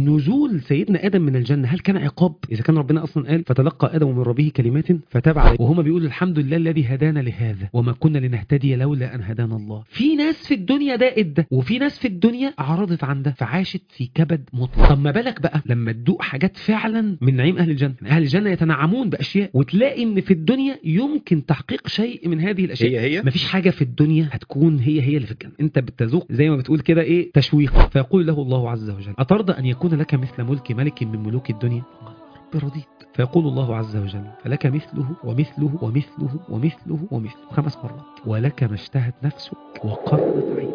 نزول سيدنا ادم من الجنه هل كان عقاب اذا كان ربنا اصلا قال فتلقى ادم من ربه كلمات فتاب عليه وهما بيقولوا الحمد لله الذي هدانا لهذا وما كنا لنهتدي لولا ان هدانا الله في ناس في الدنيا دقت ده وفي ناس في الدنيا اعرضت عن ده فعاشت في كبد مطلق طب ما بالك بقى لما تدوق حاجات فعلا من نعيم اهل الجنه اهل الجنه يتنعمون باشياء وتلاقي ان في الدنيا يمكن تحقيق شيء من هذه الاشياء هي هي مفيش حاجة في الدنيا هتكون هي هي اللي في الجنة انت بتذوق زي ما بتقول كده ايه تشويق فيقول له الله عز وجل أترضى أن يكون لك مثل ملك ملك من ملوك الدنيا رب رضيت فيقول الله عز وجل فلك مثله ومثله ومثله ومثله ومثله خمس مرات ولك ما اشتهت نفسك وقرت عينك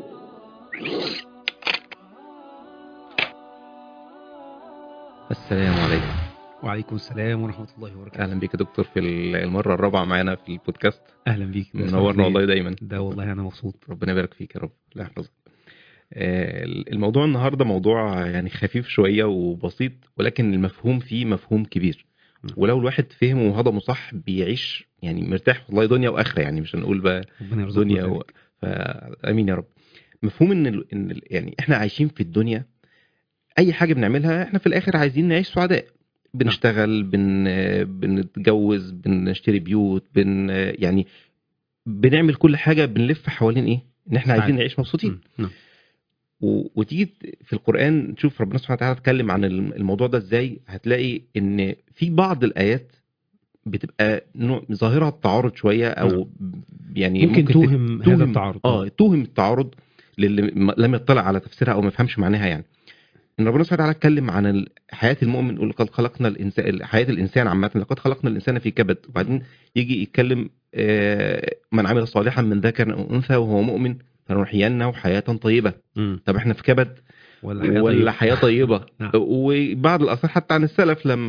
السلام عليكم وعليكم السلام ورحمة الله وبركاته اهلا بيك يا دكتور في المره الرابعه معانا في البودكاست أهلا بيك ده منورنا شرف ليا. والله دايما ده والله أنا مبسوط ربنا يبارك فيك يا رب الله يحفظك آه، الموضوع النهارده موضوع يعني خفيف شويه وبسيط ولكن المفهوم فيه مفهوم كبير نعم. ولو الواحد فهمه وهضمه صح بيعيش يعني مرتاح والله دنيا واخره يعني مش هنقول بقى ربنا يرزقنا دنيا ذلك. و... فامين يا رب مفهوم ان ال... ان ال... يعني احنا عايشين في الدنيا اي حاجه بنعملها احنا في الاخر عايزين نعيش سعداء بنشتغل بن... بنتجوز بنشتري بيوت بن يعني بنعمل كل حاجه بنلف حوالين ايه ان احنا سعادة. عايزين نعيش مبسوطين مم. نعم. و... وتيجي في القران تشوف ربنا سبحانه وتعالى اتكلم عن الم- الموضوع ده ازاي هتلاقي ان في بعض الايات بتبقى نوع ظاهره التعارض شويه او يعني ممكن تت- توهم هذا التعارض اه توهم التعارض للي م- لم يطلع على تفسيرها او ما يفهمش معناها يعني ان ربنا سبحانه وتعالى اتكلم عن ال- حياه المؤمن يقول لقد خلقنا الانسان حياه الانسان عامه لقد خلقنا الانسان في كبد وبعدين يجي يتكلم آه، من عمل صالحا من ذكر او انثى وهو مؤمن فنحيينه حياه طيبه مم. طب احنا في كبد ولا حياة ولا طيبة. حياه طيبه نعم. وبعض الاثار حتى عن السلف لما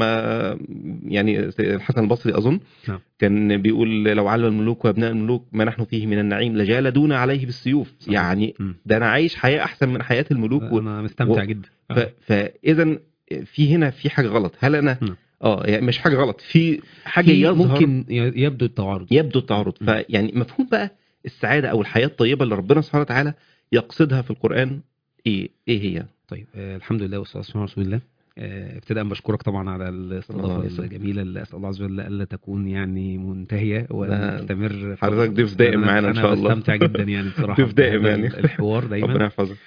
يعني الحسن البصري اظن نعم. كان بيقول لو علم الملوك وابناء الملوك ما نحن فيه من النعيم لجالدون عليه بالسيوف صحيح. يعني مم. ده انا عايش حياه احسن من حياه الملوك و... انا مستمتع و- جدا ف... فاذا في هنا في حاجه غلط هل انا نعم. اه يعني مش حاجه غلط في حاجه في يظهر ممكن ي- يبدو التعارض يبدو التعارض م. فيعني مفهوم بقى السعاده او الحياه الطيبه اللي ربنا سبحانه وتعالى يقصدها في القران ايه ايه هي طيب آه الحمد لله والصلاه والسلام على رسول الله آه ابتداء بشكرك طبعا على الله الاستضافه يسلمك. الجميله اللي اسال الله عز وجل الا تكون يعني منتهيه ونستمر حضرتك ضيف دائم أنا- معانا إن أنا شاء الله. بستمتع جدا يعني بصراحه ضيف دائم بهذا يعني. الحوار دايما ربنا يحفظك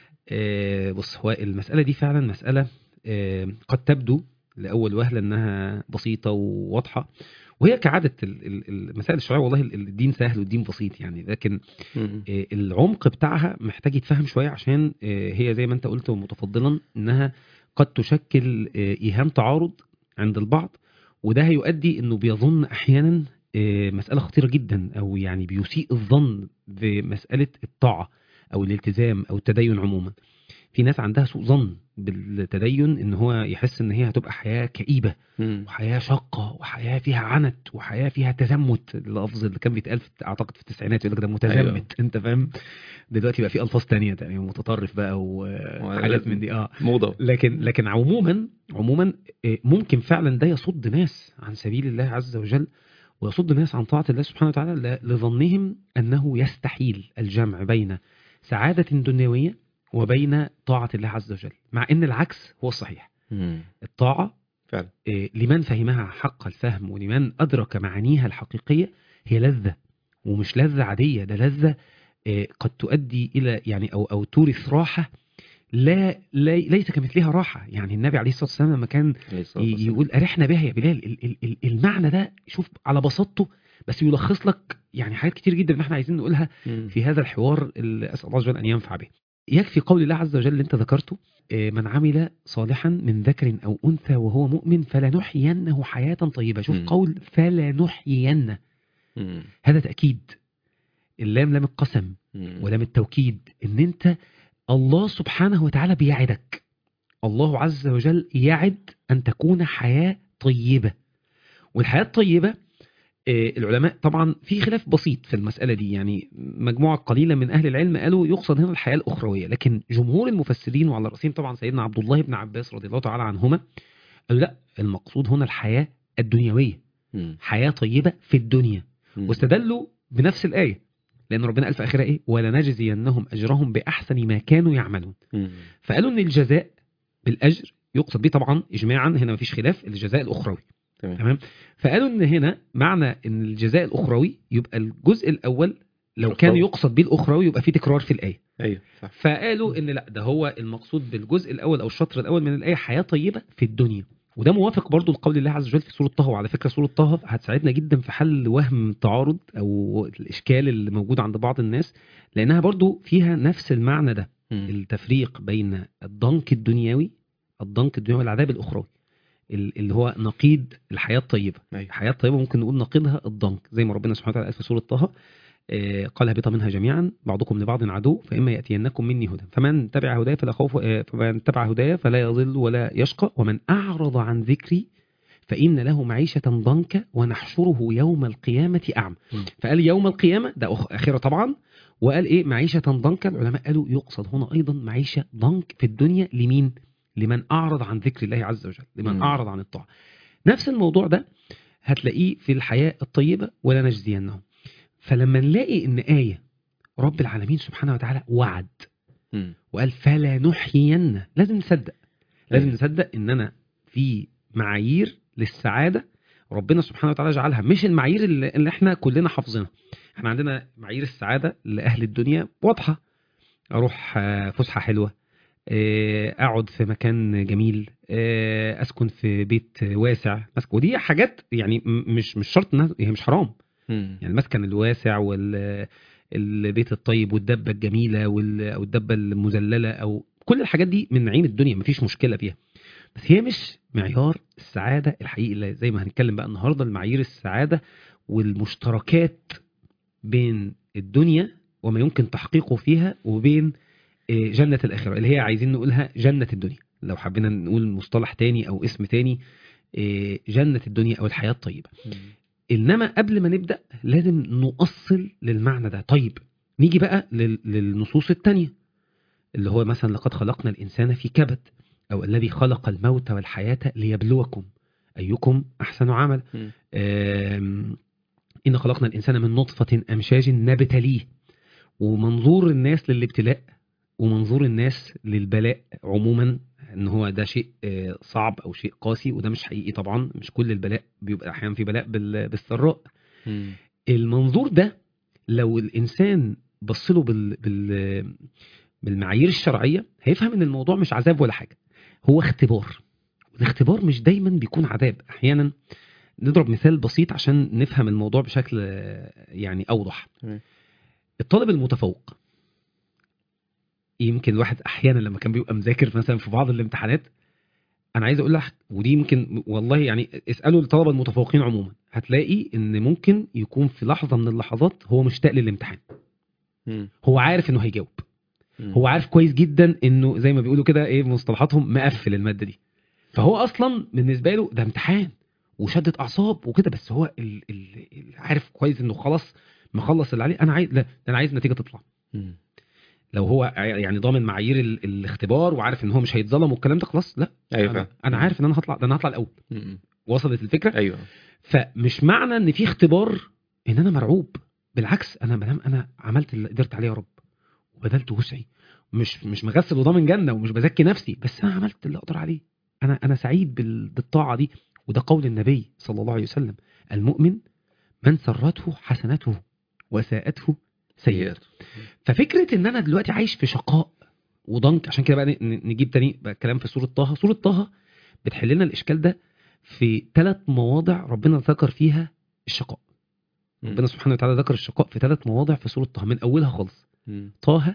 آه، بص هو المسألة دي فعلا مسألة آه، قد تبدو لأول وهلة إنها بسيطة وواضحة وهي كعادة ال- ال- المسائل الشرعية والله ال- الدين سهل والدين بسيط يعني لكن مم. آه، العمق بتاعها محتاج يتفهم شوية عشان آه، هي زي ما أنت قلت متفضلا إنها قد تشكل آه، إيهام تعارض عند البعض وده هيؤدي إنه بيظن أحيانا آه، مسألة خطيرة جدا أو يعني بيسيء الظن بمسألة الطاعة أو الالتزام أو التدين عموما في ناس عندها سوء ظن بالتدين ان هو يحس ان هي هتبقى حياه كئيبه مم. وحياه شاقه وحياه فيها عنت وحياه فيها تزمت اللفظ اللي كان بيتقال في اعتقد في التسعينات يقول لك ده متزمت أيوة. أيوة. انت فاهم دلوقتي بقى في الفاظ تانية يعني متطرف بقى وحاجات لازم. من دي اه موضه لكن لكن عموما عموما آه، ممكن فعلا ده يصد ناس عن سبيل الله عز وجل ويصد ناس عن طاعه الله سبحانه وتعالى ل- لظنهم انه يستحيل الجمع بين سعاده دنيويه وبين طاعه الله عز وجل مع ان العكس هو الصحيح مم. الطاعه فعلا. آه، لمن فهمها حق الفهم ولمن ادرك معانيها الحقيقيه هي لذه ومش لذه عاديه ده لذه آه، قد تؤدي الى يعني او او تورث راحه لا, لا ليس كمثلها راحه يعني النبي عليه الصلاه والسلام لما كان عليه الصلاة ي- والسلام. يقول ارحنا بها يا بلال ال- ال- ال- المعنى ده شوف على بساطته بس يلخص لك يعني حاجات كتير جدا احنا عايزين نقولها مم. في هذا الحوار اللي اسال الله عز وجل ان ينفع به. يكفي قول الله عز وجل اللي انت ذكرته آه، من عمل صالحا من ذكر او انثى وهو مؤمن فلنحيينه حياه طيبه، شوف مم. قول فلنحيينه مم. هذا تاكيد اللام لام القسم مم. ولام التوكيد ان انت الله سبحانه وتعالى بيعدك الله عز وجل يعد ان تكون حياه طيبه والحياه الطيبه آه، العلماء طبعا في خلاف بسيط في المساله دي يعني مجموعه قليله من اهل العلم قالوا يقصد هنا الحياه الاخرويه لكن جمهور المفسرين وعلى راسهم طبعا سيدنا عبد الله بن عباس رضي الله تعالى عنهما قالوا لا المقصود هنا الحياه الدنيويه مم. حياه طيبه في الدنيا مم. واستدلوا بنفس الآية لأن ربنا قال في آخرها إيه ولنجزينهم أجرهم بأحسن ما كانوا يعملون مم. فقالوا إن الجزاء بالاجر يقصد به طبعا اجماعا هنا مفيش خلاف الجزاء الاخروي تمام تمام فقالوا ان هنا معنى ان الجزاء الاخروي يبقى الجزء الاول لو كان أخروي. يقصد به الاخروي يبقى فيه تكرار في الايه ايوه صح فقالوا ان لا ده هو المقصود بالجزء الاول او الشطر الاول من الايه حياه طيبه في الدنيا وده موافق برضو لقول الله عز وجل في سوره طه وعلى فكره سوره طه هتساعدنا جدا في حل وهم تعارض او الاشكال اللي موجود عند بعض الناس لانها برضو فيها نفس المعنى ده مم. التفريق بين الضنك الدنيوي الضنك الدنيوي والعذاب الاخروي ال- اللي هو نقيض الحياه الطيبه ايوه الحياه الطيبه ممكن نقول نقيضها الضنك زي ما ربنا سبحانه وتعالى قال في سوره طه آه، قال اهبط منها جميعا بعضكم لبعض عدو فاما ياتينكم مني هدى فمن تبع هدايا فلا خوف آه، فمن تبع هدايا فلا يضل ولا يشقى ومن اعرض عن ذكري فان له معيشه ضنكا ونحشره يوم القيامه اعمى مم. فقال يوم القيامه ده أخ- اخره طبعا وقال ايه معيشه ضنكا العلماء قالوا يقصد هنا ايضا معيشه ضنك في الدنيا لمين لمن اعرض عن ذكر الله عز وجل لمن مم. اعرض عن الطاعه نفس الموضوع ده هتلاقيه في الحياه الطيبه ولا نجزينهم فلما نلاقي ان ايه رب العالمين سبحانه وتعالى وعد مم. وقال فلا نحيين لازم نصدق لازم أيوة. نصدق ان انا في معايير للسعاده ربنا سبحانه وتعالى جعلها مش المعايير اللي, اللي احنا كلنا حافظينها احنا عندنا معايير السعاده لاهل الدنيا واضحه اروح آه، فسحه حلوه آه، اقعد في مكان جميل آه، اسكن في بيت واسع مسك- ودي حاجات يعني م- مش مش شرط انها هي مش حرام مم. يعني المسكن الواسع وال البيت الطيب والدبه الجميله وال- او الدبه المذلله او كل الحاجات دي من نعيم الدنيا مفيش مشكله فيها بس هي مش معيار السعاده الحقيقي اللي زي ما هنتكلم بقى النهارده المعايير السعاده والمشتركات بين الدنيا وما يمكن تحقيقه فيها وبين آه، جنه الاخره اللي هي عايزين نقولها جنه الدنيا لو حبينا نقول مصطلح تاني او اسم تاني آه، جنه الدنيا او الحياه الطيبه مم. انما قبل ما نبدا لازم نؤصل للمعنى ده طيب نيجي بقى لل- للنصوص التانية اللي هو مثلا لقد خلقنا الانسان في كبد او الذي خلق الموت والحياه ليبلوكم ايكم احسن عمل مم. آم، ان خلقنا الانسان من نطفه امشاج نبتليه ومنظور الناس للابتلاء ومنظور الناس للبلاء عموما ان هو ده شيء آه، صعب او شيء قاسي وده مش حقيقي طبعا مش كل البلاء بيبقى احيانا في بلاء بال- بالسراء مم. المنظور ده لو الانسان بص له بال... بال... بالمعايير الشرعيه هيفهم ان الموضوع مش عذاب ولا حاجه هو اختبار الاختبار مش دايما بيكون عذاب احيانا نضرب مثال بسيط عشان نفهم الموضوع بشكل آه، يعني اوضح تمام. الطالب المتفوق يمكن الواحد احيانا لما كان بيبقى مذاكر مثلا في بعض الامتحانات انا عايز اقول لك ودي يمكن والله يعني اسالوا الطلبه المتفوقين عموما هتلاقي ان ممكن يكون في لحظه من اللحظات هو مشتاق للامتحان مم. هو عارف انه هيجاوب مم. هو عارف كويس جدا انه زي ما بيقولوا كده ايه مصطلحاتهم مقفل الماده دي فهو اصلا بالنسبه له ده امتحان وشده اعصاب وكده بس هو ال ال ال عارف كويس انه خلاص مخلص اللي عليه انا عايز لا ده انا عايز النتيجه تطلع مم. لو هو ع- يعني ضامن معايير ال- الاختبار وعارف ان هو مش هيتظلم والكلام ده خلاص لا ايوه انا, فاهم. أنا عارف ان انا هطلع ده انا هطلع الاول مم. وصلت الفكره ايوه فمش معنى ان في اختبار ان انا مرعوب بالعكس انا مدام انا عملت اللي قدرت عليه يا رب وبذلت وسعي مش مش مغسل وضامن جنه ومش بزكي نفسي بس انا عملت اللي اقدر عليه انا انا سعيد بال- بالطاعه دي وده قول النبي صلى الله عليه وسلم المؤمن من سرته حسنته وساءته سيئته ففكره ان انا دلوقتي عايش في شقاء وضنك عشان كده بقى ن- نجيب تاني بقى كلام في سوره طه سوره طه بتحل لنا الاشكال ده في ثلاث مواضع ربنا ذكر فيها الشقاء ربنا سبحانه وتعالى ذكر الشقاء في ثلاث مواضع في سوره طه من اولها خالص مم. طه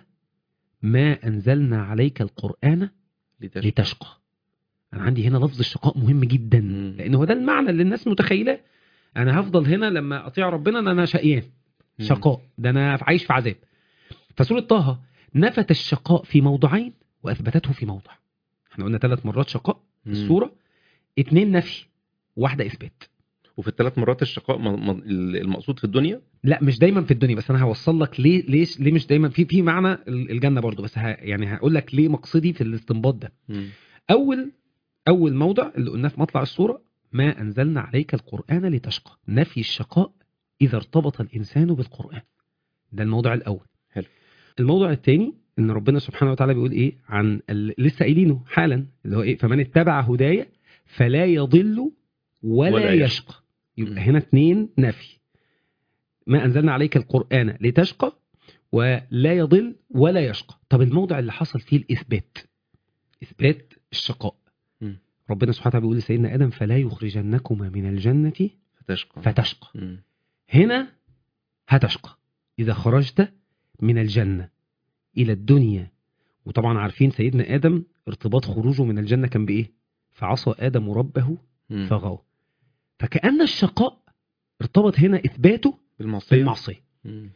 ما انزلنا عليك القران لتشكر. لتشقى انا عندي هنا لفظ الشقاء مهم جدا مم. لان هو ده المعنى اللي الناس متخيلاه انا هفضل هنا لما اطيع ربنا ان انا شقيان مم. شقاء ده انا عايش في عذاب فسوره طه نفت الشقاء في موضعين واثبتته في موضع احنا قلنا ثلاث مرات شقاء في مم. السوره اتنين نفي واحده اثبات وفي الثلاث مرات الشقاء م- م- المقصود في الدنيا لا مش دايما في الدنيا بس انا هوصل لك ليه ليش ليه مش دايما في في معنى ال- الجنه برضو بس ه يعني هقول لك ليه مقصدي في الاستنباط ده مم. اول اول موضع اللي قلناه في مطلع السوره ما انزلنا عليك القران لتشقى نفي الشقاء اذا ارتبط الانسان بالقران ده الموضع الاول حلو. الموضع الثاني ان ربنا سبحانه وتعالى بيقول ايه عن ال... لسه قايلينه حالا اللي هو ايه فمن اتبع هدايا فلا يضل ولا, ولا ولا يشقى. يشقى يبقى مم. هنا اتنين نفي ما انزلنا عليك القران لتشقى ولا يضل ولا يشقى طب الموضع اللي حصل فيه الاثبات اثبات الشقاء مم. ربنا سبحانه وتعالى بيقول لسيدنا ادم فلا يخرجنكما من الجنه فتشقى فتشقى مم. هنا هتشقى إذا خرجت من الجنة إلى الدنيا وطبعا عارفين سيدنا آدم ارتباط خروجه من الجنة كان بإيه فعصى آدم ربه مم. فغوى فكأن الشقاء ارتبط هنا إثباته بالمعصيه بالمعصية مم.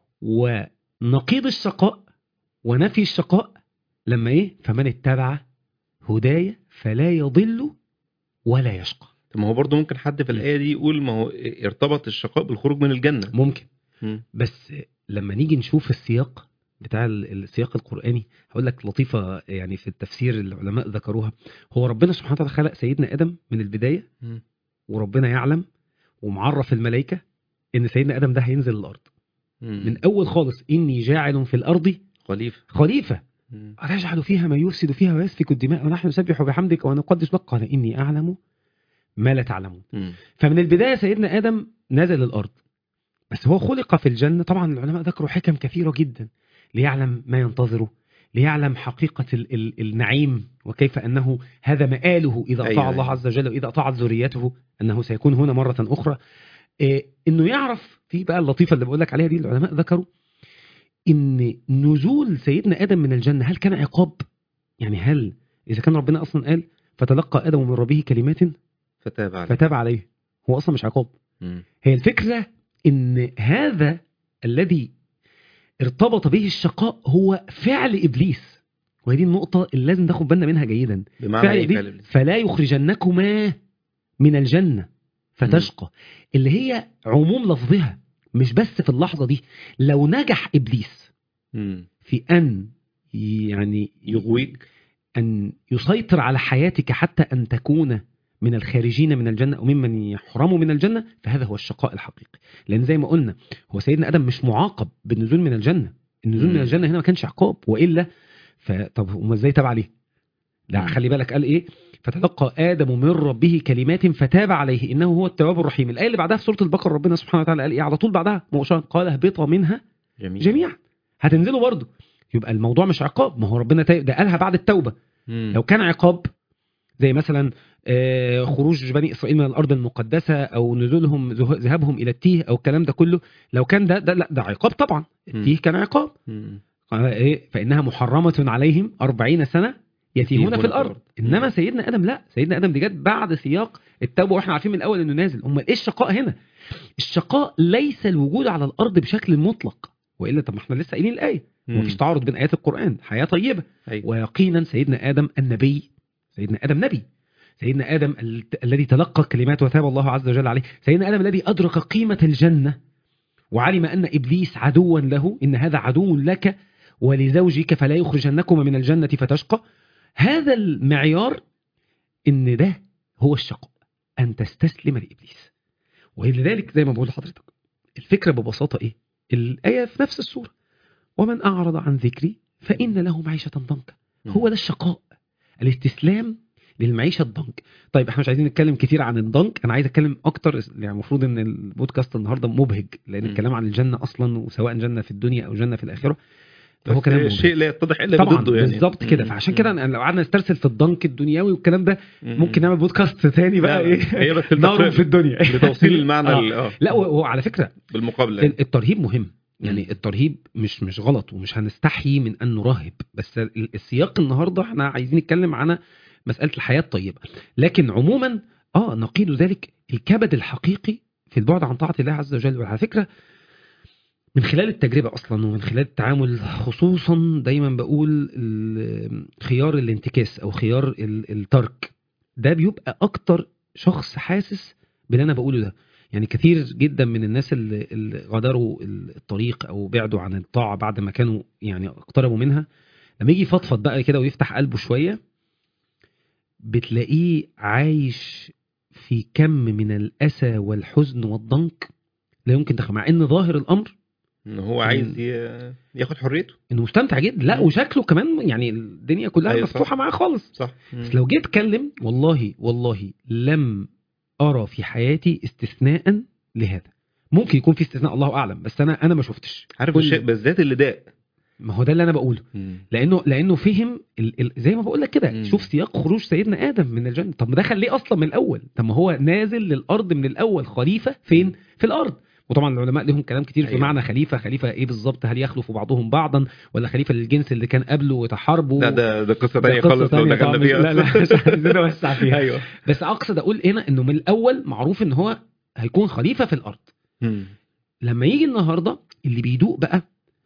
ونقيض الشقاء ونفي الشقاء لما إيه فمن اتبع هدايا فلا يضل ولا يشقى طب ما هو برضه ممكن حد في الايه دي يقول ما هو ارتبط الشقاء بالخروج من الجنه ممكن مم. بس لما نيجي نشوف السياق بتاع ال- السياق القرآني هقول لك لطيفة يعني في التفسير العلماء ذكروها هو ربنا سبحانه وتعالى خلق سيدنا آدم من البداية مم. وربنا يعلم ومعرف الملائكة إن سيدنا آدم ده هينزل الأرض مم. من أول خالص إني جاعل في الأرض خليفه خليفة مم. أتجعل فيها ما يفسد فيها ويسفك الدماء ونحن نسبح بحمدك ونقدس لك قال إني أعلم ما لا تعلمون مم. فمن البداية سيدنا آدم نزل الأرض بس هو خلق في الجنة طبعا العلماء ذكروا حكم كثيرة جدا ليعلم ما ينتظره ليعلم حقيقة ال ال النعيم وكيف أنه هذا مآله إذا أطاع أيوة، الله أيوة. عز وجل وإذا أطاعت ذريته أنه سيكون هنا مرة أخرى إيه إنه يعرف في بقى اللطيفة اللي بقول لك عليها دي العلماء ذكروا إن نزول سيدنا آدم من الجنة هل كان عقاب؟ يعني هل إذا كان ربنا أصلا قال فتلقى آدم من ربه كلمات فتاب عليه فتاب عليه هو أصلا مش عقاب مم. هي الفكرة ان هذا الذي ارتبط به الشقاء هو فعل ابليس وهي دي النقطة اللي لازم ناخد بالنا منها جيدا بمعنى فعل ايه إبليس فعل إبليس؟ فلا يخرجنكما من الجنة فتشقى اللي هي عموم لفظها مش بس في اللحظة دي لو نجح ابليس مم. في ان يعني يغويك أن يسيطر على حياتك حتى أن تكون من الخارجين من الجنة أو ممن يحرموا من الجنة فهذا هو الشقاء الحقيقي لأن زي ما قلنا هو سيدنا آدم مش معاقب بالنزول من الجنة النزول مم. من الجنة هنا ما كانش عقاب وإلا فطب هما ازاي تاب عليه لا مم. خلي بالك قال ايه فتلقى ادم من ربه كلمات فتاب عليه انه هو التواب الرحيم الايه اللي بعدها في سوره البقره ربنا سبحانه وتعالى قال ايه على طول بعدها مباشره قال اهبطا منها جميل جميعا هتنزلوا برضه يبقى الموضوع مش عقاب ما هو ربنا تا- ده قالها بعد التوبه مم. لو كان عقاب زي مثلا آه، خروج بني اسرائيل من الارض المقدسه او نزولهم ذه- ذهابهم الى التيه او الكلام ده كله لو كان ده ده لا ده عقاب طبعا التيه كان عقاب مم. قال ايه فانها محرمه عليهم أربعين سنه يتيهون في الارض انما سيدنا ادم لا سيدنا ادم دي جت بعد سياق التوبه واحنا عارفين من الاول انه نازل امال ايه الشقاء هنا الشقاء ليس الوجود على الارض بشكل مطلق والا طب ما احنا لسه قايلين الايه مم. ومفيش تعارض بين ايات القران حياه طيبه أيوة. ويقينا سيدنا ادم النبي سيدنا ادم نبي سيدنا ادم ال- الذي تلقى كلمات وتاب الله عز وجل عليه سيدنا ادم الذي ادرك قيمه الجنه وعلم ان ابليس عدوا له ان هذا عدو لك ولزوجك فلا يخرجنكما من الجنه فتشقى هذا المعيار ان ده هو الشقاء ان تستسلم لابليس ولذلك زي ما بقول لحضرتك الفكره ببساطه ايه الايه في نفس السوره ومن اعرض عن ذكري فان له معيشه ضنكا مم. هو ده الشقاء الاستسلام للمعيشه الضنك طيب احنا مش عايزين نتكلم كتير عن الضنك انا عايز اتكلم اكتر يعني المفروض ان البودكاست النهارده مبهج لان مم. الكلام عن الجنه اصلا وسواء جنه في الدنيا او جنه في الاخره بس فهو كلام مبهج. شيء لا يتضح الا طبعا بضده يعني بالظبط كده مم. فعشان كده أنا لو قعدنا نسترسل في الضنك الدنيوي والكلام ده مم. ممكن نعمل بودكاست تاني بقى لا، لا. ايه هي بس نار التقرير في الدنيا لتوصيل المعنى آه. ال- اه لا وهو على فكره بالمقابله يعني. ال- الترهيب مهم يعني مم. الترهيب مش مش غلط ومش هنستحي من ان نرهب بس ال- السياق النهارده احنا عايزين نتكلم عن مساله الحياه الطيبه لكن عموما اه نقيض ذلك الكبد الحقيقي في البعد عن طاعه الله عز وجل وعلى فكره من خلال التجربه اصلا ومن خلال التعامل خصوصا دايما بقول ال- خيار الانتكاس او خيار ال- الترك ده بيبقى اكتر شخص حاسس باللي انا بقوله ده يعني كثير جدا من الناس اللي, اللي غادروا الطريق او بعدوا عن الطاعه بعد ما كانوا يعني اقتربوا منها لما يجي يفضفض بقى كده ويفتح قلبه شويه بتلاقيه عايش في كم من الاسى والحزن والضنك لا يمكن تخيل مع ان ظاهر الامر ان هو عايز ي- ياخد حريته انه مستمتع جدا لا مم. وشكله كمان يعني الدنيا كلها أيوة مفتوحه صح. معاه خالص صح بس لو جيت اتكلم والله والله لم ارى في حياتي استثناء لهذا ممكن يكون في استثناء الله اعلم بس انا انا ما شفتش عارف كل- الشيء بالذات اللي داق ما هو ده اللي انا بقوله لانه لانه فهم ال ال زي ما بقول لك كده مم. شوف سياق خروج سيدنا ادم من الجنه طب ما دخل ليه اصلا من الاول طب ما هو نازل للارض من الاول خليفه فين في الارض وطبعا العلماء لهم كلام كتير في أيوة. معنى خليفه خليفه ايه بالظبط هل يخلف بعضهم بعضا ولا خليفه للجنس اللي كان قبله وتحاربه لا ده ده قصه ده ثانيه قصة خالص لو تانية دخلنا طبعاً مش- فيها لا لا مش عايزين نوسع فيها ايوه بس اقصد اقول هنا انه من الاول معروف ان هو هيكون خليفه في الارض مم. لما يجي النهارده اللي بيدوق بقى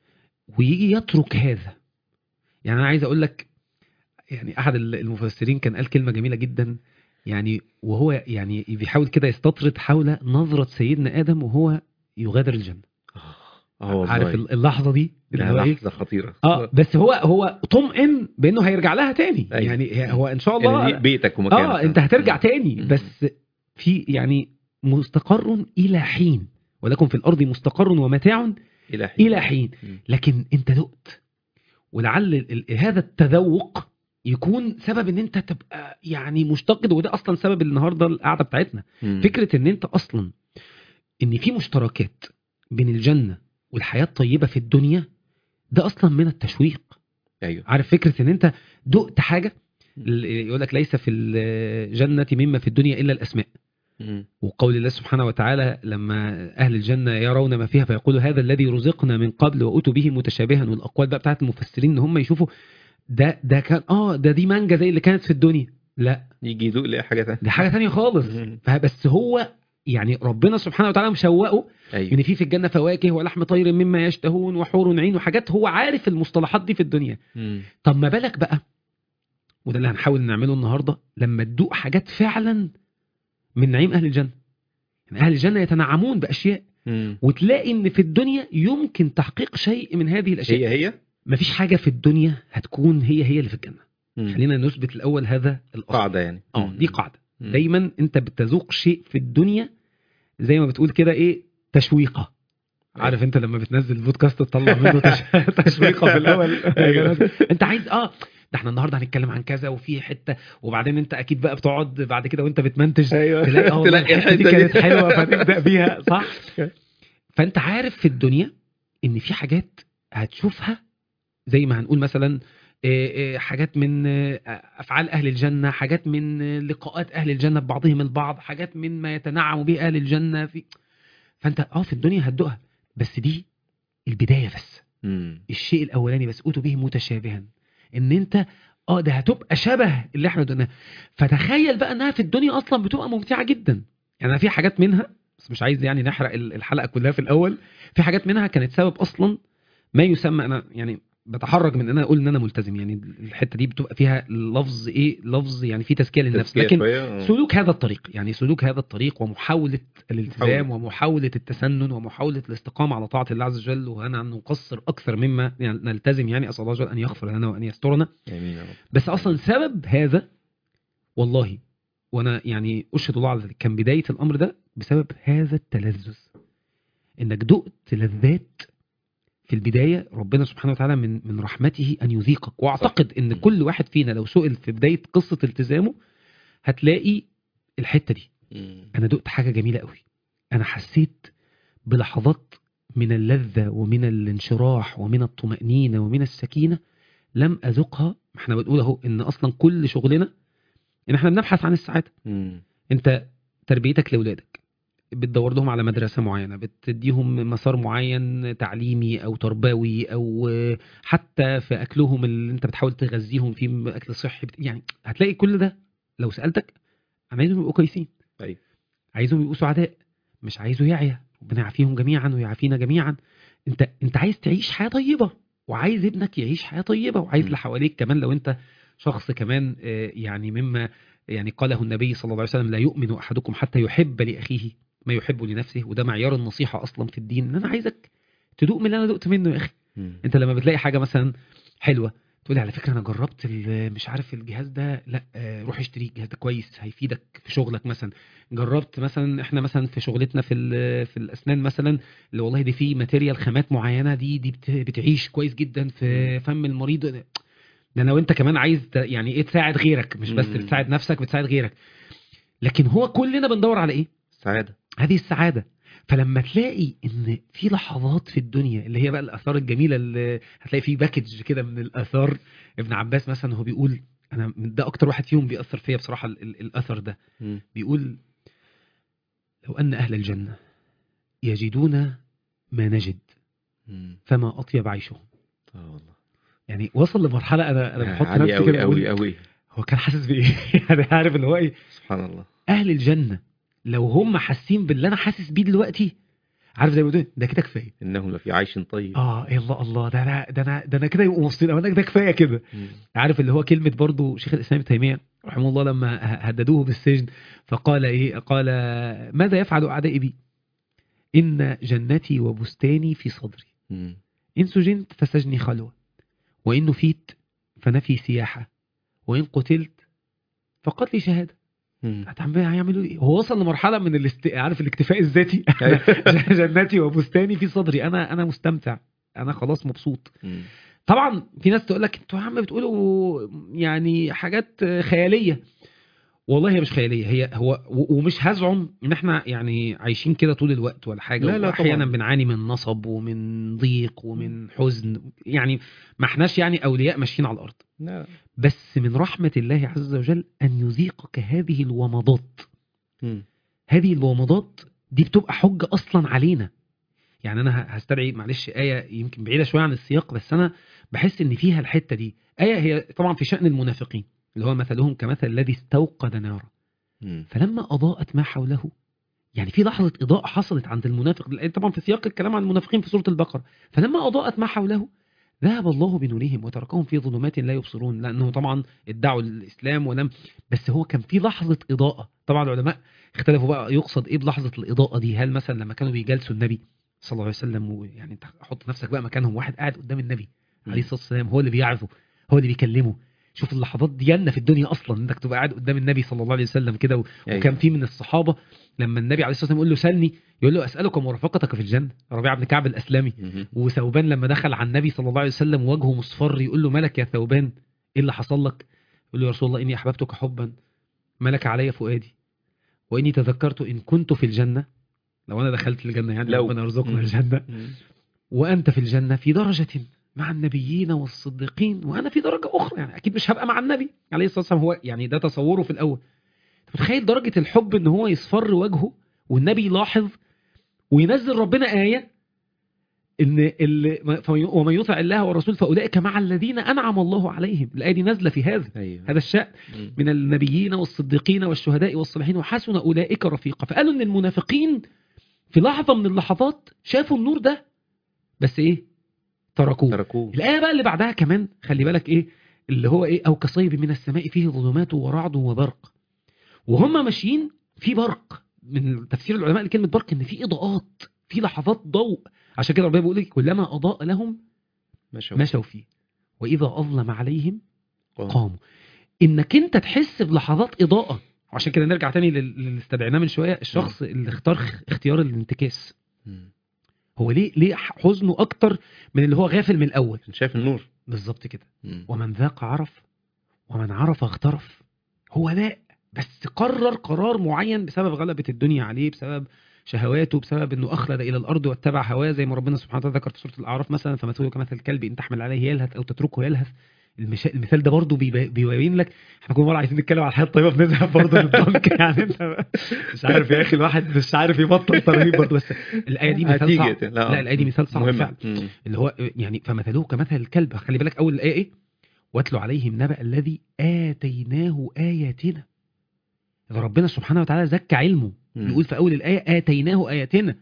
ويجي يترك هذا يعني انا عايز اقول لك يعني احد المفسرين كان قال كلمه جميله جدا يعني وهو يعني بيحاول كده يستطرد حول نظره سيدنا ادم وهو يغادر الجنه اه والله عارف اللحظه دي اللي لا هو ايه لحظه خطيره اه بس هو هو طمئن بانه هيرجع لها تاني أيوة. يعني هي- هو ان شاء الله يعني دي بيتك ومكانك اه انت هترجع تاني مم. بس في يعني مستقر الى حين ولكم في الارض مستقر ومتاع الى حين الى حين مم. لكن انت دقت ولعل ال- ال- هذا التذوق يكون سبب ان انت تبقى يعني مشتقد وده اصلا سبب النهارده القعده بتاعتنا مم. فكره ان انت اصلا ان في مشتركات بين الجنه والحياه الطيبه في الدنيا ده اصلا من التشويق ايوه عارف فكره ان انت دقت حاجه يقول لك ليس في الجنه مما في الدنيا الا الاسماء مم. وقول الله سبحانه وتعالى لما أهل الجنة يرون ما فيها فيقولوا هذا الذي رزقنا من قبل وأتوا به متشابها والأقوال بقى بتاعت المفسرين إن هم يشوفوا ده ده كان آه ده دي مانجا زي اللي كانت في الدنيا لا يجي يدوق يلاقي حاجه ثانيه دي حاجة تانية خالص مم. فبس هو يعني ربنا سبحانه وتعالى مشوقه ايوه ان في في الجنه فواكه ولحم طير مما يشتهون وحور عين وحاجات هو عارف المصطلحات دي في الدنيا مم. طب ما بالك بقى وده اللي هنحاول نعمله النهارده لما تدوق حاجات فعلا من نعيم اهل الجنه يعني اهل الجنه يتنعمون باشياء مم. وتلاقي ان في الدنيا يمكن تحقيق شيء من هذه الاشياء هي هي مفيش حاجه في الدنيا هتكون هي هي اللي في الجنه مم. خلينا نثبت الاول هذا الاصل قاعده يعني اه مم. دي قاعده مم. دايما انت بتذوق شيء في الدنيا زي ما بتقول كده ايه تشويقه عارف انت لما بتنزل بودكاست تطلع منه تش... تشويقه في الاول أيوة. انت عايز اه ده احنا النهارده هنتكلم عن كذا وفي حته وبعدين انت اكيد بقى بتقعد بعد كده وانت بتمنتج ايوه تلاقي اه والله تلاقي الحته دي الحتة كانت حلوه فتبدا بيها صح فانت عارف في الدنيا ان في حاجات هتشوفها زي ما هنقول مثلا آه، آه، حاجات من آه، افعال اهل الجنه حاجات من آه، لقاءات اهل الجنه ببعضهم البعض حاجات من ما يتنعم به اهل الجنه في فانت اه في الدنيا هتدوقها بس دي البدايه بس مم. الشيء الاولاني بس اوتوا به متشابها ان انت اه ده هتبقى شبه اللي احنا قلناه فتخيل بقى انها في الدنيا اصلا بتبقى ممتعه جدا يعني أنا في حاجات منها بس مش عايز يعني نحرق ال- الحلقه كلها في الاول في حاجات منها كانت سبب اصلا ما يسمى انا يعني بتحرج من ان انا اقول ان انا ملتزم يعني الحته دي بتبقى فيها لفظ ايه لفظ يعني في تزكيه للنفس تزكية لكن شوية، آه. سلوك هذا الطريق يعني سلوك هذا الطريق ومحاولة الالتزام محاولة. ومحاولة التسنن ومحاولة الاستقامة على طاعة الله عز وجل وأنا أن نقصر أكثر مما يعني نلتزم يعني أسأل الله عز وجل أن يغفر لنا وأن يسترنا امين يا رب بس أصلا سبب هذا والله وأنا يعني أشهد الله على ذلك كان بداية الأمر ده بسبب هذا التلذذ إنك دقت لذات في البداية ربنا سبحانه وتعالى من من رحمته أن يذيقك وأعتقد إن كل واحد فينا لو سئل في بداية قصة التزامه هتلاقي الحتة دي مم. انا دقت حاجه جميله قوي انا حسيت بلحظات من اللذه ومن الانشراح ومن الطمانينه ومن السكينه لم اذقها ما احنا بنقول اهو ان اصلا كل شغلنا ان احنا بنبحث عن السعاده مم. انت تربيتك لاولادك بتدور لهم على مدرسه معينه بتديهم مسار معين تعليمي او تربوي او حتى في اكلهم اللي انت بتحاول تغذيهم فيه اكل صحي بت- يعني هتلاقي كل ده لو سالتك انا عايزهم يبقوا كويسين أيوة. عايزهم يبقوا سعداء مش عايزه يعيا ربنا يعافيهم جميعا ويعافينا جميعا انت انت عايز تعيش حياه طيبه وعايز ابنك يعيش حياه طيبه وعايز م. اللي حواليك كمان لو انت شخص كمان آه، يعني مما يعني قاله النبي صلى الله عليه وسلم لا يؤمن احدكم حتى يحب لاخيه ما يحب لنفسه وده معيار النصيحه اصلا في الدين ان انا عايزك تدوق من اللي انا دقت منه يا اخي مم. انت لما بتلاقي حاجه مثلا حلوه تقولي على فكره انا جربت ال- مش عارف الجهاز ده لا آه، روح اشتريه الجهاز ده كويس هيفيدك في شغلك مثلا جربت مثلا احنا مثلا في شغلتنا في ال- في الاسنان مثلا اللي والله دي في ماتيريال خامات معينه دي دي بت- بتعيش كويس جدا في فم المريض ده انا وانت كمان عايز ت- يعني ايه تساعد غيرك مش بس مم. بتساعد نفسك بتساعد غيرك لكن هو كلنا بندور على ايه سعاده هذه السعاده فلما تلاقي ان في لحظات في الدنيا اللي هي بقى الاثار الجميله اللي هتلاقي في باكج كده من الاثار ابن عباس مثلا هو بيقول انا ده اكتر واحد فيهم بيأثر فيا بصراحه ال- ال- الاثر ده مم. بيقول لو ان اهل الجنه يجدون ما نجد مم. فما اطيب عيشهم اه والله يعني وصل لمرحله انا انا بحط عالي نفسي قوي كده قوي بقول قوي هو كان حاسس بايه يعني عارف اللي هو ايه سبحان الله اهل الجنه لو هم حاسين باللي انا حاسس بيه دلوقتي عارف زي ما بتقول ده كده كفايه انهم لفي عيش طيب اه يا الله الله ده انا ده انا ده انا كده يبقوا مبسوطين أو انا ده كفايه كده مم. عارف اللي هو كلمه برضو شيخ الاسلام ابن تيميه رحمه الله لما ه- هددوه بالسجن فقال ايه قال ماذا يفعل اعدائي بي ان جنتي وبستاني في صدري مم. ان سجنت فسجني خلوه وان نفيت فنفي سياحه وان قتلت فقتلي شهاده مم. هتعمل- هيعملوا ايه هو وصل لمرحله من الاست... عارف الاكتفاء الذاتي أيوة. جنتي وبستاني في صدري انا انا مستمتع انا خلاص مبسوط مم. طبعا في ناس تقول لك انتوا يا عم بتقولوا يعني حاجات خياليه والله هي مش خياليه هي هو و- ومش هزعم ان احنا يعني عايشين كده طول الوقت ولا حاجه لا، لا واحيانا طبعاً. بنعاني من نصب ومن ضيق ومن حزن يعني ما احناش يعني اولياء ماشيين على الارض لا بس من رحمه الله عز وجل ان يذيقك هذه الومضات مم. هذه الومضات دي بتبقى حجة أصلا علينا يعني أنا ه- هستدعي معلش آية يمكن بعيدة شوية عن السياق بس أنا بحس إن فيها الحتة دي آية هي طبعا في شأن المنافقين اللي هو مثلهم كمثل الذي استوقد نارا مم. فلما أضاءت ما حوله يعني في لحظة إضاءة حصلت عند المنافق لأن طبعا في سياق الكلام عن المنافقين في سورة البقرة فلما أضاءت ما حوله ذهب الله بنورهم وتركهم في ظلمات لا يبصرون لأنه طبعا ادعوا الإسلام ولم بس هو كان في لحظة إضاءة طبعا العلماء اختلفوا بقى يقصد إيه بلحظة الإضاءة دي هل مثلا لما كانوا بيجالسوا النبي صلى الله عليه وسلم ويعني انت حط نفسك بقى مكانهم واحد قاعد قدام النبي عليه الصلاة والسلام هو اللي بيعظه هو اللي بيكلمه شوف اللحظات دي جنة في الدنيا أصلا إنك تبقى قاعد قدام النبي صلى الله عليه وسلم كده أيوة. وكان في من الصحابه لما النبي عليه الصلاه والسلام يقول له سلني يقول له اسالك مرافقتك في الجنه ربيعه بن كعب الاسلمي مم. وثوبان لما دخل على النبي صلى الله عليه وسلم وجهه مصفر يقول له ملك يا ثوبان ايه اللي حصل لك يقول له يا رسول الله اني احببتك حبا ملك علي فؤادي واني تذكرت ان كنت في الجنه لو انا دخلت الجنه يعني لو. ربنا يرزقنا مم. الجنه مم. وانت في الجنه في درجه مع النبيين والصديقين وانا في درجه اخرى يعني اكيد مش هبقى مع النبي عليه الصلاه والسلام هو يعني ده تصوره في الاول أنت متخيل درجه الحب ان هو يصفر وجهه والنبي يلاحظ وينزل ربنا ايه ان اللي فمن- ومن يطع الله والرسول فاولئك مع الذين انعم الله عليهم الايه دي نازله في هذا ايوه هذا الشأن مم. من النبيين والصديقين والشهداء والصالحين وحسن اولئك رفيقا فقالوا ان المنافقين في لحظه من اللحظات شافوا النور ده بس ايه تركوه تركوه الآية بقى اللي بعدها كمان خلي بالك إيه اللي هو إيه أو كصيب من السماء فيه ظلمات ورعد وبرق وهم ماشيين في برق من تفسير العلماء لكلمة برق إن في إضاءات في لحظات ضوء عشان كده ربنا بيقول لك كلما أضاء لهم مشوا مشوا فيه وإذا أظلم عليهم قام. قاموا إنك أنت تحس بلحظات إضاءة عشان كده نرجع تاني لل- للي استدعيناه من شوية الشخص اللي اختار اختيار الانتكاس مم. هو ليه ليه حزنه أكتر من اللي هو غافل من الأول كان شايف النور بالظبط كده مم. ومن ذاق عرف ومن عرف اغترف هو ذاق بس قرر قرار معين بسبب غلبة الدنيا عليه بسبب شهواته بسبب انه اخلد الى الارض واتبع هواه زي ما ربنا سبحانه وتعالى ذكر في سوره الاعراف مثلا فمثله كمثل الكلب ان تحمل عليه يلهث او تتركه يلهث المش... المثال ده برضه بيبا- بيبين لك احنا كل مره عايزين نتكلم على الحياه الطيبه بنذهب برضه للضنك يعني انت مش عارف يا اخي الواحد مش عارف يبطل ترهيب برضه بس الايه دي مثال هتيجي. صعب لا. لا الايه دي مثال صعب مهمة. فعلا مم. اللي هو يعني فمثله كمثل الكلب خلي بالك اول الايه ايه واتلو عليهم نبأ الذي آتيناه آياتنا إذا ربنا سبحانه وتعالى زكى علمه مم. يقول في أول الآية آتيناه آياتنا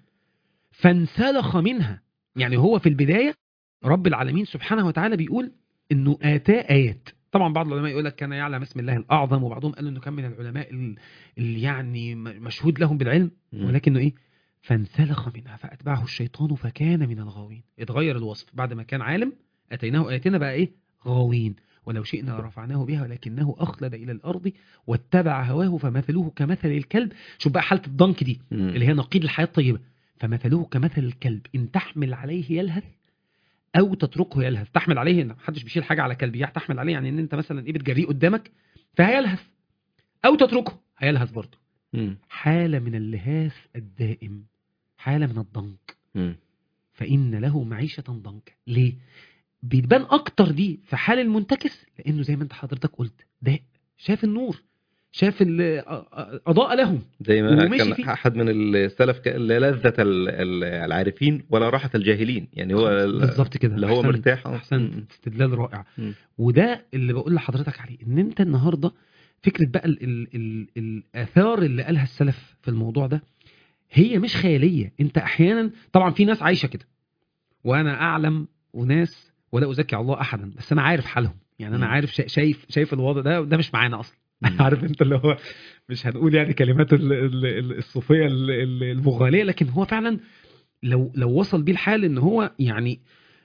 فانسلخ منها يعني هو في البداية رب العالمين سبحانه وتعالى بيقول إنه آتاه آيات طبعا بعض العلماء يقول لك كان يعلم اسم الله الأعظم وبعضهم قالوا إنه كان من العلماء ال- اللي يعني م- مشهود لهم بالعلم مم. ولكنه إيه فانسلخ منها فأتبعه الشيطان فكان من الغاوين اتغير الوصف بعد ما كان عالم أتيناه آياتنا بقى إيه غاوين ولو شئنا لرفعناه بها ولكنه أخلد إلى الأرض واتبع هواه فمثله كمثل الكلب شوف بقى حالة الضنك دي مم. اللي هي نقيض الحياة الطيبة فمثله كمثل الكلب إن تحمل عليه يلهث أو تتركه يلهث تحمل عليه إن محدش بيشيل حاجة على كلب يعني تحمل عليه يعني إن أنت مثلا إيه بتجريه قدامك فهيلهث أو تتركه هيلهث برضه مم. حالة من اللهاث الدائم حالة من الضنك مم. فإن له معيشة ضنكا ليه؟ بيتبان أكتر دي في حال المنتكس لأنه زي ما أنت حضرتك قلت ده شاف النور شاف ال- أ- أ- أضاء لهم زي ما ومشي كان فيه. احد من السلف قال لا لذة ال- ال- العارفين ولا راحة الجاهلين يعني هو ال- بالظبط كده اللي هو أحسنت. مرتاح آه. أحسنت مم. استدلال رائع مم. وده اللي بقول لحضرتك عليه ان انت النهارده فكره بقى ال ال ال الاثار اللي قالها السلف في الموضوع ده هي مش خياليه انت احيانا طبعا في ناس عايشه كده وانا اعلم وناس ولا ازكي على الله احدا بس انا عارف حالهم يعني انا مم. عارف شا- شايف شايف الوضع ده وده مش معانا اصلا مم. عارف انت اللي هو مش هنقول يعني كلمات ال- ال- ال- الصوفيه ال- ال- المغاليه لكن هو فعلا لو لو وصل بيه الحال ان هو يعني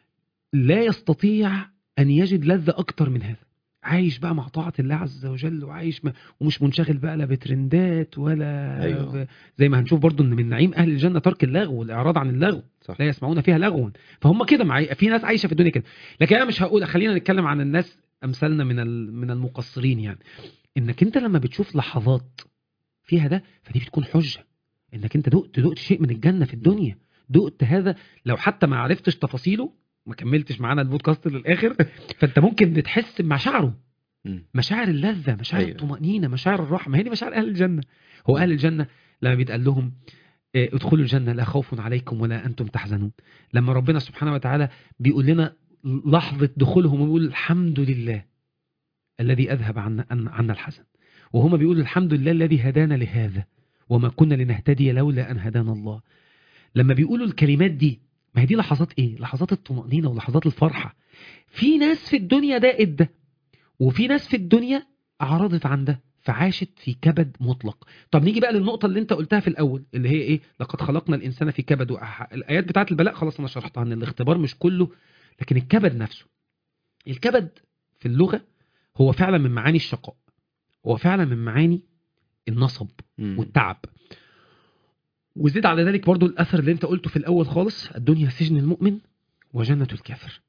لا يستطيع ان يجد لذه اكتر من هذا عايش بقى مع طاعه الله عز وجل وعايش ما ومش منشغل بقى لا بترندات ولا أيوة. ب- زي ما هنشوف برضو ان من نعيم اهل الجنه ترك اللغو والاعراض عن اللغو صح لا يسمعون فيها لغوا فهم كده معي في ناس عايشه في الدنيا كده لكن انا مش هقول خلينا نتكلم عن الناس امثالنا من ال- من المقصرين يعني انك انت لما بتشوف لحظات فيها ده فدي بتكون حجه انك انت دقت دقت شيء من الجنه في الدنيا دقت هذا لو حتى ما عرفتش تفاصيله ما كملتش معانا البودكاست للاخر فانت ممكن بتحس بمشاعره مم. مشاعر اللذة مشاعر أيوة. أيوة. الطمأنينة مشاعر الراحة ما هي دي مشاعر أهل الجنة هو أهل الجنة لما بيتقال لهم آه، ادخلوا الجنة لا خوف عليكم ولا أنتم تحزنون لما ربنا سبحانه وتعالى بيقول لنا لحظة دخولهم ويقول الحمد لله الذي أذهب عنا, عن- عنا الحزن وهما بيقولوا الحمد لله الذي هدانا لهذا وما كنا لنهتدي لولا أن هدانا الله لما بيقولوا الكلمات دي ما هي دي لحظات ايه لحظات الطمأنينة ولحظات الفرحة في ناس في الدنيا ده ادى وفي ناس في الدنيا اعرضت عن ده فعاشت في كبد مطلق طب نيجي بقى للنقطة اللي انت قلتها في الاول اللي هي ايه لقد خلقنا الانسان في كبد وأح... الايات بتاعت البلاء خلاص انا شرحتها ان الاختبار مش كله لكن الكبد نفسه الكبد في اللغة هو فعلا من معاني الشقاء هو فعلا من معاني النصب مم. والتعب وزيد على ذلك برضو الأثر اللي انت قلته في الأول خالص الدنيا سجن المؤمن وجنة الكافر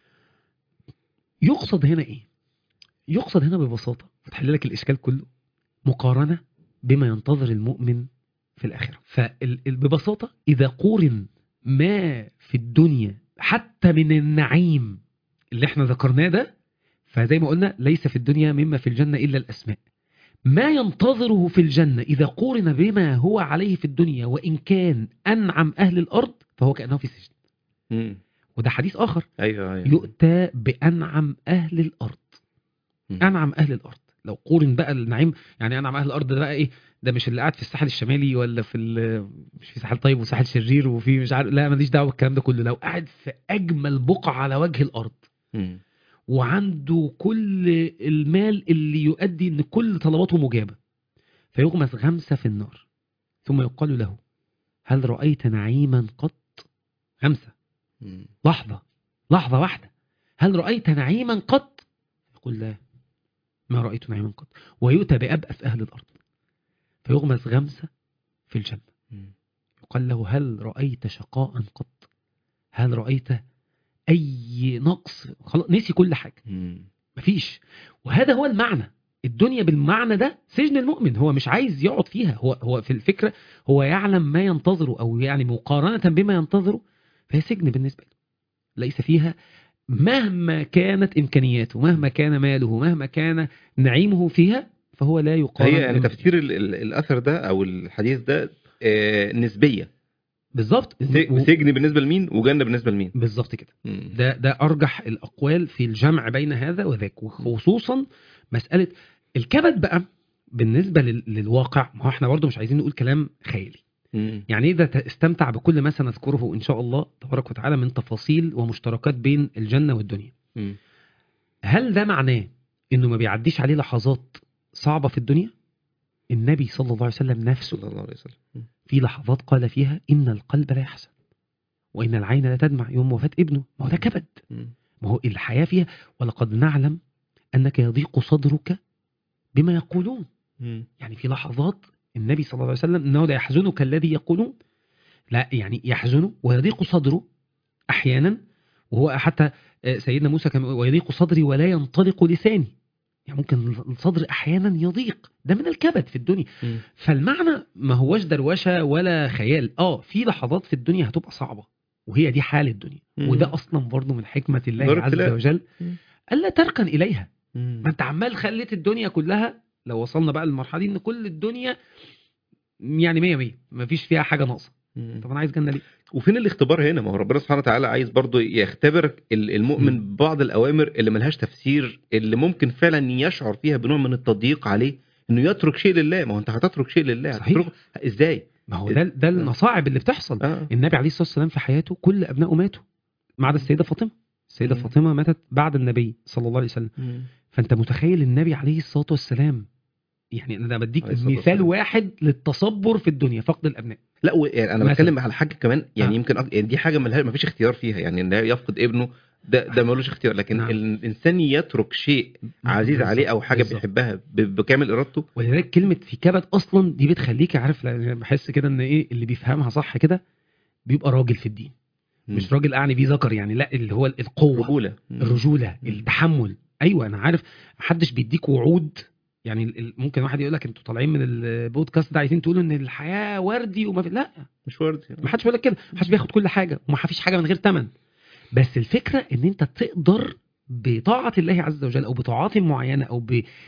يقصد هنا ايه يقصد هنا ببساطة وتحل لك الإشكال كله مقارنة بما ينتظر المؤمن في الآخرة فببساطة إذا قورن ما في الدنيا حتى من النعيم اللي احنا ذكرناه ده فزي ما قلنا ليس في الدنيا مما في الجنة إلا الأسماء ما ينتظره في الجنة إذا قورن بما هو عليه في الدنيا وإن كان أنعم أهل الأرض فهو كأنه في سجن مم. وده حديث آخر ايوه ايوه يؤتى بأنعم أهل الأرض مم. أنعم أهل الأرض لو قورن بقى النعيم يعني أنعم أهل الأرض ده بقى إيه ده مش اللي قاعد في الساحل الشمالي ولا في ال- مش في ساحل طيب وساحل شرير وفي مش عارف لا ماليش دعوه بالكلام ده كله لو قاعد في اجمل بقعه على وجه الارض مم. وعنده كل المال اللي يؤدي ان كل طلباته مجابه فيغمس غمسه في النار ثم يقال له هل رايت نعيما قط غمسه مم. لحظه لحظه واحده هل رايت نعيما قط يقول لا ما رايت نعيما قط ويؤتى بابأس اهل الارض فيغمس غمسه في الجنه مم. يقال له هل رأيت شقاء قط هل رأيت أي نقص خلاص نسي كل حاجة مم. مفيش وهذا هو المعنى الدنيا بالمعنى ده سجن المؤمن هو مش عايز يقعد فيها هو هو في الفكرة هو يعلم ما ينتظره أو يعني مقارنة بما ينتظره فهي سجن بالنسبة له ليس فيها مهما كانت إمكانياته مهما كان ماله مهما كان نعيمه فيها فهو لا يقارن هي يعني بما- تفسير ال- ال- الاثر ده او الحديث ده آه، نسبيه بالظبط س- و- سجن بالنسبه لمين وجنه بالنسبه لمين بالظبط كده مم. ده ده ارجح الاقوال في الجمع بين هذا وذاك وخصوصا مساله الكبد بقى بالنسبه لل- للواقع ما هو احنا برضو مش عايزين نقول كلام خيالي مم. يعني اذا ت- استمتع بكل ما سنذكره ان شاء الله تبارك وتعالى من تفاصيل ومشتركات بين الجنه والدنيا مم. هل ده معناه انه ما بيعديش عليه لحظات صعبه في الدنيا النبي صلى الله عليه وسلم نفسه صلى الله عليه وسلم مم. في لحظات قال فيها ان القلب لا يحزن وان العين لا تدمع يوم وفاه ابنه ما هو ده كبد مم. ما هو الحياه فيها ولقد نعلم انك يضيق صدرك بما يقولون مم. يعني في لحظات النبي صلى الله عليه وسلم انه لا يحزنك الذي يقولون لا يعني يحزنه ويضيق صدره احيانا وهو حتى آه، سيدنا موسى كان ويضيق صدري ولا ينطلق لساني يعني ممكن الصدر احيانا يضيق ده من الكبد في الدنيا مم. فالمعنى ما هوش دروشه ولا خيال اه في لحظات في الدنيا هتبقى صعبه وهي دي حال الدنيا مم. وده اصلا برضه من حكمه الله دار عز ابتلاء. وجل مم. الا تركن اليها مم. ما انت عمال خليت الدنيا كلها لو وصلنا بقى للمرحله دي ان كل الدنيا يعني 100 100 ما فيش فيها حاجه ناقصه مم. طب انا عايز جنه ليه وفين الاختبار هنا ما هو ربنا سبحانه وتعالى عايز برضه يختبر ال- المؤمن مم. ببعض الاوامر اللي ملهاش تفسير اللي ممكن فعلا يشعر فيها بنوع من التضييق عليه انه يترك شيء لله ما هو انت هتترك شيء لله صحيح. هتتركه ازاي ما هو ده ده المصاعب اللي بتحصل اه النبي عليه الصلاه والسلام في حياته كل ابنائه ماتوا ما عدا السيده فاطمه السيده مم. فاطمه ماتت بعد النبي صلى الله عليه وسلم مم. فانت متخيل النبي عليه الصلاه والسلام يعني انا بديك عليه الصلاة مثال والسلام. واحد للتصبر في الدنيا فقد الابناء لا و- يعني انا مثلا. بتكلم على حاجه كمان يعني آه. يمكن أك... يعني دي حاجه ملها ما فيش اختيار فيها يعني ان يفقد ابنه ده ده ملوش اختيار لكن نعم. الانسان يترك شيء عزيز بالظبط، عليه او حاجه بالظبط. بيحبها ب... بكامل ارادته ولذلك كلمه في كبد اصلا دي بتخليك عارف لا- بحس كده ان ايه اللي بيفهمها صح كده بيبقى راجل في الدين مش راجل اعني بيه ذكر يعني لا اللي هو القوه رجوله مم. الرجوله مم. التحمل ايوه انا عارف محدش بيديك وعود يعني ال- ال- ممكن واحد يقول لك انتوا طالعين من البودكاست ده عايزين تقولوا ان الحياه وردي وما في لا مش وارد ما حدش بيقول لك كده ما حدش بياخد كل حاجه وما فيش حاجه من غير ثمن بس الفكره ان انت تقدر بطاعه الله عز وجل او بطاعات معينه او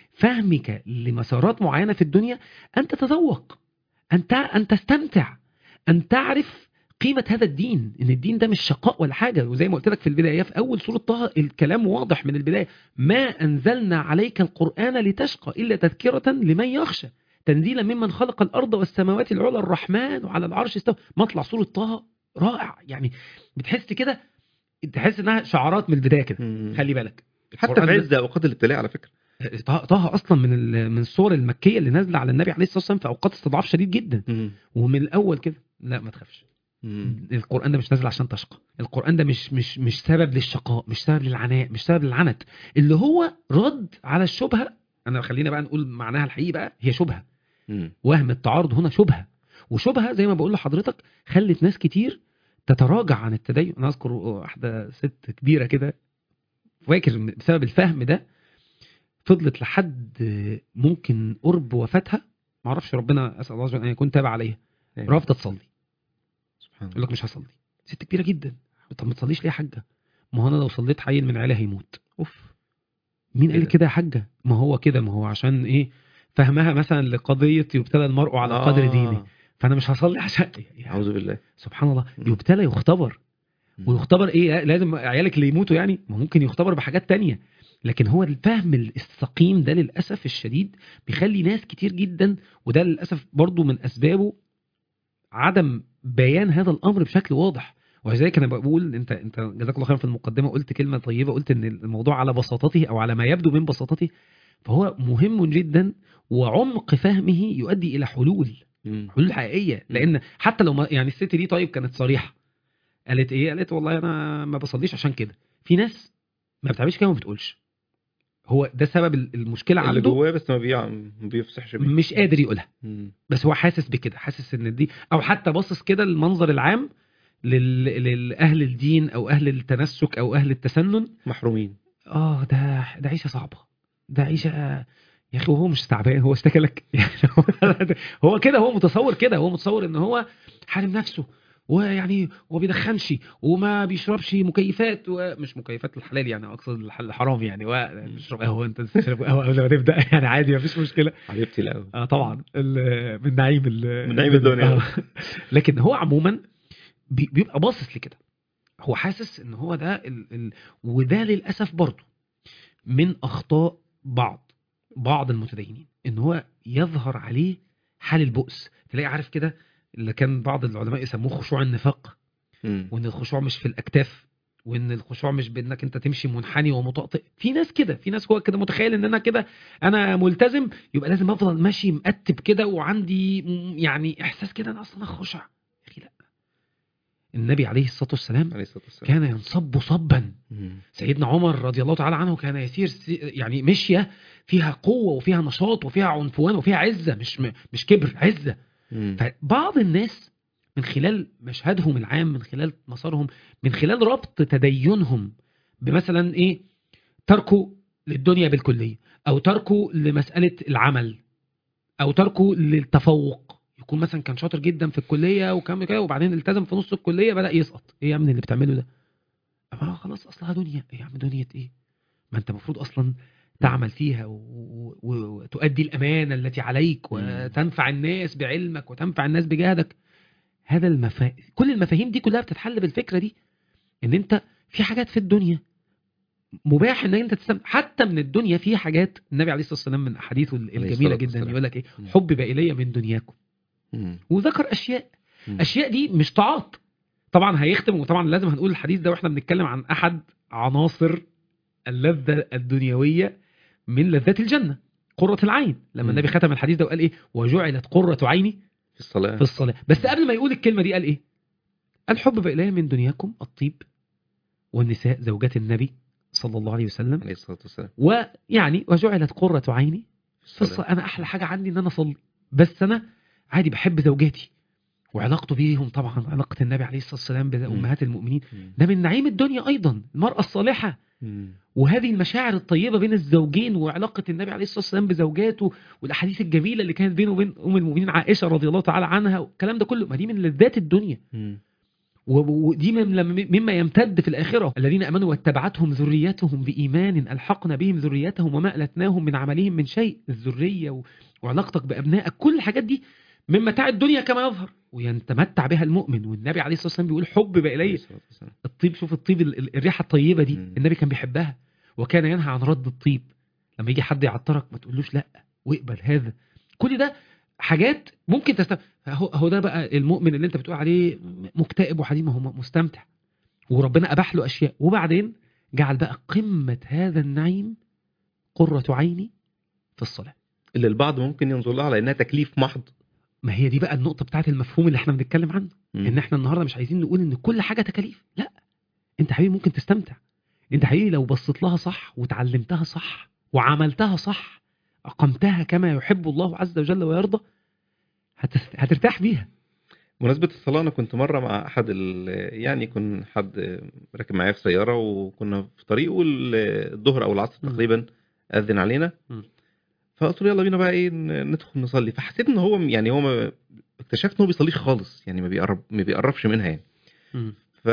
بفهمك لمسارات معينه في الدنيا ان تتذوق ان تع- ان تستمتع ان تعرف قيمة هذا الدين ان الدين ده مش شقاء ولا حاجة وزي ما قلت لك في البداية في اول سورة طه الكلام واضح من البداية ما انزلنا عليك القرآن لتشقى الا تذكرة لمن يخشى تنزيلا ممن خلق الارض والسماوات العلى الرحمن وعلى العرش استوى مطلع سورة طه رائع يعني بتحس كده تحس انها شعارات من البداية كده مم. خلي بالك حتى القرآن في ده- عز اوقات الابتلاء على فكره طه طه اصلا من ال- من الصور المكيه اللي نازله على النبي عليه الصلاه والسلام في اوقات استضعاف شديد جدا مم. ومن الاول كده لا ما تخافش مم. القران ده مش نازل عشان تشقى القران ده مش مش مش سبب للشقاء مش سبب للعناء مش سبب للعنت اللي هو رد على الشبهه انا خلينا بقى نقول معناها الحقيقي بقى هي شبهه مم. وهم التعارض هنا شبهه وشبهه زي ما بقول لحضرتك خلت ناس كتير تتراجع عن التدين انا اذكر واحده ست كبيره كده فاكر بسبب الفهم ده فضلت لحد ممكن قرب وفاتها ما اعرفش ربنا اسال الله عز وجل ان يكون تابع عليها أيوة. رافضه تصلي سبحان يقول الله لك مش هصلي ست كبيره جدا طب ما تصليش ليه يا حاجه ما هو انا لو صليت عيل من عيالي هيموت اوف مين إيه قال ده؟ كده يا حاجه ما هو كده ما هو عشان ايه فهمها مثلا لقضيه يبتلى المرء على آه. قدر دينه فانا مش هصلي عشان يعني اعوذ بالله سبحان الله مم. يبتلى يختبر مم. ويختبر ايه لازم عيالك اللي يموتوا يعني ما ممكن يختبر بحاجات تانية لكن هو الفهم السقيم ده للاسف الشديد بيخلي ناس كتير جدا وده للاسف برضو من اسبابه عدم بيان هذا الامر بشكل واضح ولذلك انا بقول انت انت جزاك الله خير في المقدمه قلت كلمه طيبه قلت ان الموضوع على بساطته او على ما يبدو من بساطته فهو مهم جدا وعمق فهمه يؤدي الى حلول مم. حلول حقيقيه لان حتى لو ما يعني الست دي طيب كانت صريحه قالت ايه قالت والله انا ما بصليش عشان كده في ناس ما بتعملش كده وما بتقولش هو ده سبب المشكله اللي عنده جواه بس ما بيع- ما بيفصحش بيه مش قادر يقولها مم. بس هو حاسس بكده حاسس ان دي او حتى باصص كده المنظر العام لل... للاهل الدين او اهل التنسك او اهل التسنن محرومين اه ده ده عيشه صعبه ده عيشه يا اخي وهو مش تعبان هو اشتكى لك يعني هو- هو كده هو متصور كده هو متصور ان هو حارم نفسه ويعني هو بيدخنش وما بيشربش مكيفات ومش مكيفات الحلال يعني اقصد الح- الحرام يعني وبيشرب قهوه انت تشرب قهوه قبل ما تبدا يعني عادي مفيش مشكله حبيبتي لا اه طبعا ال- من نعيم ال- من نعيم الدنيا. آه. لكن هو عموما بي- بيبقى باصص لكده هو حاسس ان هو ده ال... ال... وده للاسف برضه من اخطاء بعض بعض المتدينين ان هو يظهر عليه حال البؤس تلاقي عارف كده اللي كان بعض العلماء يسموه خشوع النفاق مم. وان الخشوع مش في الاكتاف وان الخشوع مش بانك انت تمشي منحني ومطأطئ في ناس كده في ناس هو كده متخيل ان انا كده انا ملتزم يبقى لازم افضل ماشي مقتب كده وعندي م- يعني احساس كده انا اصلا خشع يا اخي لا النبي عليه الصلاه والسلام عليه الصلاه والسلام كان ينصب صبا مم. سيدنا عمر رضي الله تعالى عنه كان يسير سي- يعني مشيه فيها قوه وفيها نشاط وفيها عنفوان وفيها عزه مش م- مش كبر عزه مم. فبعض الناس من خلال مشهدهم العام من خلال مسارهم من خلال ربط تدينهم بمثلا ايه تركه للدنيا بالكليه او تركه لمساله العمل او تركه للتفوق يكون مثلا كان شاطر جدا في الكليه وكان كده وبعدين التزم في نص الكليه بدا يسقط ايه يا ابني اللي بتعمله ده أما خلاص اصلها دنيا ايه يا عم دنيا ايه ما انت المفروض اصلا تعمل فيها و- و- و- وتؤدي الامانه التي عليك وتنفع الناس بعلمك وتنفع الناس بجهدك هذا المفا... كل المفاهيم دي كلها بتتحل بالفكره دي ان انت في حاجات في الدنيا مباح ان انت تستمتع حتى من الدنيا في حاجات النبي عليه الصلاه والسلام من احاديثه الجميله الصلاة جدا والسلام. يقول لك ايه مم. حبب الي من دنياكم مم. وذكر اشياء مم. اشياء دي مش طاعات طبعا هيختم وطبعا لازم هنقول الحديث ده واحنا بنتكلم عن احد عناصر اللذه الدنيويه من لذات الجنه قره العين لما مم. النبي ختم الحديث ده وقال ايه وجعلت قره عيني في الصلاه في الصلاه بس قبل ما يقول الكلمه دي قال ايه الحب الي من دنياكم الطيب والنساء زوجات النبي صلى الله عليه وسلم عليه الصلاه والسلام ويعني وجعلت قره عيني في في الصلاة انا احلى حاجه عندي ان انا اصلي بس انا عادي بحب زوجاتي وعلاقته بيهم طبعا علاقه النبي عليه الصلاه والسلام بامهات المؤمنين مم. ده من نعيم الدنيا ايضا المراه الصالحه مم. وهذه المشاعر الطيبه بين الزوجين وعلاقه النبي عليه الصلاه والسلام بزوجاته والاحاديث الجميله اللي كانت بينه وبين ام المؤمنين عائشه رضي الله تعالى عنها والكلام ده كله ما دي من لذات الدنيا مم. و- ودي من- لم- مما يمتد في الآخرة الذين أمنوا واتبعتهم ذريتهم بإيمان ألحقنا بهم ذريتهم وما ألتناهم من عملهم من شيء الذرية و- وعلاقتك بأبنائك كل الحاجات دي من متاع الدنيا كما يظهر ويتمتع بها المؤمن والنبي عليه الصلاة والسلام بيقول حبب عليه إلي الصلاة والسلام. الطيب شوف الطيب ال- ال- الريحة الطيبة دي مم. النبي كان بيحبها وكان ينهى عن رد الطيب لما يجي حد يعطرك ما تقولوش لا واقبل هذا كل ده حاجات ممكن تست هو هو ده بقى المؤمن اللي انت بتقول عليه مكتئب وحزين ما هو مستمتع وربنا اباح له اشياء وبعدين جعل بقى قمه هذا النعيم قره عيني في الصلاه اللي البعض ممكن ينظر لها على انها تكليف محض ما هي دي بقى النقطه بتاعت المفهوم اللي احنا بنتكلم عنه مم. ان احنا النهارده مش عايزين نقول ان كل حاجه تكاليف لا انت حبيبي ممكن تستمتع انت حبيبي لو بصيت لها صح وتعلمتها صح وعملتها صح اقمتها كما يحب الله عز وجل ويرضى هتست... هترتاح بيها بمناسبة الصلاة أنا كنت مرة مع أحد ال... يعني كان حد راكب معايا في سيارة وكنا في طريق والظهر أو العصر مم. تقريبا أذن علينا مم. فقلت له يلا بينا بقى إيه ن- ندخل نصلي فحسيت إن هو يعني هو ما... اكتشفت إن هو بيصليش خالص يعني ما بيقرب ما بيقربش منها يعني ف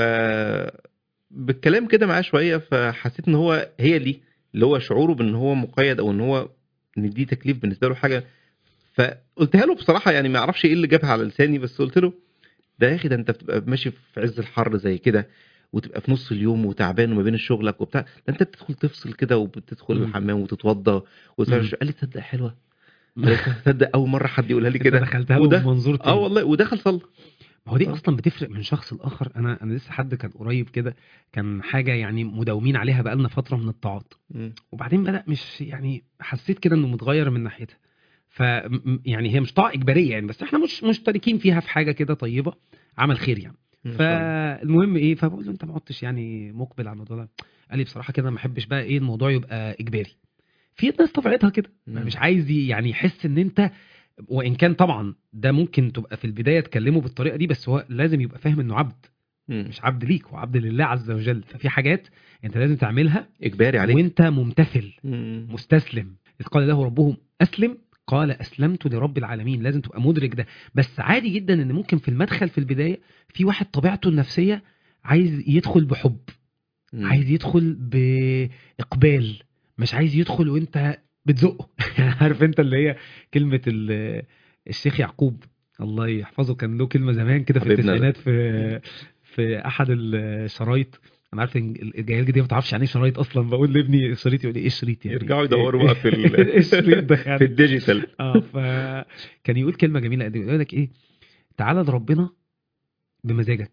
بالكلام كده معاه شوية فحسيت إن هو هي دي اللي هو شعوره بإن هو مقيد أو إن هو إن دي تكليف بالنسبة له حاجة فقلتها له بصراحة يعني ما أعرفش إيه اللي جابها على لساني بس قلت له ده يا اخي ده انت بتبقى ماشي في عز الحر زي كده وتبقى في نص اليوم وتعبان وما بين شغلك وبتاع ده انت بتدخل تفصل كده وبتدخل مم. الحمام وتتوضى وتفرش مم. قال لي تصدق حلوه قال لي تصدق اول مره حد يقولها لي كده دخلتها له وده بمنظور اه تاني والله ودخل صلى ما هو دي آه. اصلا بتفرق من شخص لاخر انا انا لسه حد كان قريب كده كان حاجه يعني مداومين عليها بقالنا فتره من الطاعات مم. وبعدين بدا مش يعني حسيت كده انه متغير من ناحيتها ف م- يعني هي مش طاعه اجباريه يعني بس احنا مش مشتركين فيها في حاجه كده طيبه عمل خير يعني ما شاء الله. فالمهم ايه فبقول له انت ما عدتش يعني مقبل على الموضوع ده قال لي بصراحه كده ما احبش بقى ايه الموضوع يبقى اجباري في ناس طبيعتها كده مم. مش عايز ي- يعني يحس ان انت وان كان طبعا ده ممكن تبقى في البدايه تكلمه بالطريقه دي بس هو لازم يبقى فاهم انه عبد مم. مش عبد ليك هو عبد لله عز وجل ففي حاجات انت لازم تعملها اجباري عليك وانت ممتثل مم. مستسلم إذ قال له ربهم أسلم قال أسلمت لرب العالمين لازم تبقى مدرك ده بس عادي جدا إن ممكن في المدخل في البداية في واحد طبيعته النفسية عايز يدخل بحب مم. عايز يدخل بإقبال مش عايز يدخل وانت بتزقه يعني عارف انت اللي هي كلمة ال- الشيخ يعقوب الله يحفظه كان له كلمة زمان كده في حبيبنا ده. التسعينات في في أحد الشرايط انا عارف ان الجيال دي ما تعرفش يعني ايه شرايط اصلا بقول لابني الشريط يقول لي ايه الشريط يعني يرجعوا يدوروا بقى في ال- ايه الشريط ده في يعني الديجيتال اه فكان يقول كلمه جميله قد إيه، يقول لك ايه تعالى لربنا بمزاجك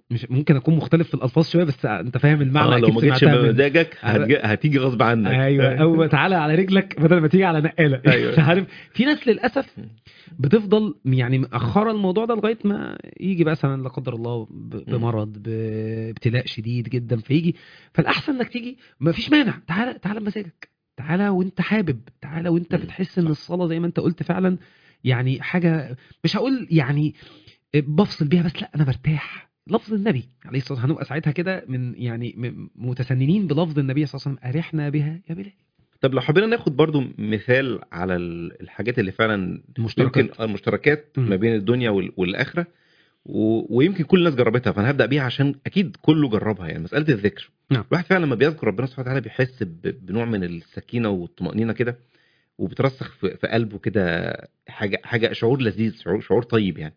مش ممكن اكون مختلف في الالفاظ شويه بس انت فاهم المعنى آه لو أكيد ما جيتش سمعتها من- بمزاجك هتج- هتيجي غصب عنك ايوه او تعالى على رجلك بدل ما تيجي على نقاله أيوة. أنت عارف في ناس للاسف بتفضل يعني مأخرة الموضوع ده لغايه ما يجي مثلا لا قدر الله ب- بمرض بابتلاء شديد جدا فيجي فالاحسن انك تيجي ما فيش مانع تعالى تعالى بمزاجك تعالى وانت حابب تعالى وانت مم. بتحس ان الصلاه زي ما انت قلت فعلا يعني حاجه مش هقول يعني بفصل بيها بس لا انا برتاح لفظ النبي عليه الصلاه والسلام هنبقى ساعتها كده من يعني م- متسننين بلفظ النبي صلى الله عليه وسلم ارحنا بها يا بلال طب لو حبينا ناخد برضو مثال على ال- الحاجات اللي فعلا المشتركات يمكن المشتركات مم. ما بين الدنيا وال- والاخره و... ويمكن كل الناس جربتها فانا هبدا بيها عشان اكيد كله جربها يعني مساله الذكر نعم. الواحد فعلا لما بيذكر ربنا سبحانه وتعالى بيحس ب... بنوع من السكينه والطمانينه كده وبترسخ في, في قلبه كده حاجه حاجه شعور لذيذ شعور شعور طيب يعني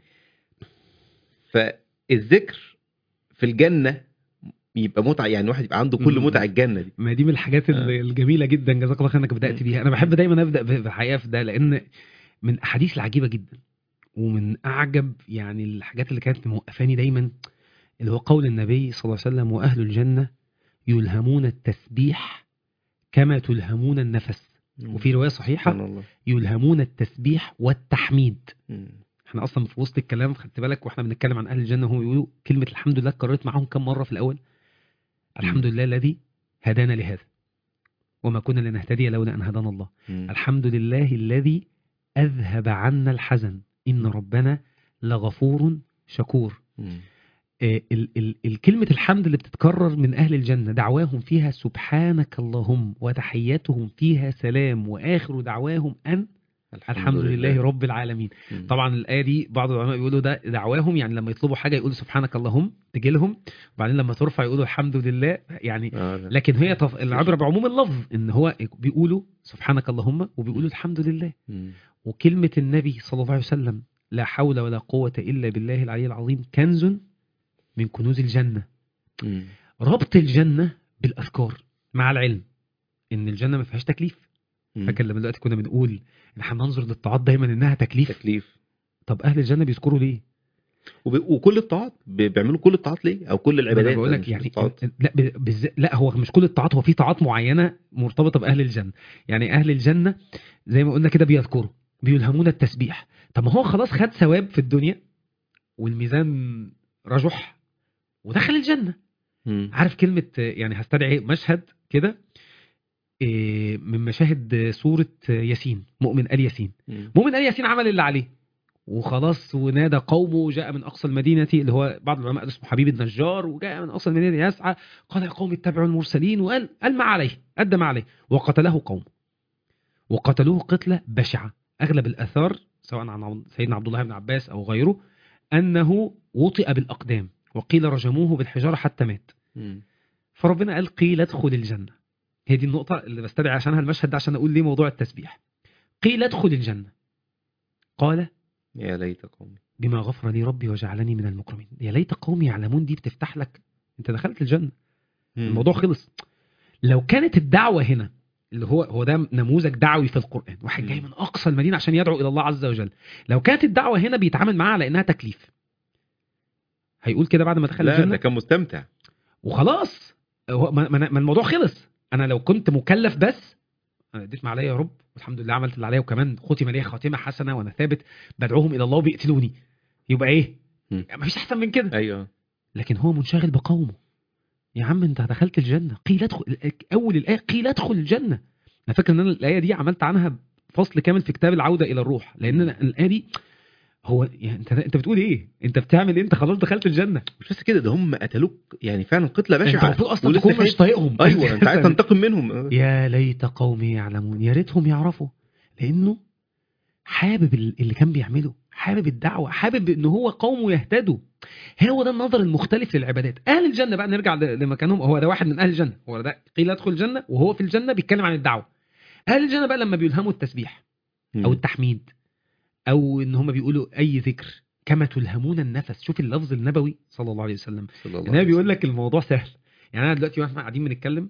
فالذكر في الجنه يبقى متعه يعني الواحد يبقى عنده كل مم. متع الجنه دي ما دي من الحاجات ال- آه. الجميله جدا جزاك الله خير انك بدات مم. بيها انا بحب دايما ابدا ب- بالحقيقه في ده لان من الاحاديث العجيبه جدا ومن اعجب يعني الحاجات اللي كانت موقفاني دايما اللي هو قول النبي صلى الله عليه وسلم واهل الجنه يلهمون التسبيح كما تلهمون النفس وفي روايه صحيحه سبحان الله يلهمون التسبيح والتحميد مم. احنا اصلا في وسط الكلام خدت بالك واحنا بنتكلم عن اهل الجنه هم بيقولوا كلمه الحمد لله اتكررت معاهم كم مره في الاول الحمد لله الذي هدانا لهذا وما كنا لنهتدي لولا ان هدانا الله مم. الحمد لله الذي اذهب عنا الحزن ان ربنا لغفور شكور مم. آه، ال- ال- الكلمة الحمد اللي بتتكرر من أهل الجنة دعواهم فيها سبحانك اللهم وتحياتهم فيها سلام وآخر دعواهم أن الحمد لله رب العالمين مم. طبعا الآية دي بعض العلماء بيقولوا ده دعواهم يعني لما يطلبوا حاجة يقولوا سبحانك اللهم تجي لهم وبعدين لما ترفع يقولوا الحمد لله يعني آه لا. لكن هي طف... العبرة بعموم اللفظ ان هو بيقولوا سبحانك اللهم وبيقولوا الحمد لله مم. وكلمة النبي صلى الله عليه وسلم لا حول ولا قوة إلا بالله العلي العظيم كنز من كنوز الجنة مم. ربط الجنة بالأذكار مع العلم إن الجنة ما فيهاش تكليف مم. فاكر لما دلوقتي كنا بنقول إن احنا بننظر للطاعات دايما إنها تكليف تكليف طب أهل الجنة بيذكروا ليه؟ وب... وكل الطاعات ب- بيعملوا كل الطاعات ليه او كل ما العبادات أنا بقول مش لك يعني الطاعات. لا ب- بالز... لا هو مش كل الطاعات هو في طاعات معينة مرتبطة بأهل الجنة يعني أهل الجنة زي ما قلنا كده بيذكروا بيلهمون التسبيح طب ما هو خلاص خد ثواب في الدنيا والميزان رجح ودخل الجنة مم. عارف كلمة يعني هستدعي مشهد كده إيه، من مشاهد سورة ياسين مؤمن آل ياسين مم. مؤمن آل ياسين عمل اللي عليه وخلاص ونادى قومه جاء من أقصى المدينة اللي هو بعض العلماء اسمه حبيب النجار وجاء من أقصى المدينة يسعى قال يا قوم اتبعوا المرسلين وقال قال ما عليه أدى ما عليه وقتله قوم وقتلوه قتلة بشعة أغلب الآثار سواء عن سيدنا عبد الله بن عباس أو غيره أنه وطئ بالأقدام وقيل رجموه بالحجارة حتى مات مم. فربنا قال قيل ادخل الجنة هي دي النقطة اللي بستدعي عشانها المشهد ده عشان أقول ليه موضوع التسبيح قيل ادخل الجنة قال يا ليت قومي بما غفر لي ربي وجعلني من المكرمين يا ليت قومي يعلمون دي بتفتح لك انت دخلت الجنة مم. الموضوع خلص لو كانت الدعوة هنا اللي هو هو ده نموذج دعوي في القرآن واحد جاي مم. من أقصى المدينة عشان يدعو إلى الله عز وجل لو كانت الدعوة هنا بيتعامل معاها على إنها تكليف هيقول كده بعد ما دخل لا الجنة ده كان مستمتع وخلاص هو ما, ما ما الموضوع خلص انا لو كنت مكلف بس انا اديت ما عليا يا رب والحمد لله عملت اللي عليا وكمان ختم لي خاتمه حسنه وانا ثابت بدعوهم الى الله وبيقتلوني يبقى ايه مم. مفيش احسن من كده ايوه لكن هو منشغل بقومه يا عم انت دخلت الجنه قيل ادخل اول الايه قيل ادخل الجنه انا فاكر ان انا الايه دي عملت عنها فصل كامل في كتاب العوده الى الروح لان أنا الايه دي هو يعني انت انت بتقول ايه انت بتعمل ايه انت خلاص دخلت الجنه مش بس كده ده هم قتلوك يعني فعلا قتله انت بشعه المفروض اصلا ولسه تكون خايف. مش طايقهم ايوه انت عايز تنتقم منهم يا ليت قومي يعلمون يا ريتهم يعرفوا لانه حابب ال- اللي كان بيعمله حابب الدعوه حابب ان هو قومه يهتدوا هو ده النظر المختلف للعبادات اهل الجنه بقى نرجع ل- لمكانهم هو ده واحد من اهل الجنه هو ده قيل ادخل الجنه وهو في الجنه بيتكلم عن الدعوه اهل الجنه بقى لما بيلهموا التسبيح مم. او التحميد او ان هم بيقولوا اي ذكر كما تلهمون النفس شوف اللفظ النبوي صلى الله عليه وسلم صلى الله النبي عليه بيقول وسلم. لك الموضوع سهل يعني انا دلوقتي واحنا قاعدين بنتكلم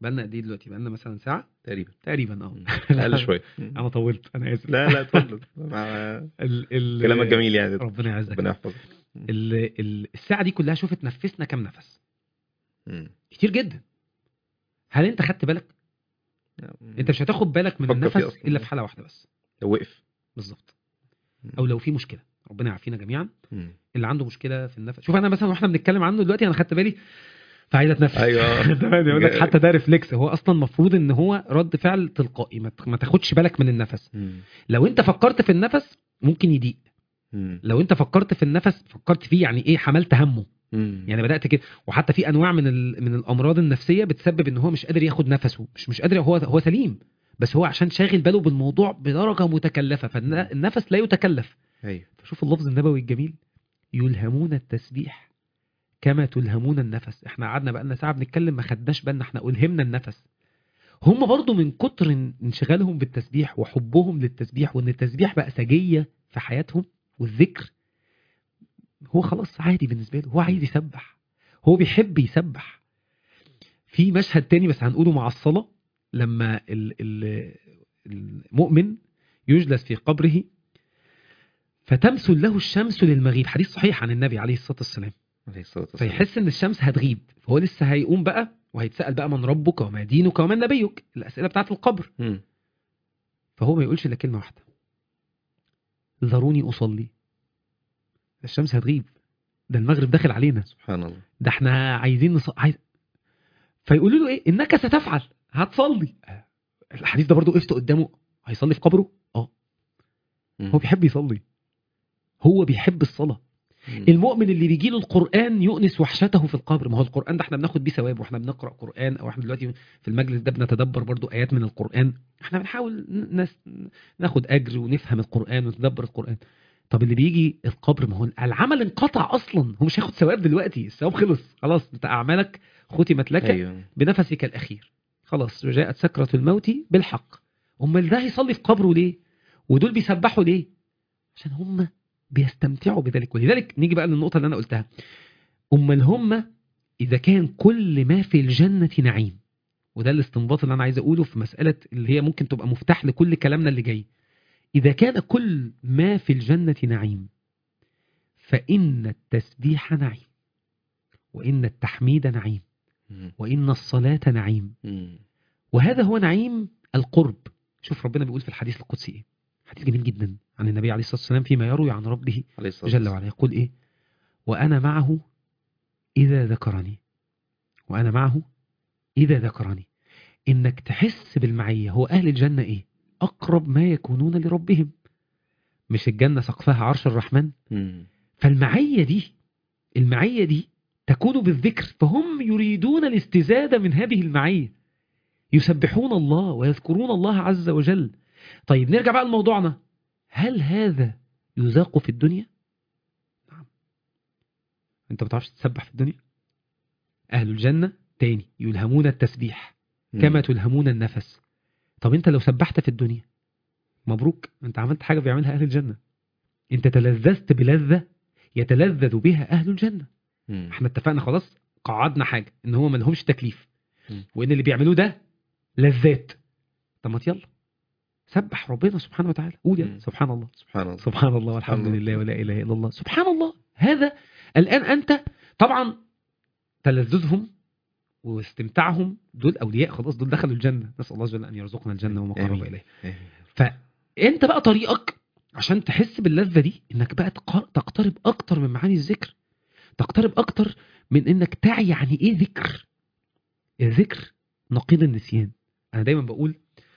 بقالنا قد ايه دلوقتي بقالنا مثلا ساعه تقريبا تقريبا اه مم. اقل شويه انا طولت انا اسف لا لا اتفضل مع ال ال كلامك جميل يعني ربنا يعزك ربنا يحفظك ال ال الساعه دي كلها شوف اتنفسنا كام نفس مم. كتير جدا هل انت خدت بالك انت مش هتاخد بالك من فكر فيه النفس أصلاً. الا في حاله واحده بس لو وقف بالظبط او لو في مشكله ربنا يعافينا جميعا مم. اللي عنده مشكله في النفس شوف انا مثلا واحنا بنتكلم عنه دلوقتي انا خدت بالي فعايز اتنفس أيوة. تمام يقول لك حتى ده ريفلكس هو اصلا المفروض ان هو رد فعل تلقائي ما ت- ما تاخدش بالك من النفس مم. لو انت فكرت في النفس ممكن يضيق مم. لو انت فكرت في النفس فكرت فيه يعني ايه حملت همه مم. يعني بدات كده وحتى في انواع من ال... من الامراض النفسيه بتسبب ان هو مش قادر ياخد نفسه مش مش قادر هو هو سليم بس هو عشان شاغل باله بالموضوع بدرجه متكلفه فالنفس لا يتكلف ايوه فشوف اللفظ النبوي الجميل يلهمون التسبيح كما تلهمون النفس احنا قعدنا بقالنا ساعه بنتكلم ما خدناش بالنا احنا الهمنا النفس هم برضو من كتر ان- انشغالهم بالتسبيح وحبهم للتسبيح وان التسبيح بقى سجيه في حياتهم والذكر هو خلاص عادي بالنسبه له هو عايز يسبح هو بيحب يسبح في مشهد تاني بس هنقوله مع الصلاه لما ال ال المؤمن يجلس في قبره فتمثل له الشمس للمغيب حديث صحيح عن النبي عليه الصلاه والسلام عليه الصلاه والسلام فيحس ان الشمس هتغيب فهو لسه هيقوم بقى وهيتسال بقى من ربك وما دينك ومن نبيك الاسئله بتاعت القبر مم. فهو ما يقولش الا كلمه واحده ذروني اصلي الشمس هتغيب ده المغرب داخل علينا سبحان الله ده احنا عايزين نص... عايز... فيقولوا له ايه انك ستفعل هتصلي الحديث ده برضو وقفت قدامه هيصلي في قبره اه مم. هو بيحب يصلي هو بيحب الصلاه مم. المؤمن اللي بيجي له القرآن يؤنس وحشته في القبر ما هو القرآن ده احنا بناخد بيه ثواب واحنا بنقرأ قرآن او احنا دلوقتي في المجلس ده بنتدبر برضو آيات من القرآن احنا بنحاول ن- نس... ناخد أجر ونفهم القرآن ونتدبر القرآن طب اللي بيجي القبر ما هو العمل انقطع اصلا هو مش هياخد ثواب دلوقتي الثواب خلص خلاص انت اعمالك ختمت لك ايوه بنفسك الأخير خلاص وجاءت سكرة الموت بالحق أمال ده هيصلي في قبره ليه ودول بيسبحوا ليه عشان هم بيستمتعوا بذلك ولذلك نيجي بقى للنقطة اللي أنا قلتها أمال هم إذا كان كل ما في الجنة نعيم وده الاستنباط اللي أنا عايز أقوله في مسألة اللي هي ممكن تبقى مفتاح لكل كلامنا اللي جاي إذا كان كل ما في الجنة نعيم فإن التسبيح نعيم وإن التحميد نعيم مم. وإن الصلاة نعيم مم. وهذا هو نعيم القرب شوف ربنا بيقول في الحديث القدسي ايه حديث جميل جدا عن النبي عليه الصلاة والسلام فيما يروي عن ربه عليه الصلاه جل والسلام. وعلا يقول ايه وأنا معه إذا ذكرني وأنا معه إذا ذكرني إنك تحس بالمعية هو أهل الجنة إيه أقرب ما يكونون لربهم مش الجنة سقفها عرش الرحمن مم. فالمعية دي المعية دي تكون بالذكر فهم يريدون الاستزادة من هذه المعية يسبحون الله ويذكرون الله عز وجل طيب نرجع بقى لموضوعنا هل هذا يذاق في الدنيا؟ نعم انت ما بتعرفش تسبح في الدنيا؟ أهل الجنة تاني يلهمون التسبيح مم. كما تلهمون النفس طب انت لو سبحت في الدنيا مبروك انت عملت حاجة بيعملها أهل الجنة انت تلذذت بلذة يتلذذ بها أهل الجنة مم. احنا اتفقنا خلاص قعدنا حاجة ان هو ملهمش تكليف مم. وان اللي بيعملوه ده لذات طب ما يلا سبح ربنا سبحانه وتعالى قول يا مم. سبحان الله سبحان الله سبحان الله والحمد الله. لله ولا اله الا الله سبحان الله هذا الان انت طبعا تلذذهم واستمتاعهم دول اولياء خلاص دول دخلوا الجنه نسال الله جل ان يرزقنا الجنه وما قرب آمين. اليه آمين. فانت بقى طريقك عشان تحس باللذه دي انك بقى تق- تقترب اكتر من معاني الذكر تقترب اكتر من انك تعي يعني ايه ذكر الذكر نقيض النسيان انا دايما بقول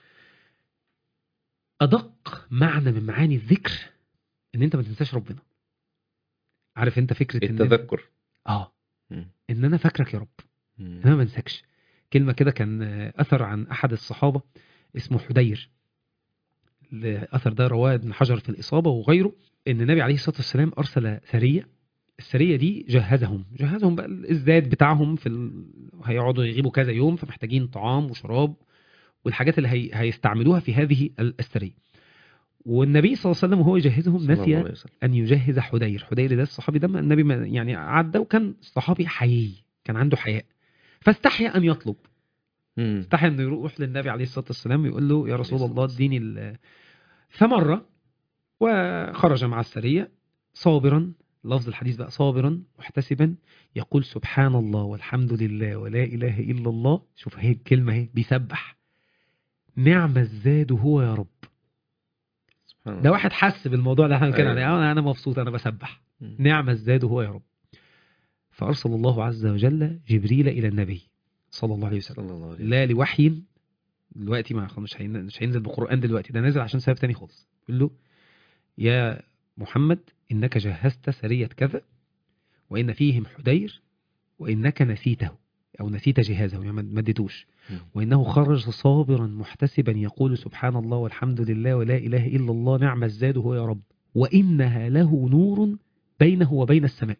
ادق معنى من معاني الذكر ان انت ما تنساش ربنا عارف انت فكره ان التذكر اه مم. ان انا فاكرك يا رب مم. ان انا ما انساكش كلمه كده كان آه، اثر عن احد الصحابه اسمه حدير الاثر ده رواه ابن حجر في الاصابه وغيره ان النبي عليه الصلاه والسلام ارسل سريه السريه دي جهزهم جهزهم بقى الازداد بتاعهم في ال... هيقعدوا يغيبوا كذا يوم فمحتاجين طعام وشراب والحاجات اللي هي... هيستعملوها في هذه السريه والنبي صلى الله عليه وسلم وهو يجهزهم صلى الله نسي عليه وسلم. ان يجهز حدير حدير ده الصحابي ده ما النبي ما يعني عدى وكان صحابي حيي كان عنده حياء فاستحيا ان يطلب مم. استحي انه يروح للنبي عليه الصلاه والسلام ويقول له يا رسول عليه الله الصلاة اديني ال- فمر وخرج مع السريه صابرا لفظ الحديث بقى صابرا محتسبا يقول سبحان الله والحمد لله ولا اله الا الله شوف هي الكلمه اهي بيسبح نعم الزاد هو يا رب سبحان ده الله. واحد حس بالموضوع اللي احنا بنتكلم أيوة. عليه انا انا مبسوط انا بسبح مم. نعم الزاد هو يا رب فارسل الله عز وجل جبريل الى النبي صلى الله عليه وسلم صلى الله عليه وسلم لا لوحي دلوقتي ما خلاص مش هين- مش هينزل بقرآن دلوقتي ده نازل عشان سبب تاني خالص يقول له يا محمد إنك جهزت سرية كذا وإن فيهم حدير وإنك نسيته أو نسيت جهازه يعني ما ما اديتوش مم. وإنه خرج صابرا محتسبا يقول سبحان الله والحمد لله ولا إله إلا الله نعم الزاد هو يا رب وإنها له نور بينه وبين السماء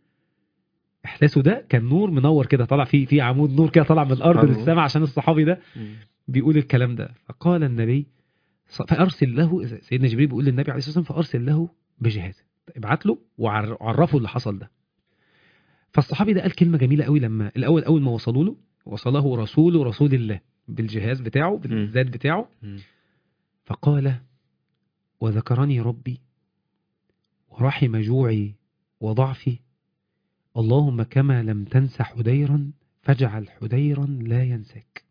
إحساسه ده كان نور منور كده طالع فيه في عمود نور كده طالع من الأرض سبحان الله. للسماء عشان الصحابي ده مم. بيقول الكلام ده فقال النبي ص- فأرسل له سيدنا جبريل بيقول للنبي عليه الصلاة والسلام فأرسل له بجهازه ابعت له وعر- وعرفه اللي حصل ده فالصحابي ده قال كلمة جميلة قوي لما الأول أول ما وصلوا له وصله رسول رسول الله بالجهاز بتاعه بالذات بتاعه مم. فقال وذكرني ربي ورحم جوعي وضعفي اللهم كما لم تنس حديرا فاجعل حديرا لا ينساك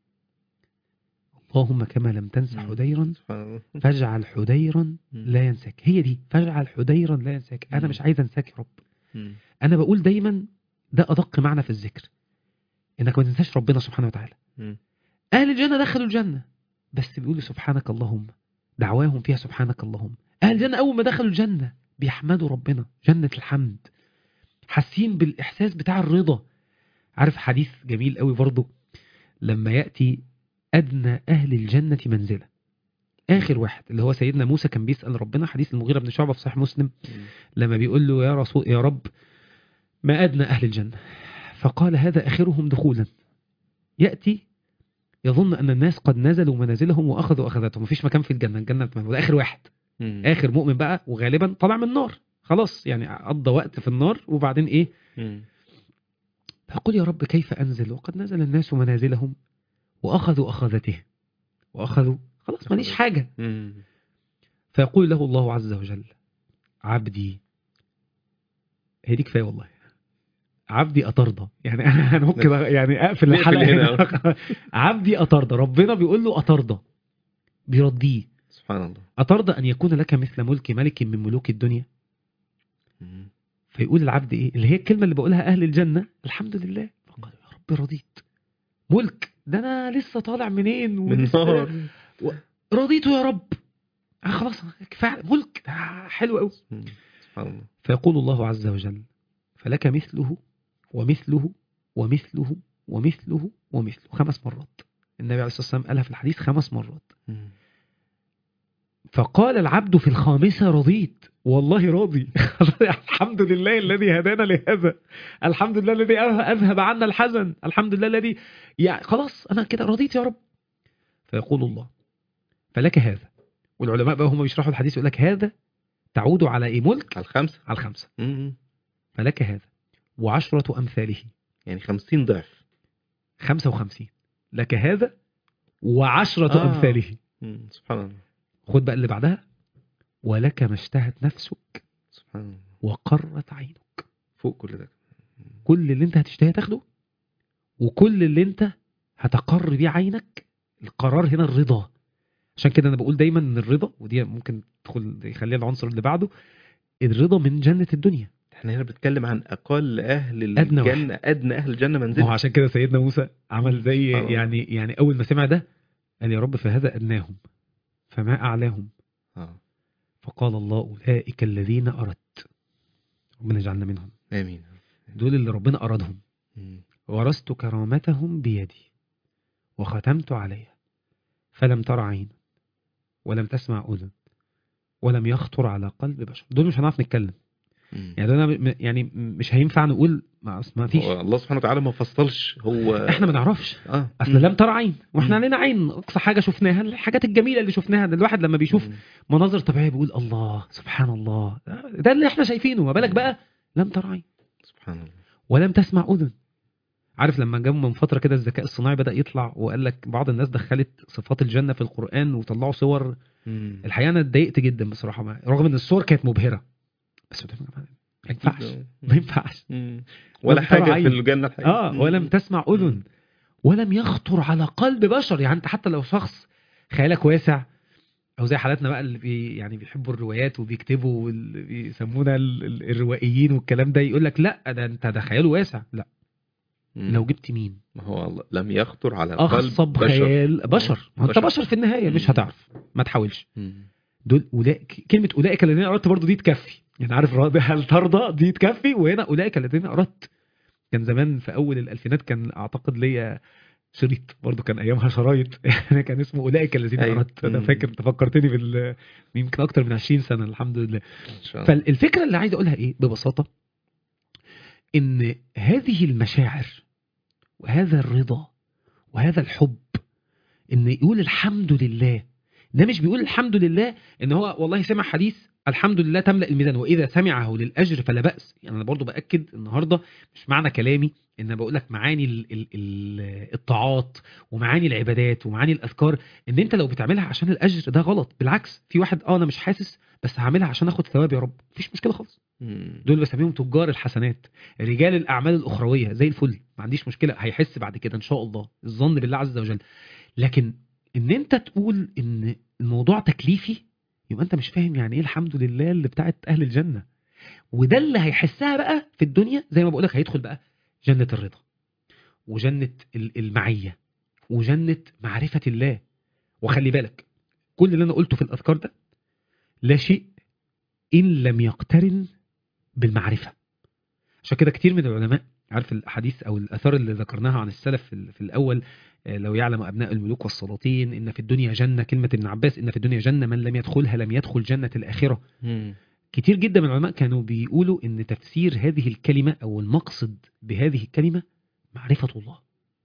اللهم كما لم تنس مم. حديرا سبحان الله فاجعل حديرا مم. لا ينساك هي دي فاجعل حديرا لا ينساك انا مم. مش عايز انساك يا رب مم. انا بقول دايما ده ادق معنى في الذكر انك ما تنساش ربنا سبحانه وتعالى مم. اهل الجنه دخلوا الجنه بس بيقولوا سبحانك اللهم دعواهم فيها سبحانك اللهم اهل الجنه اول ما دخلوا الجنه بيحمدوا ربنا جنه الحمد حاسين بالاحساس بتاع الرضا عارف حديث جميل قوي برضه لما ياتي ادنى اهل الجنه منزله اخر واحد اللي هو سيدنا موسى كان بيسال ربنا حديث المغيره بن شعبه في صحيح مسلم مم. لما بيقول له يا رسول يا رب ما أدنى أهل الجنة فقال هذا آخرهم دخولا يأتي يظن أن الناس قد نزلوا منازلهم وأخذوا أخذتهم مفيش مكان في الجنة الجنة وده آخر واحد مم. آخر مؤمن بقى وغالبا طلع من النار خلاص يعني قضى وقت في النار وبعدين إيه مم. فقل يا رب كيف أنزل وقد نزل الناس منازلهم وأخذوا أخذته وأخذوا خلاص ماليش حاجة مم. فيقول له الله عز وجل عبدي هي دي كفايه والله عبدي أترضى يعني أنا أنا ممكن يعني أقفل نقفل الحلقة هنا. هنا عبدي أترضى ربنا بيقول له أترضى بيرضيه سبحان الله أترضى أن يكون لك مثل ملك ملك من ملوك الدنيا مم. فيقول العبد إيه اللي هي الكلمة اللي بقولها أهل الجنة الحمد لله فقال يا رب رضيت ملك ده أنا لسه طالع منين من ولسه- نار رضيته يا رب آه خلاص كفاية ملك ده حلو قوي مم. سبحان الله فيقول الله عز وجل فلك مثله ومثله ومثله ومثله ومثله خمس مرات النبي عليه الصلاة والسلام قالها في الحديث خمس مرات مم. فقال العبد في الخامسة رضيت والله راضي الحمد لله الذي هدانا لهذا الحمد لله الذي أذهب عنا الحزن الحمد لله الذي يعني خلاص أنا كده رضيت يا رب فيقول الله فلك هذا والعلماء بقى هم بيشرحوا الحديث يقول لك هذا تعود على إيه ملك على الخمسة على الخمسة مم. فلك هذا وعشرة أمثاله يعني خمسين ضعف خمسة وخمسين لك هذا وعشرة آه. أمثاله مم. سبحان الله خد بقى اللي بعدها ولك ما اشتهت نفسك سبحان الله وقرت عينك فوق كل ده كل اللي انت هتشتهيه تاخده وكل اللي انت هتقر بيه عينك القرار هنا الرضا عشان كده انا بقول دايما ان الرضا ودي ممكن تدخل يخليها العنصر اللي بعده الرضا من جنة الدنيا احنا هنا بنتكلم عن اقل اهل أدنى الجنه ادنى اهل الجنه ما هو منزلا عشان كده سيدنا موسى عمل زي سبحان الله. يعني يعني اول ما سمع ده قال يا رب فهذا ادناهم فما اعلاهم اه فقال الله اولئك الذين اردت ربنا يجعلنا منهم امين دول اللي ربنا ارادهم مم. غرست كرامتهم بيدي وختمت عليها فلم تر عين ولم تسمع اذن ولم يخطر على قلب بشر دول مش هنعرف نتكلم مم. يعني دول م- يعني مش هينفع نقول ما ما فيش هو الله سبحانه وتعالى ما فصلش هو احنا ما نعرفش اه اصل مم. لم ترى عين واحنا مم. علينا عين اقصى حاجه شفناها الحاجات الجميله اللي شفناها ده الواحد لما بيشوف مم. مناظر طبيعيه بيقول الله سبحان الله ده اللي احنا شايفينه ما بالك بقى لم ترى عين سبحان الله ولم تسمع اذن عارف لما جم من فتره كده الذكاء الصناعي بدا يطلع وقال لك بعض الناس دخلت صفات الجنه في القران وطلعوا صور مم. الحقيقه انا اتضايقت جدا بصراحه معاه رغم ان الصور كانت مبهره بس ما ينفعش أكيد. ما ينفعش مم. ولا لم ترى حاجه عين. في الجنه الحقيقة. اه مم. ولم تسمع اذن ولم يخطر على قلب بشر يعني انت حتى لو شخص خيالك واسع او زي حالاتنا بقى اللي بي يعني بيحبوا الروايات وبيكتبوا واللي بيسمونا ال- ال- الروائيين والكلام ده يقول لك لا ده انت ده خياله واسع لا مم. لو جبت مين ما هو الله لم يخطر على قلب اغصب بشر. خيال بشر ما انت بشر. بشر في النهايه مش مم. هتعرف ما تحاولش مم. دول أولئك كلمة أولئك الذين أردت برضو دي تكفي يعني عارف راضي هل ترضى دي تكفي وهنا أولئك الذين أردت كان زمان في أول الألفينات كان أعتقد ليا شريط برضو كان أيامها شرايط يعني كان اسمه أولئك الذين أيوة. أردت أنا مم. فاكر أنت فكرتني بال يمكن أكتر من 20 سنة الحمد لله ان شاء الله فالفكرة اللي عايز أقولها إيه ببساطة إن هذه المشاعر وهذا الرضا وهذا الحب إن يقول الحمد لله ده مش بيقول الحمد لله إن هو والله سمع حديث الحمد لله تملأ الميزان وإذا سمعه للأجر فلا بأس يعني أنا برضو بأكد النهاردة مش معنى كلامي إن أنا بقول لك معاني ال ال ال الطاعات ومعاني العبادات ومعاني الأذكار إن أنت لو بتعملها عشان الأجر ده غلط بالعكس في واحد أه أنا مش حاسس بس هعملها عشان آخد ثواب يا رب مفيش مشكلة خالص مم. دول بسميهم تجار الحسنات رجال الاعمال الاخرويه زي الفل ما عنديش مشكله هيحس بعد كده ان شاء الله الظن بالله عز وجل لكن ان انت تقول ان الموضوع تكليفي يبقى انت مش فاهم يعني ايه الحمد لله اللي بتاعت اهل الجنه وده اللي هيحسها بقى في الدنيا زي ما بقولك هيدخل بقى جنه الرضا وجنه ال- المعيه وجنه معرفه الله وخلي بالك كل اللي انا قلته في الاذكار ده لا شيء ان لم يقترن بالمعرفة عشان كده كتير من العلماء عارف الأحاديث أو الأثار اللي ذكرناها عن السلف في ال- في الأول آه، لو يعلم أبناء الملوك والسلاطين إن في الدنيا جنة كلمة ابن عباس إن في الدنيا جنة من لم يدخلها لم يدخل جنة الآخرة مم. كتير جدا من العلماء كانوا بيقولوا إن تفسير هذه الكلمة أو المقصد بهذه الكلمة معرفة الله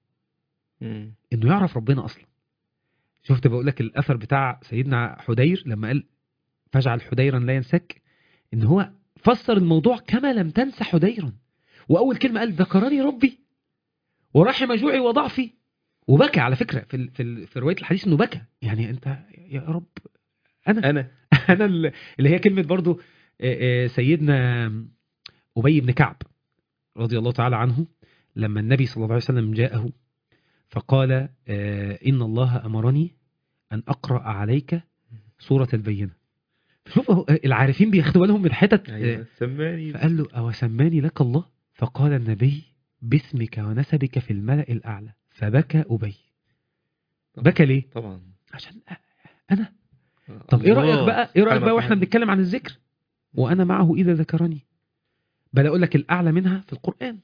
مم. إنه يعرف ربنا أصلا شفت بقول لك الأثر بتاع سيدنا حدير لما قال فاجعل حديرا لا ينسك إن هو فسر الموضوع كما لم تنس حديرا واول كلمه قال ذكرني ربي ورحم جوعي وضعفي وبكى على فكره في ال- في, ال- في روايه الحديث انه بكى يعني انت يا رب انا انا انا ال- اللي هي كلمه برضو آه، آه، سيدنا ابي بن كعب رضي الله تعالى عنه لما النبي صلى الله عليه وسلم جاءه فقال آه، ان الله امرني ان اقرا عليك سوره البينه شوف أهو، آه، العارفين بياخدوا بالهم من حتت آه، ايوه سماني فقال له أو سماني لك الله فقال النبي باسمك ونسبك في الملأ الأعلى فبكى أبي بكى ليه؟ طبعا عشان أ- أنا طب إيه رأيك الله بقى؟ إيه رأيك سبحانه بقى وإحنا وتعالى. بنتكلم عن الذكر وأنا معه إذا ذكرني بل أقول لك الأعلى منها في القرآن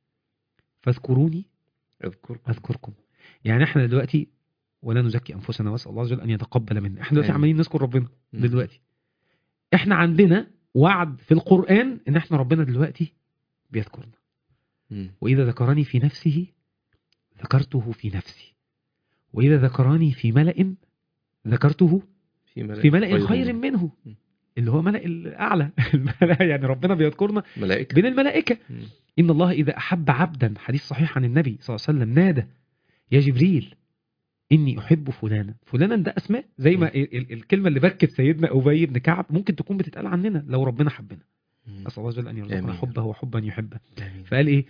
فاذكروني اذكركم أذكركم يعني إحنا دلوقتي ولا نزكي أنفسنا وأسأل الله عز وجل أن يتقبل منا إحنا دلوقتي آمين. عمالين نذكر ربنا مم. دلوقتي إحنا عندنا وعد في القرآن إن إحنا ربنا دلوقتي بيذكرنا مم. وإذا ذكرني في نفسه ذكرته في نفسي وإذا ذكرني في ملأ ذكرته في ملأ في ملأ خير منه مم. اللي هو ملأ الأعلى الملأ يعني ربنا بيذكرنا ملائكه بين الملائكة مم. إن الله إذا أحب عبدا حديث صحيح عن النبي صلى الله عليه وسلم نادى يا جبريل إني أحب فلانا فلانا ده أسماء زي ما ال- ال- الكلمة اللي بكت سيدنا أبي بن كعب ممكن تكون بتتقال عننا لو ربنا حبنا مم. أسأل الله عز وجل أن يرزقنا آمين. حبه وحبا يحبه آمين. فقال ايه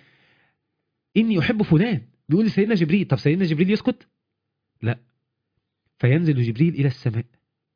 اني احب فلان بيقول لسيدنا جبريل طب سيدنا جبريل يسكت لا فينزل جبريل الى السماء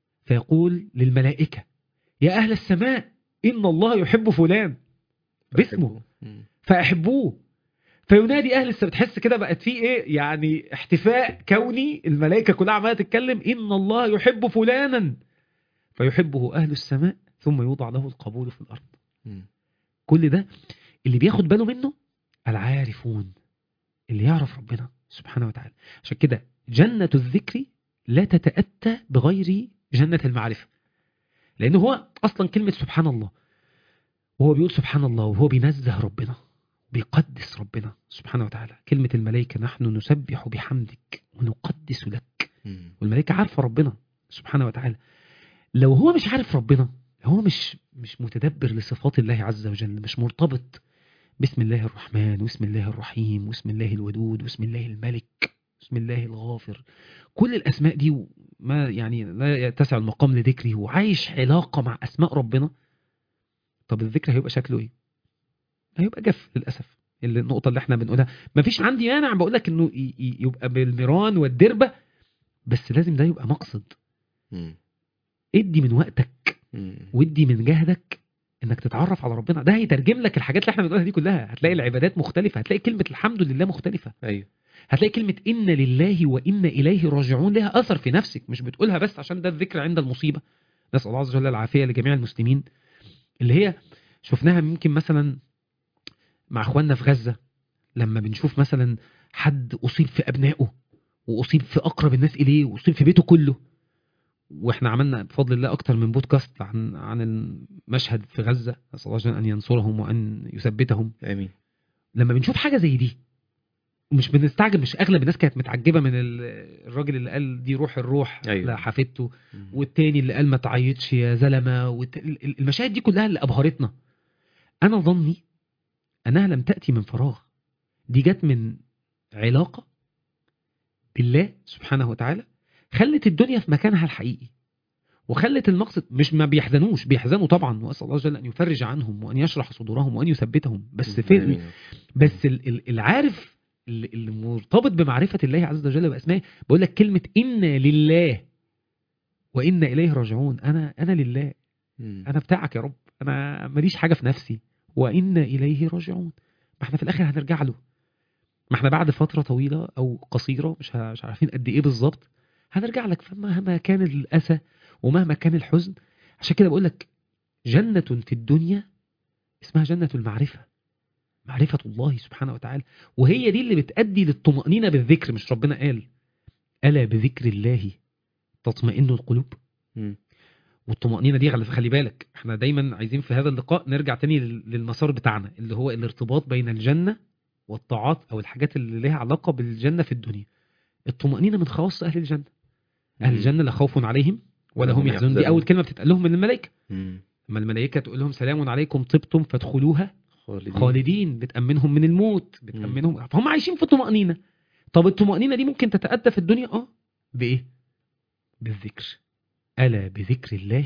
فيقول للملائكه يا اهل السماء ان الله يحب فلان باسمه مم. فاحبوه فينادي اهل السماء تحس كده بقت في ايه يعني احتفاء كوني الملائكه كلها عماله تتكلم ان الله يحب فلانا فيحبه اهل السماء ثم يوضع له القبول في الارض مم. كل ده اللي بياخد باله منه العارفون اللي يعرف ربنا سبحانه وتعالى عشان كده جنة الذكر لا تتأتى بغير جنة المعرفة لأن هو أصلا كلمة سبحان الله وهو بيقول سبحان الله وهو بينزه ربنا بيقدس ربنا سبحانه وتعالى كلمة الملائكة نحن نسبح بحمدك ونقدس لك مم. والملائكة عارفة ربنا سبحانه وتعالى لو هو مش عارف ربنا هو مش مش متدبر لصفات الله عز وجل مش مرتبط بسم الله الرحمن واسم الله الرحيم واسم الله الودود واسم الله الملك بسم الله الغافر كل الاسماء دي ما يعني لا يتسع المقام لذكره وعايش علاقه مع اسماء ربنا طب الذكر هيبقى شكله ايه هيبقى جف للاسف اللي- النقطه اللي احنا بنقولها مفيش عندي مانع بقول لك انه ي- ي- يبقى بالميران والدربه بس لازم ده يبقى مقصد مم. ادي من وقتك مم. وادي من جهدك انك تتعرف على ربنا ده هيترجم لك الحاجات اللي احنا بنقولها دي كلها هتلاقي العبادات مختلفه هتلاقي كلمه الحمد لله مختلفه ايوه هتلاقي كلمه ان لله وانا اليه راجعون لها اثر في نفسك مش بتقولها بس عشان ده الذكر عند المصيبه نسال الله عز وجل العافيه لجميع المسلمين اللي هي شفناها يمكن مثلا مع اخواننا في غزه لما بنشوف مثلا حد اصيب في ابنائه واصيب في اقرب الناس اليه واصيب في بيته كله واحنا عملنا بفضل الله اكتر من بودكاست عن عن المشهد في غزه نسال الله عز وجل ان ينصرهم وان يثبتهم امين لما بنشوف حاجه زي دي مش بنستعجب مش اغلب الناس كانت متعجبه من ال- الراجل اللي قال دي روح الروح أيوة. لحفيدته مم. والتاني اللي قال ما تعيطش يا زلمه والت... ال- ال- المشاهد دي كلها اللي ابهرتنا انا ظني انها لم تاتي من فراغ دي جت من علاقه بالله سبحانه وتعالى خلت الدنيا في مكانها الحقيقي وخلت المقصد مش ما بيحزنوش بيحزنوا طبعا واسال الله جل ان يفرج عنهم وان يشرح صدورهم وان يثبتهم بس في آمين. بس ال- ال- العارف اللي اللي مرتبط بمعرفة الله عز وجل بأسمائه بقول لك كلمة إنا لله وإنا إليه راجعون أنا أنا لله مم. أنا بتاعك يا رب أنا ماليش حاجة في نفسي وإنا إليه راجعون ما احنا في الآخر هنرجع له ما احنا بعد فترة طويلة أو قصيرة مش ه- مش عارفين قد إيه بالظبط هنرجع لك فمهما كان الأسى ومهما كان الحزن عشان كده بقول لك جنة في الدنيا اسمها جنة المعرفة معرفة الله سبحانه وتعالى وهي دي اللي بتأدي للطمأنينة بالذكر مش ربنا قال ألا بذكر الله تطمئن القلوب مم. والطمأنينة دي على- خلي بالك احنا دايما عايزين في هذا اللقاء نرجع تاني لل- للمسار بتاعنا اللي هو الارتباط بين الجنة والطاعات أو الحاجات اللي لها علاقة بالجنة في الدنيا الطمأنينة من خواص أهل الجنة أهل مم. الجنة لا خوف عليهم ولا هم يحزنون دي يحزنون. أول كلمة بتتقال لهم من الملائكة مم. لما الملائكة تقول لهم سلام عليكم طبتم فادخلوها خالدين خالدين بتأمنهم من الموت بتأمنهم فهم عايشين في طمأنينة طب الطمأنينة دي ممكن تتأدى في الدنيا اه بإيه بالذكر ألا بذكر الله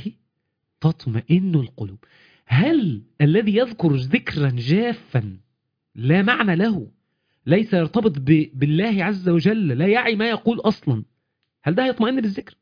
تطمئن القلوب هل الذي يذكر ذكرا جافا لا معنى له ليس يرتبط ب- بالله عز وجل لا يعي ما يقول أصلا هل ده هيطمئن بالذكر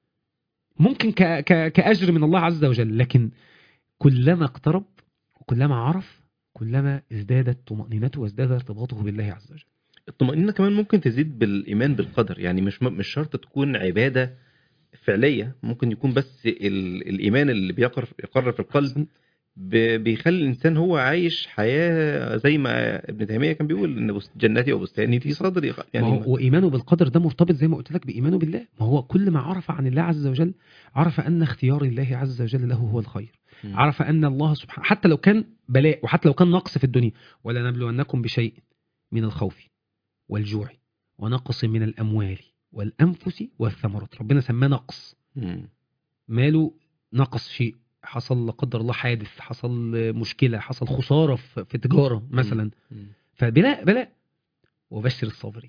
ممكن ك ك كأجر من الله عز وجل لكن كلما اقترب وكلما عرف كلما ازدادت طمأنينته وازداد ارتباطه بالله عز وجل الطمأنينة كمان ممكن تزيد بالإيمان بالقدر يعني مش مش شرط تكون عبادة فعلية ممكن يكون بس ال... الإيمان اللي بيقر يقرر في القلب أحسن. ب... بيخلي الإنسان هو عايش حياة زي ما ابن تيمية كان بيقول إن بس- جنتي وبستاني في صدري يعني يعني ما هو وإيمانه بالقدر ده مرتبط زي ما قلت لك بإيمانه بالله ما هو كل ما عرف عن الله عز وجل عرف أن اختيار الله عز وجل له هو الخير مم. عرف أن الله سبحانه حتى لو كان بلاء وحتى لو كان نقص في الدنيا ولنبلونكم بشيء من الخوف والجوع ونقص من الأموال والأنفس والثمرات ربنا سماه نقص مم. ماله نقص شيء حصل لا قدر الله حادث حصل مشكلة حصل خسارة في في تجارة مثلا مم. فبلاء بلاء وبشر الصابرين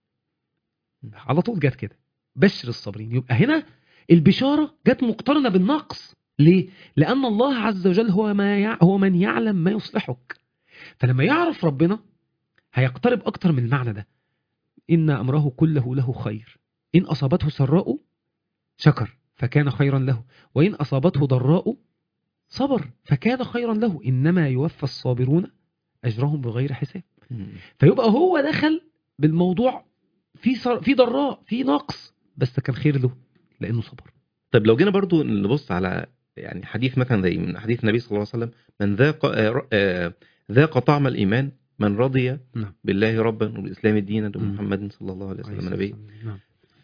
مم. على طول جت كده بشر الصابرين يبقى هنا البشارة جت مقترنة بالنقص ليه؟ لأن الله عز وجل هو ما يع... هو من يعلم ما يصلحك فلما يعرف ربنا هيقترب أكتر من المعنى ده إن أمره كله له خير إن أصابته سراء شكر فكان خيرا له وإن أصابته ضراء صبر فكان خيرا له إنما يوفى الصابرون أجرهم بغير حساب مم. فيبقى هو دخل بالموضوع في صر... في ضراء في نقص بس كان خير له لانه صبر طب لو جينا برضو نبص على يعني حديث مثلا زي من حديث النبي صلى الله عليه وسلم من ذاق آه، ر- آه، ذاق طعم الإيمان من رضي نعم. بالله ربا وبالإسلام دينا مم. ومحمد صلى الله عليه وسلم نبيا نعم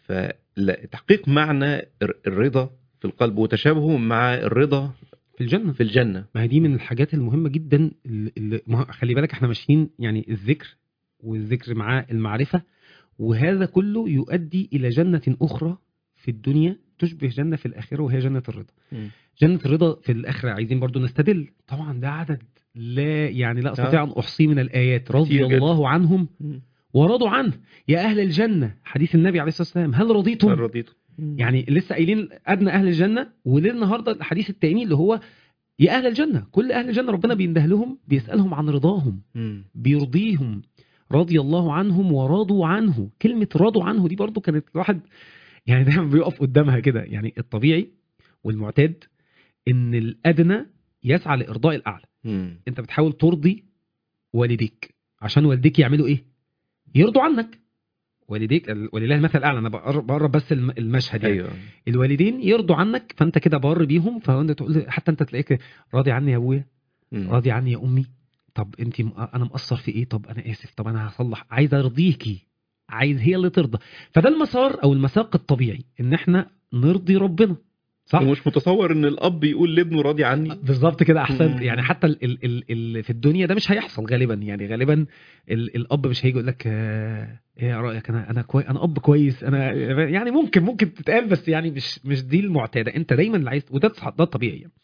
فتحقيق معنى الر- الرضا في القلب وتشابهه مع الرضا في الجنه في الجنة ما هي دي من الحاجات المهمه جدا اللي اللي- ما هو- خلي بالك احنا ماشيين يعني الذكر والذكر معاه المعرفه وهذا كله يؤدي الى جنه اخرى في الدنيا تشبه جنه في الاخره وهي جنه الرضا مم. جنه الرضا في الاخره عايزين برضو نستدل طبعا ده عدد لا يعني لا استطيع ان احصيه من الايات رضي كتير جدا. الله عنهم مم. ورضوا عنه يا اهل الجنه حديث النبي عليه الصلاه والسلام هل رضيتم هل رضيتم يعني لسه قايلين ادنى اهل الجنه وليه النهارده الحديث التاني اللي هو يا اهل الجنه كل اهل الجنه ربنا بينده لهم بيسالهم عن رضاهم مم. بيرضيهم رضي الله عنهم ورضوا عنه كلمه رضوا عنه دي برضو كانت الواحد يعني دايما بيقف قدامها كده يعني الطبيعي والمعتاد ان الادنى يسعى لارضاء الاعلى مم. انت بتحاول ترضي والديك عشان والديك يعملوا ايه يرضوا عنك والديك ولله المثل الاعلى انا بقرب بقرب بس الم- المشهد يعني ايوه الوالدين يرضوا عنك فانت كده بار بيهم فانت تقول حتى انت تلاقيك راضي عني يا ابويا مم. راضي عني يا امي طب انت م... انا مقصر في ايه طب انا اسف طب انا هصلح عايز ارضيكي عايز هي اللي ترضى فده المسار او المساق الطبيعي ان احنا نرضي ربنا صح ومش متصور ان الاب يقول لابنه راضي عني بالظبط كده احسنت مم. يعني حتى ال ال ال ال في الدنيا ده مش هيحصل غالبا يعني غالبا ال الاب مش هيجي يقول لك آه، ايه رايك انا انا كويس انا اب كويس انا يعني ممكن ممكن تتقال بس يعني مش مش دي المعتاده انت دايما اللي عايز وده ده الطبيعي يعني.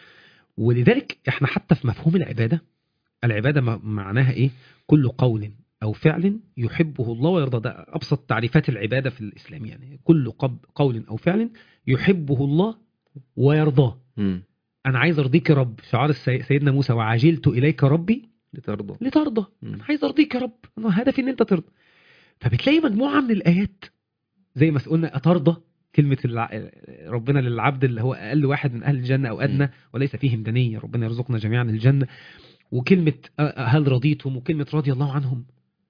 ولذلك احنا حتى في مفهوم العباده العباده م- معناها ايه كل قول او فعل يحبه الله ويرضى ده ابسط تعريفات العباده في الاسلام يعني كل قب- قول او فعل يحبه الله ويرضاه مم. انا عايز ارضيك يا رب شعار السي- سيدنا موسى وعجلت اليك ربي لترضى لترضى مم. انا عايز ارضيك يا رب انا هدفي ان انت ترضى فبتلاقي مجموعه من الايات زي ما قلنا اترضى كلمه الع... ربنا للعبد اللي هو اقل واحد من اهل الجنه او ادنى وليس فيهم دنيه ربنا يرزقنا جميعا الجنه وكلمه أ- هل رضيتم وكلمه رضي الله عنهم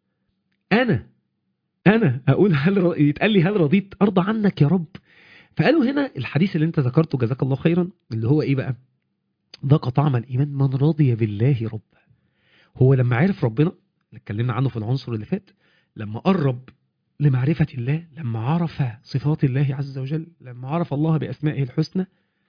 انا انا اقول هل ر... يتقال لي هل رضيت ارضى عنك يا رب فقالوا هنا الحديث اللي انت ذكرته جزاك الله خيرا اللي هو ايه بقى ذاق طعم الايمان من رضي بالله ربا هو لما عرف ربنا اللي اتكلمنا عنه في العنصر اللي فات لما قرب لمعرفة الله لما عرف صفات الله عز وجل لما عرف الله بأسمائه الحسنى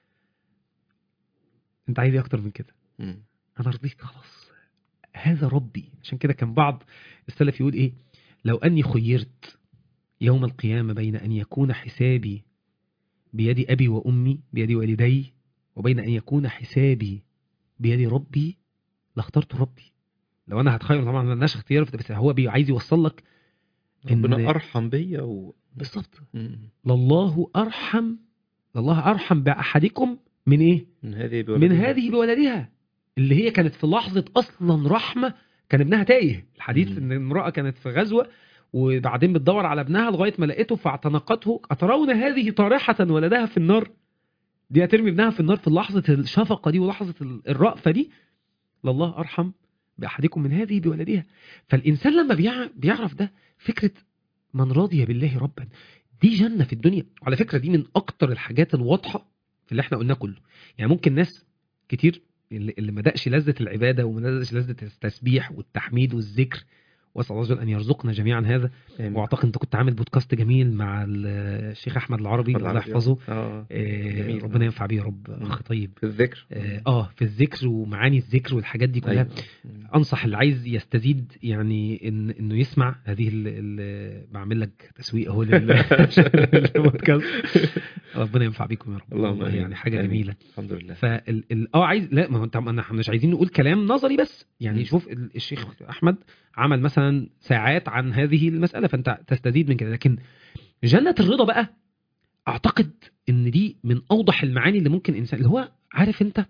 انت عايز ايه اكتر من كده مم. انا رضيت خلاص هذا ربي عشان كده كان بعض السلف يقول ايه لو اني خيرت يوم القيامة بين ان يكون حسابي بيد ابي وامي بيد والدي وبين ان يكون حسابي بيد ربي لاخترت ربي لو انا هتخير طبعا ما لناش اختيار بس هو بي- عايز يوصل لك إن- ربنا ارحم بيا و... بالظبط مم. لله ارحم لله ارحم باحدكم من ايه من هذه من هذه بولدها اللي هي كانت في لحظة أصلا رحمة كان ابنها تايه الحديث مم. إن امرأة كانت في غزوة وبعدين بتدور على ابنها لغاية ما لقيته فاعتنقته أترون هذه طارحة ولدها في النار دي هترمي ابنها في النار في لحظة الشفقة دي ولحظة ال- الرأفة دي لله أرحم بأحدكم من هذه بولدها فالإنسان لما بيع- بيعرف ده فكرة من رضي بالله ربا دي جنة في الدنيا وعلى فكرة دي من أكتر الحاجات الواضحة في اللي احنا قلناه كله يعني ممكن ناس كتير اللي اللي ما دقش لذة العبادة وما دقش لذة التسبيح والتحميد والذكر واسال الله عز وجل ان يرزقنا جميعا هذا آمين. واعتقد انت كنت عامل بودكاست جميل مع الشيخ احمد العربي الله العربي. يحفظه اه آه، جميل. ربنا ينفع بيه يا رب مم. اخ طيب في الذكر اه آه، في الذكر ومعاني الذكر والحاجات دي كلها أيوة. مم. انصح اللي عايز يستزيد يعني إن انه يسمع هذه ال ال بعمل لك تسويق اهو لل- للبودكاست ربنا ينفع بيكم يا رب اللهم والله آمين. يعني حاجه آمين. جميله الحمد لله فال ال- اه عايز لا ما هو انت ما احنا مش عايزين نقول كلام نظري بس يعني مم. شوف ال- الشيخ احمد عمل مثلا ساعات عن هذه المساله فانت تستزيد من كده لكن جنه الرضا بقى اعتقد ان دي من اوضح المعاني اللي ممكن انسان اللي هو عارف انت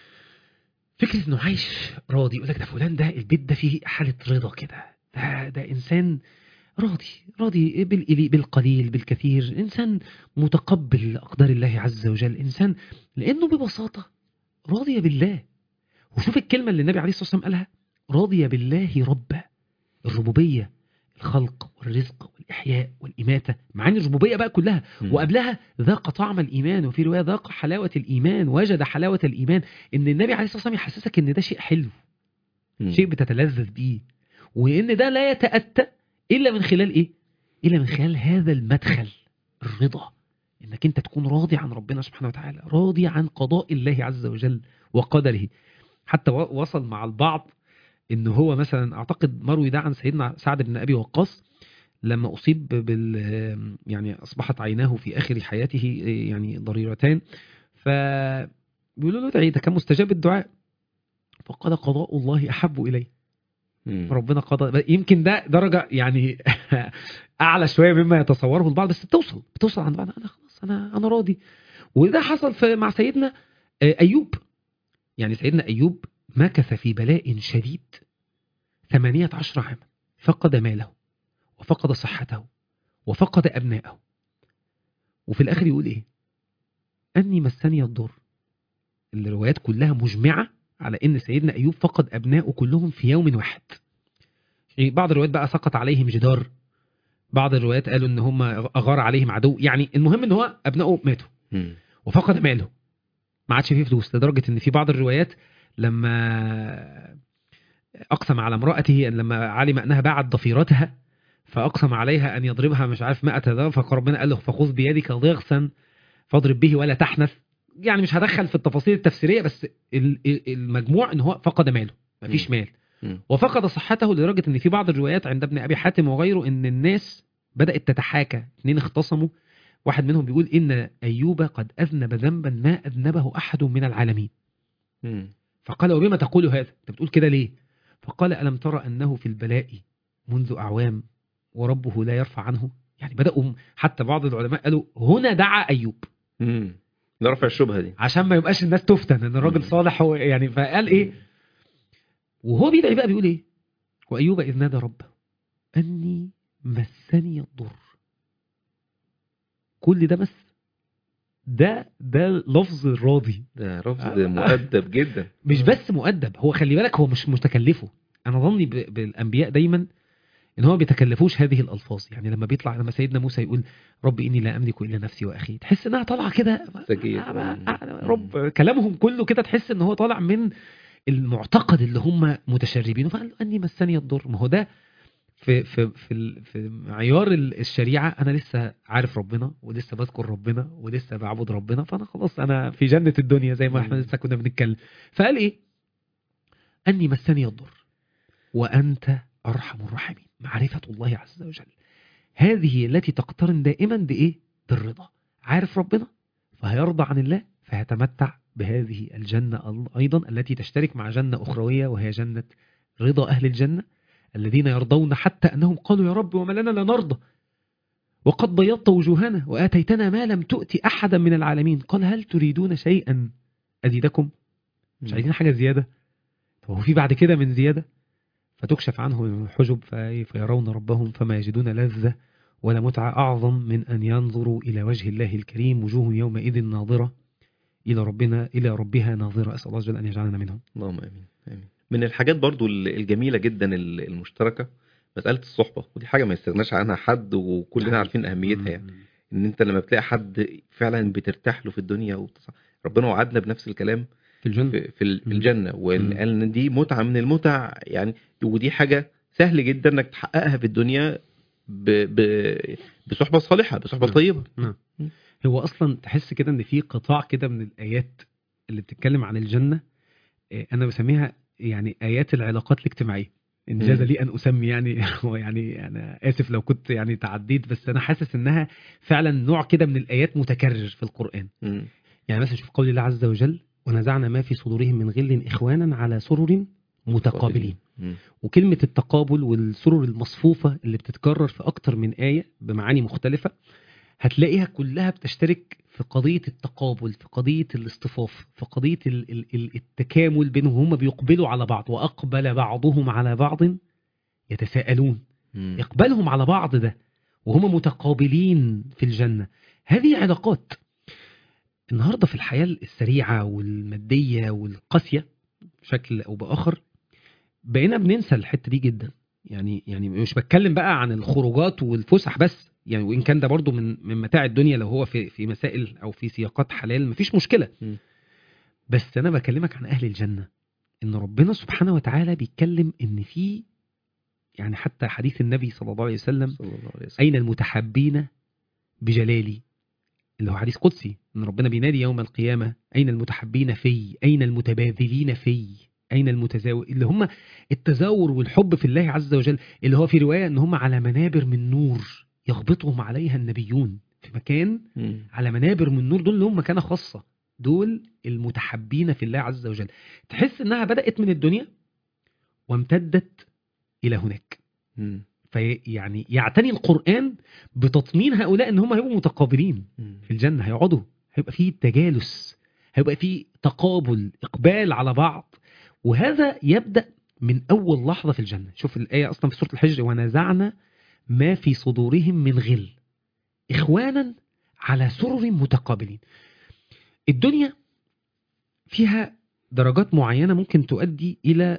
فكره انه عايش راضي يقول لك ده فلان ده البيت ده فيه حاله رضا كده ده ده انسان راضي راضي بالقليل بالقليل بالكثير انسان متقبل اقدار الله عز وجل انسان لانه ببساطه راضي بالله وشوف الكلمه اللي النبي عليه الصلاه والسلام قالها راضي بالله ربا الربوبيه الخلق والرزق والاحياء والاماته معاني الربوبيه بقى كلها مم. وقبلها ذاق طعم الايمان وفي روايه ذاق حلاوه الايمان وجد حلاوه الايمان ان النبي عليه الصلاه والسلام يحسسك ان ده شيء حلو مم. شيء بتتلذذ بيه وان ده لا يتاتى الا من خلال ايه الا من خلال هذا المدخل الرضا انك انت تكون راضي عن ربنا سبحانه وتعالى راضي عن قضاء الله عز وجل وقدره حتى و- وصل مع البعض ان هو مثلا اعتقد مروي ده عن سيدنا سعد بن ابي وقاص لما اصيب بال يعني اصبحت عيناه في اخر حياته يعني ضريرتان ف بيقولوا له ادعي ده كان مستجاب الدعاء فقال قضاء الله احب الي مم. ربنا قضى يمكن ده درجه يعني اعلى شويه مما يتصوره البعض بس بتوصل بتوصل عند بعض انا خلاص انا انا راضي وده حصل في مع سيدنا آه، ايوب يعني سيدنا ايوب مكث في بلاء شديد ثمانية عشر عاما فقد ماله وفقد صحته وفقد أبنائه وفي الآخر يقول إيه أني مسني الضر الروايات كلها مجمعة على أن سيدنا أيوب فقد أبنائه كلهم في يوم واحد في بعض الروايات بقى سقط عليهم جدار بعض الروايات قالوا ان هم اغار عليهم عدو يعني المهم ان هو ابنائه ماتوا مم. وفقد ماله ما عادش فيه فلوس لدرجه ان في بعض الروايات لما اقسم على امراته ان لما علم انها باعت ضفيرتها فاقسم عليها ان يضربها مش عارف 100 ذا فربنا قال له فخذ بيدك ضغثا فاضرب به ولا تحنث يعني مش هدخل في التفاصيل التفسيريه بس ال- ال- المجموع ان هو فقد ماله مفيش مال مم. وفقد صحته لدرجه ان في بعض الروايات عند ابن ابي حاتم وغيره ان الناس بدات تتحاكى اثنين اختصموا واحد منهم بيقول ان ايوب قد اذنب ذنبا ما اذنبه احد من العالمين مم. فقال وبما تقول هذا انت بتقول كده ليه فقال الم ترى انه في البلاء منذ اعوام وربه لا يرفع عنه يعني بداوا حتى بعض العلماء قالوا هنا دعا ايوب مم. ده رفع الشبهه دي عشان ما يبقاش الناس تفتن ان الراجل مم. صالح هو يعني فقال ايه وهو بيدعي بقى بيقول ايه وايوب اذ نادى ربه اني مسني الضر كل ده بس ده ده لفظ راضي ده لفظ مؤدب جدا مش بس مؤدب هو خلي بالك هو مش متكلفه انا ظني ب- بالانبياء دايما ان هو ما بيتكلفوش هذه الالفاظ يعني لما بيطلع لما سيدنا موسى يقول رب اني لا املك الا نفسي واخي تحس انها طالعه كده سجية. رب كلامهم كله كده تحس ان هو طالع من المعتقد اللي هم متشربينه فقال اني مسني الضر ما هو ده في في في ال- في معيار ال- الشريعه انا لسه عارف ربنا ولسه بذكر ربنا ولسه بعبد ربنا فانا خلاص انا في جنه الدنيا زي ما احنا مم. لسه كنا بنتكلم فقال ايه اني مسني الضر وانت ارحم الراحمين معرفه الله عز وجل هذه التي تقترن دائما بايه بالرضا عارف ربنا فهيرضى عن الله فيتمتع بهذه الجنة أيضا التي تشترك مع جنة أخروية وهي جنة رضا أهل الجنة الذين يرضون حتى أنهم قالوا يا رب وما لنا لا نرضى وقد بيضت وجوهنا وآتيتنا ما لم تؤت أحدا من العالمين قال هل تريدون شيئا أزيدكم مش عايزين حاجة زيادة طب هو في بعد كده من زيادة فتكشف عنهم الحجب في- فيرون ربهم فما يجدون لذة ولا متعة أعظم من أن ينظروا إلى وجه الله الكريم وجوه يومئذ ناظرة إلى ربنا إلى ربها ناظرة أسأل الله عز وجل أن يجعلنا منهم اللهم امين امين من الحاجات برضو ال- الجميله جدا ال- المشتركه مساله الصحبه ودي حاجه ما يستغناش عنها حد وكلنا عارفين اهميتها يعني ان انت لما بتلاقي حد فعلا بترتاح له في الدنيا وبتص... ربنا وعدنا بنفس الكلام في الجنة في, في ال- مم. الجنه وان مم. قال ان دي متعه من المتع يعني ودي حاجه سهل جدا انك تحققها في الدنيا ب... ب... بصحبه صالحه بصحبه نعم. طيبه هو أصلا تحس كده إن في قطاع كده من الآيات اللي بتتكلم عن الجنة آه، أنا بسميها يعني آيات العلاقات الاجتماعية إن جاز مم. لي أن أسمي يعني هو يعني أنا آسف لو كنت يعني تعديت بس أنا حاسس إنها فعلا نوع كده من الآيات متكرر في القرآن مم. يعني مثلا شوف قول الله عز وجل ونزعنا ما في صدورهم من غل إخوانا على سرر متقابلين مم. وكلمة التقابل والسرر المصفوفة اللي بتتكرر في أكتر من آية بمعاني مختلفة هتلاقيها كلها بتشترك في قضية التقابل في قضية الاصطفاف في قضية ال- ال- ال- التكامل بينهم هم بيقبلوا على بعض وأقبل بعضهم على بعض يتساءلون مم. إقبالهم على بعض ده وهم متقابلين في الجنة هذه علاقات النهاردة في الحياة السريعة والمادية والقاسية بشكل أو بآخر بقينا بننسى الحتة دي جدا يعني يعني مش بتكلم بقى عن الخروجات والفسح بس يعني وإن كان ده برضو من من متاع الدنيا لو هو في في مسائل أو في سياقات حلال مفيش مشكلة م. بس أنا بكلمك عن أهل الجنة إن ربنا سبحانه وتعالى بيتكلم إن في يعني حتى حديث النبي صلى الله عليه وسلم صلى الله عليه وسلم أين المتحبين بجلالي اللي هو حديث قدسي ان ربنا بينادي يوم القيامة أين المتحبين في أين المتباذلين في اين المتزاور اللي هم التزاور والحب في الله عز وجل اللي هو في روايه ان هم على منابر من نور يغبطهم عليها النبيون في مكان مم. على منابر من نور دول اللي هم مكانه خاصه دول المتحبين في الله عز وجل تحس انها بدات من الدنيا وامتدت الى هناك مم. فيعني يعتني القران بتطمين هؤلاء ان هم هيبقوا متقابلين مم. في الجنه هيقعدوا هيبقى فيه تجالس هيبقى فيه تقابل اقبال على بعض وهذا يبدا من اول لحظه في الجنه شوف الايه اصلا في سوره الحجر ونزعنا ما في صدورهم من غل اخوانا على سرر متقابلين الدنيا فيها درجات معينه ممكن تؤدي الى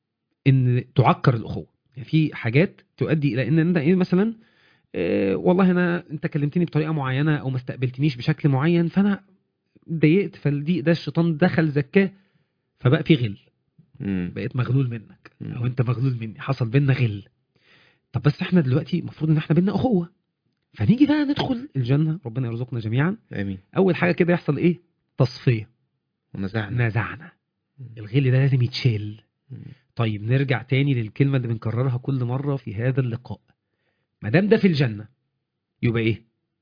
ان تعكر الاخوه يعني في حاجات تؤدي الى ان انت ايه مثلا إيه والله انا انت كلمتني بطريقه معينه او ما استقبلتنيش بشكل معين فانا اتضايقت فالضيق ده الشيطان دخل زكاه فبقى في غل مم. بقيت مغلول منك مم. او انت مغلول مني حصل بينا غل طب بس احنا دلوقتي المفروض ان احنا بينا اخوه فنيجي بقى ندخل الجنه ربنا يرزقنا جميعا امين اول حاجه كده يحصل ايه تصفيه ونزعنا نزعنا الغل ده لازم يتشال مم. طيب نرجع تاني للكلمه اللي بنكررها كل مره في هذا اللقاء ما دام ده في الجنه يبقى ايه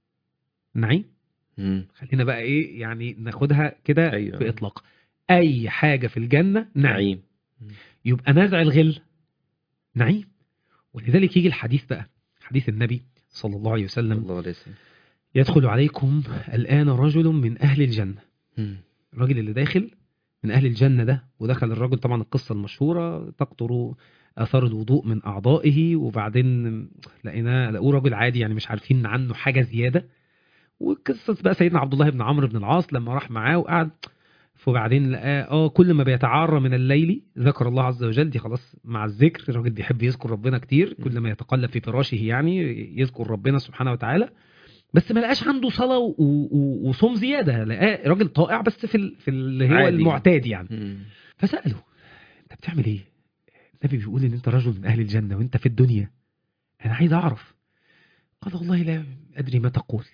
نعيم مم. خلينا بقى ايه يعني ناخدها كده أيوة. باطلاق اي حاجه في الجنه نعيم نعيم يبقى نزع الغل نعيم ولذلك يجي الحديث بقى حديث النبي صلى الله عليه وسلم الله عليه وسلم يدخل عليكم الآن رجل من أهل الجنة مم. الراجل اللي داخل من أهل الجنة ده ودخل الرجل طبعا القصة المشهورة تقطر آثار الوضوء من أعضائه وبعدين لقيناه لقوه راجل عادي يعني مش عارفين عنه حاجة زيادة وقصة بقى سيدنا عبد الله بن عمرو بن العاص لما راح معاه وقعد فبعدين لقاه اه كل ما بيتعارى من الليل ذكر الله عز وجل دي خلاص مع الذكر الراجل بيحب يذكر ربنا كتير كل ما يتقلب في فراشه يعني يذكر ربنا سبحانه وتعالى بس ما لقاش عنده صلاة و- و- وصوم زيادة لقاه راجل طائع بس في ال- في اللي هو عادي. المعتاد يعني مم. فسأله انت بتعمل ايه النبي بيقول ان انت رجل من اهل الجنة وانت في الدنيا انا عايز اعرف قال والله لا ادري ما تقول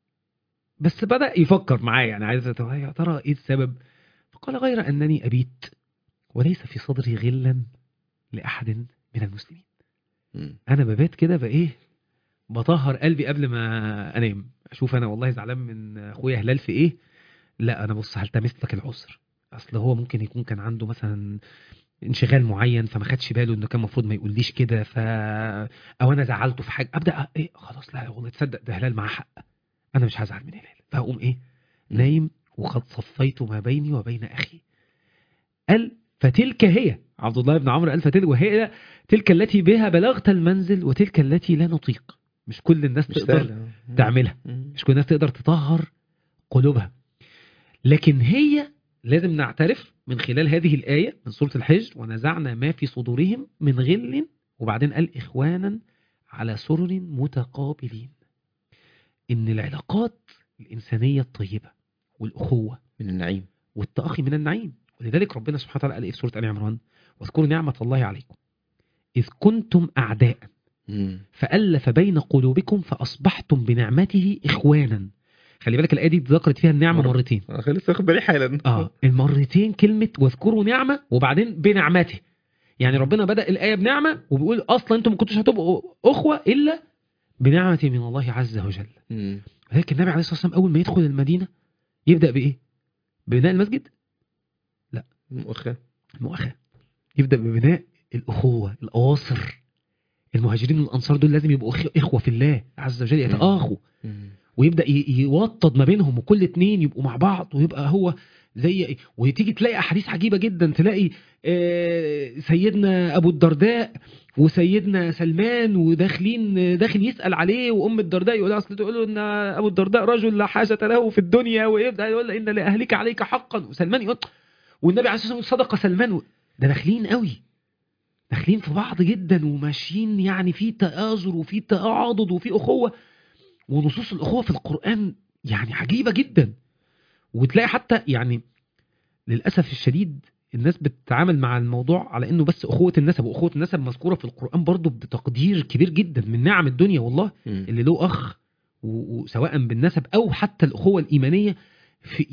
بس بدأ يفكر معايا يعني عايز أت- يا ترى ايه السبب فقال غير انني ابيت وليس في صدري غلا لاحد من المسلمين مم. انا ببات كده بقى ايه بطهر قلبي قبل ما انام اشوف انا والله زعلان من اخويا هلال في ايه لا انا بص هلتمس لك العذر اصل هو ممكن يكون كان عنده مثلا انشغال معين فما خدش باله انه كان المفروض ما يقوليش كده ف او انا زعلته في حاجه ابدا ايه خلاص لا والله تصدق ده هلال معاه حق انا مش هزعل من هلال فهقوم ايه نايم وقد صفيت ما بيني وبين اخي قال فتلك هي عبد الله بن عمرو قال فتلك وهي تلك التي بها بلغت المنزل وتلك التي لا نطيق مش كل الناس مش تقدر سهلة. مم. تعملها مم. مش كل الناس تقدر تطهر قلوبها لكن هي لازم نعترف من خلال هذه الآية من سورة الحج ونزعنا ما في صدورهم من غل وبعدين قال إخوانا على سرر متقابلين إن العلاقات الإنسانية الطيبة والأخوة من النعيم والتأخي من النعيم ولذلك ربنا سبحانه وتعالى قال إيه في سورة آل عمران واذكروا نعمة الله عليكم إذ كنتم أعداء مم. فألف بين قلوبكم فأصبحتم بنعمته إخوانا خلي بالك الآية دي اتذكرت فيها النعمة مرة. مرتين انا لسه واخد بالي حالا اه المرتين كلمة واذكروا نعمة وبعدين بنعمته يعني ربنا بدأ الآية بنعمة وبيقول أصلا أنتم ما كنتوش هتبقوا أخوة إلا بنعمة من الله عز وجل مم. لكن النبي عليه الصلاة والسلام أول ما يدخل المدينة يبدأ بإيه؟ ببناء المسجد مؤخرا المؤاخاة يبدأ ببناء الأخوة الأواصر المهاجرين والأنصار دول لازم يبقوا إخ- إخوة في الله عز وجل يتآخوا مم. ويبدا ي- يوطد ما بينهم وكل اتنين يبقوا مع بعض ويبقى هو زي وتيجي تلاقي احاديث عجيبه جدا تلاقي آه، سيدنا ابو الدرداء وسيدنا سلمان وداخلين داخل يسال عليه وام الدرداء يقول لها اصل تقول له ان ابو الدرداء رجل لا حاجه له في الدنيا ويبدا يقول لها ان لاهلك عليك حقا وسلمان يقول والنبي عليه الصلاه والسلام صدق سلمان و- ده داخلين قوي داخلين في بعض جدا وماشيين يعني في تآزر وفي تعاضد وفي اخوه ونصوص الأخوة في القرآن يعني عجيبة جدا وتلاقي حتى يعني للأسف الشديد الناس بتتعامل مع الموضوع على انه بس اخوه النسب واخوه النسب مذكوره في القران برضو بتقدير كبير جدا من نعم الدنيا والله مم. اللي له اخ و- وسواء بالنسب او حتى الاخوه الايمانيه في يعني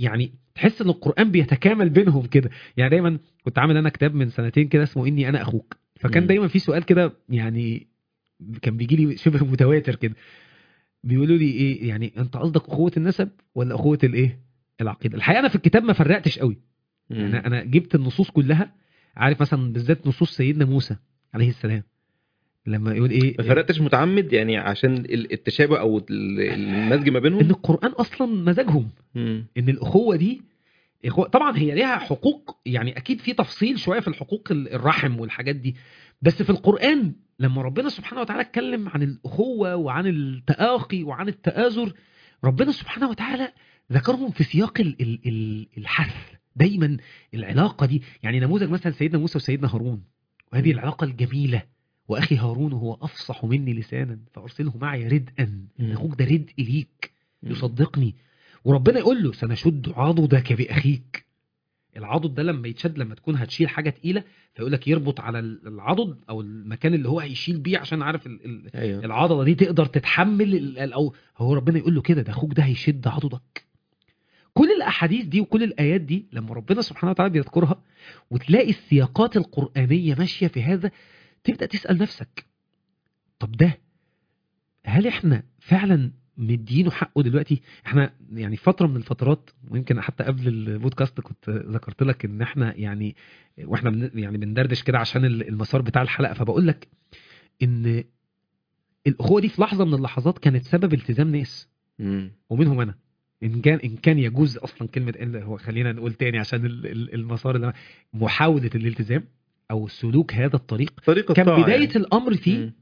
تحس ان القران بيتكامل بينهم كده يعني دايما كنت عامل انا كتاب من سنتين كده اسمه اني انا اخوك فكان مم. دايما في سؤال كده يعني كان بيجي لي شبه متواتر كده بيقولوا لي ايه يعني انت قصدك اخوه النسب ولا اخوه الايه العقيده الحقيقه انا في الكتاب ما فرقتش قوي يعني انا جبت النصوص كلها عارف مثلا بالذات نصوص سيدنا موسى عليه السلام لما يقول ايه ما فرقتش متعمد يعني عشان ال- التشابه او ال- المزج ما ان بينهم القران اصلا مزاجهم مم. ان الاخوه دي إخوة طبعا هي ليها حقوق يعني اكيد في تفصيل شويه في الحقوق ال- الرحم والحاجات دي بس في القران لما ربنا سبحانه وتعالى اتكلم عن الاخوه وعن التآخي وعن التآزر ربنا سبحانه وتعالى ذكرهم في سياق ال ال ال الحث دايما العلاقه دي يعني نموذج مثلا سيدنا موسى وسيدنا هارون وهذه مم. العلاقه الجميله واخي هارون هو افصح مني لسانا فارسله معي ردءا مم. اخوك ده ردء ليك مم. يصدقني وربنا يقول له سنشد عضدك باخيك العضد ده لما يتشد لما تكون هتشيل حاجه تقيله فيقول لك يربط على العضد او المكان اللي هو هيشيل بيه عشان عارف ال- ال- ايوه العضله دي تقدر تتحمل ال- ال- او هو ربنا يقول له كده ده اخوك ده هيشد عضدك كل الاحاديث دي وكل الايات دي لما ربنا سبحانه وتعالى بيذكرها وتلاقي السياقات القرانيه ماشيه في هذا تبدا تسال نفسك طب ده هل احنا فعلا مدينه حقه دلوقتي احنا يعني فتره من الفترات ويمكن حتى قبل البودكاست كنت ذكرت لك ان احنا يعني واحنا بن يعني بندردش كده عشان ال- المسار بتاع الحلقه فبقول لك ان الاخوه دي في لحظه من اللحظات كانت سبب التزام ناس مم. ومنهم انا ان كان ان كان يجوز اصلا كلمه اللي هو خلينا نقول تاني عشان ال- ال- المسار اللي محاوله الالتزام او سلوك هذا الطريق طريقه كان طاعة بدايه يعني. الامر فيه مم.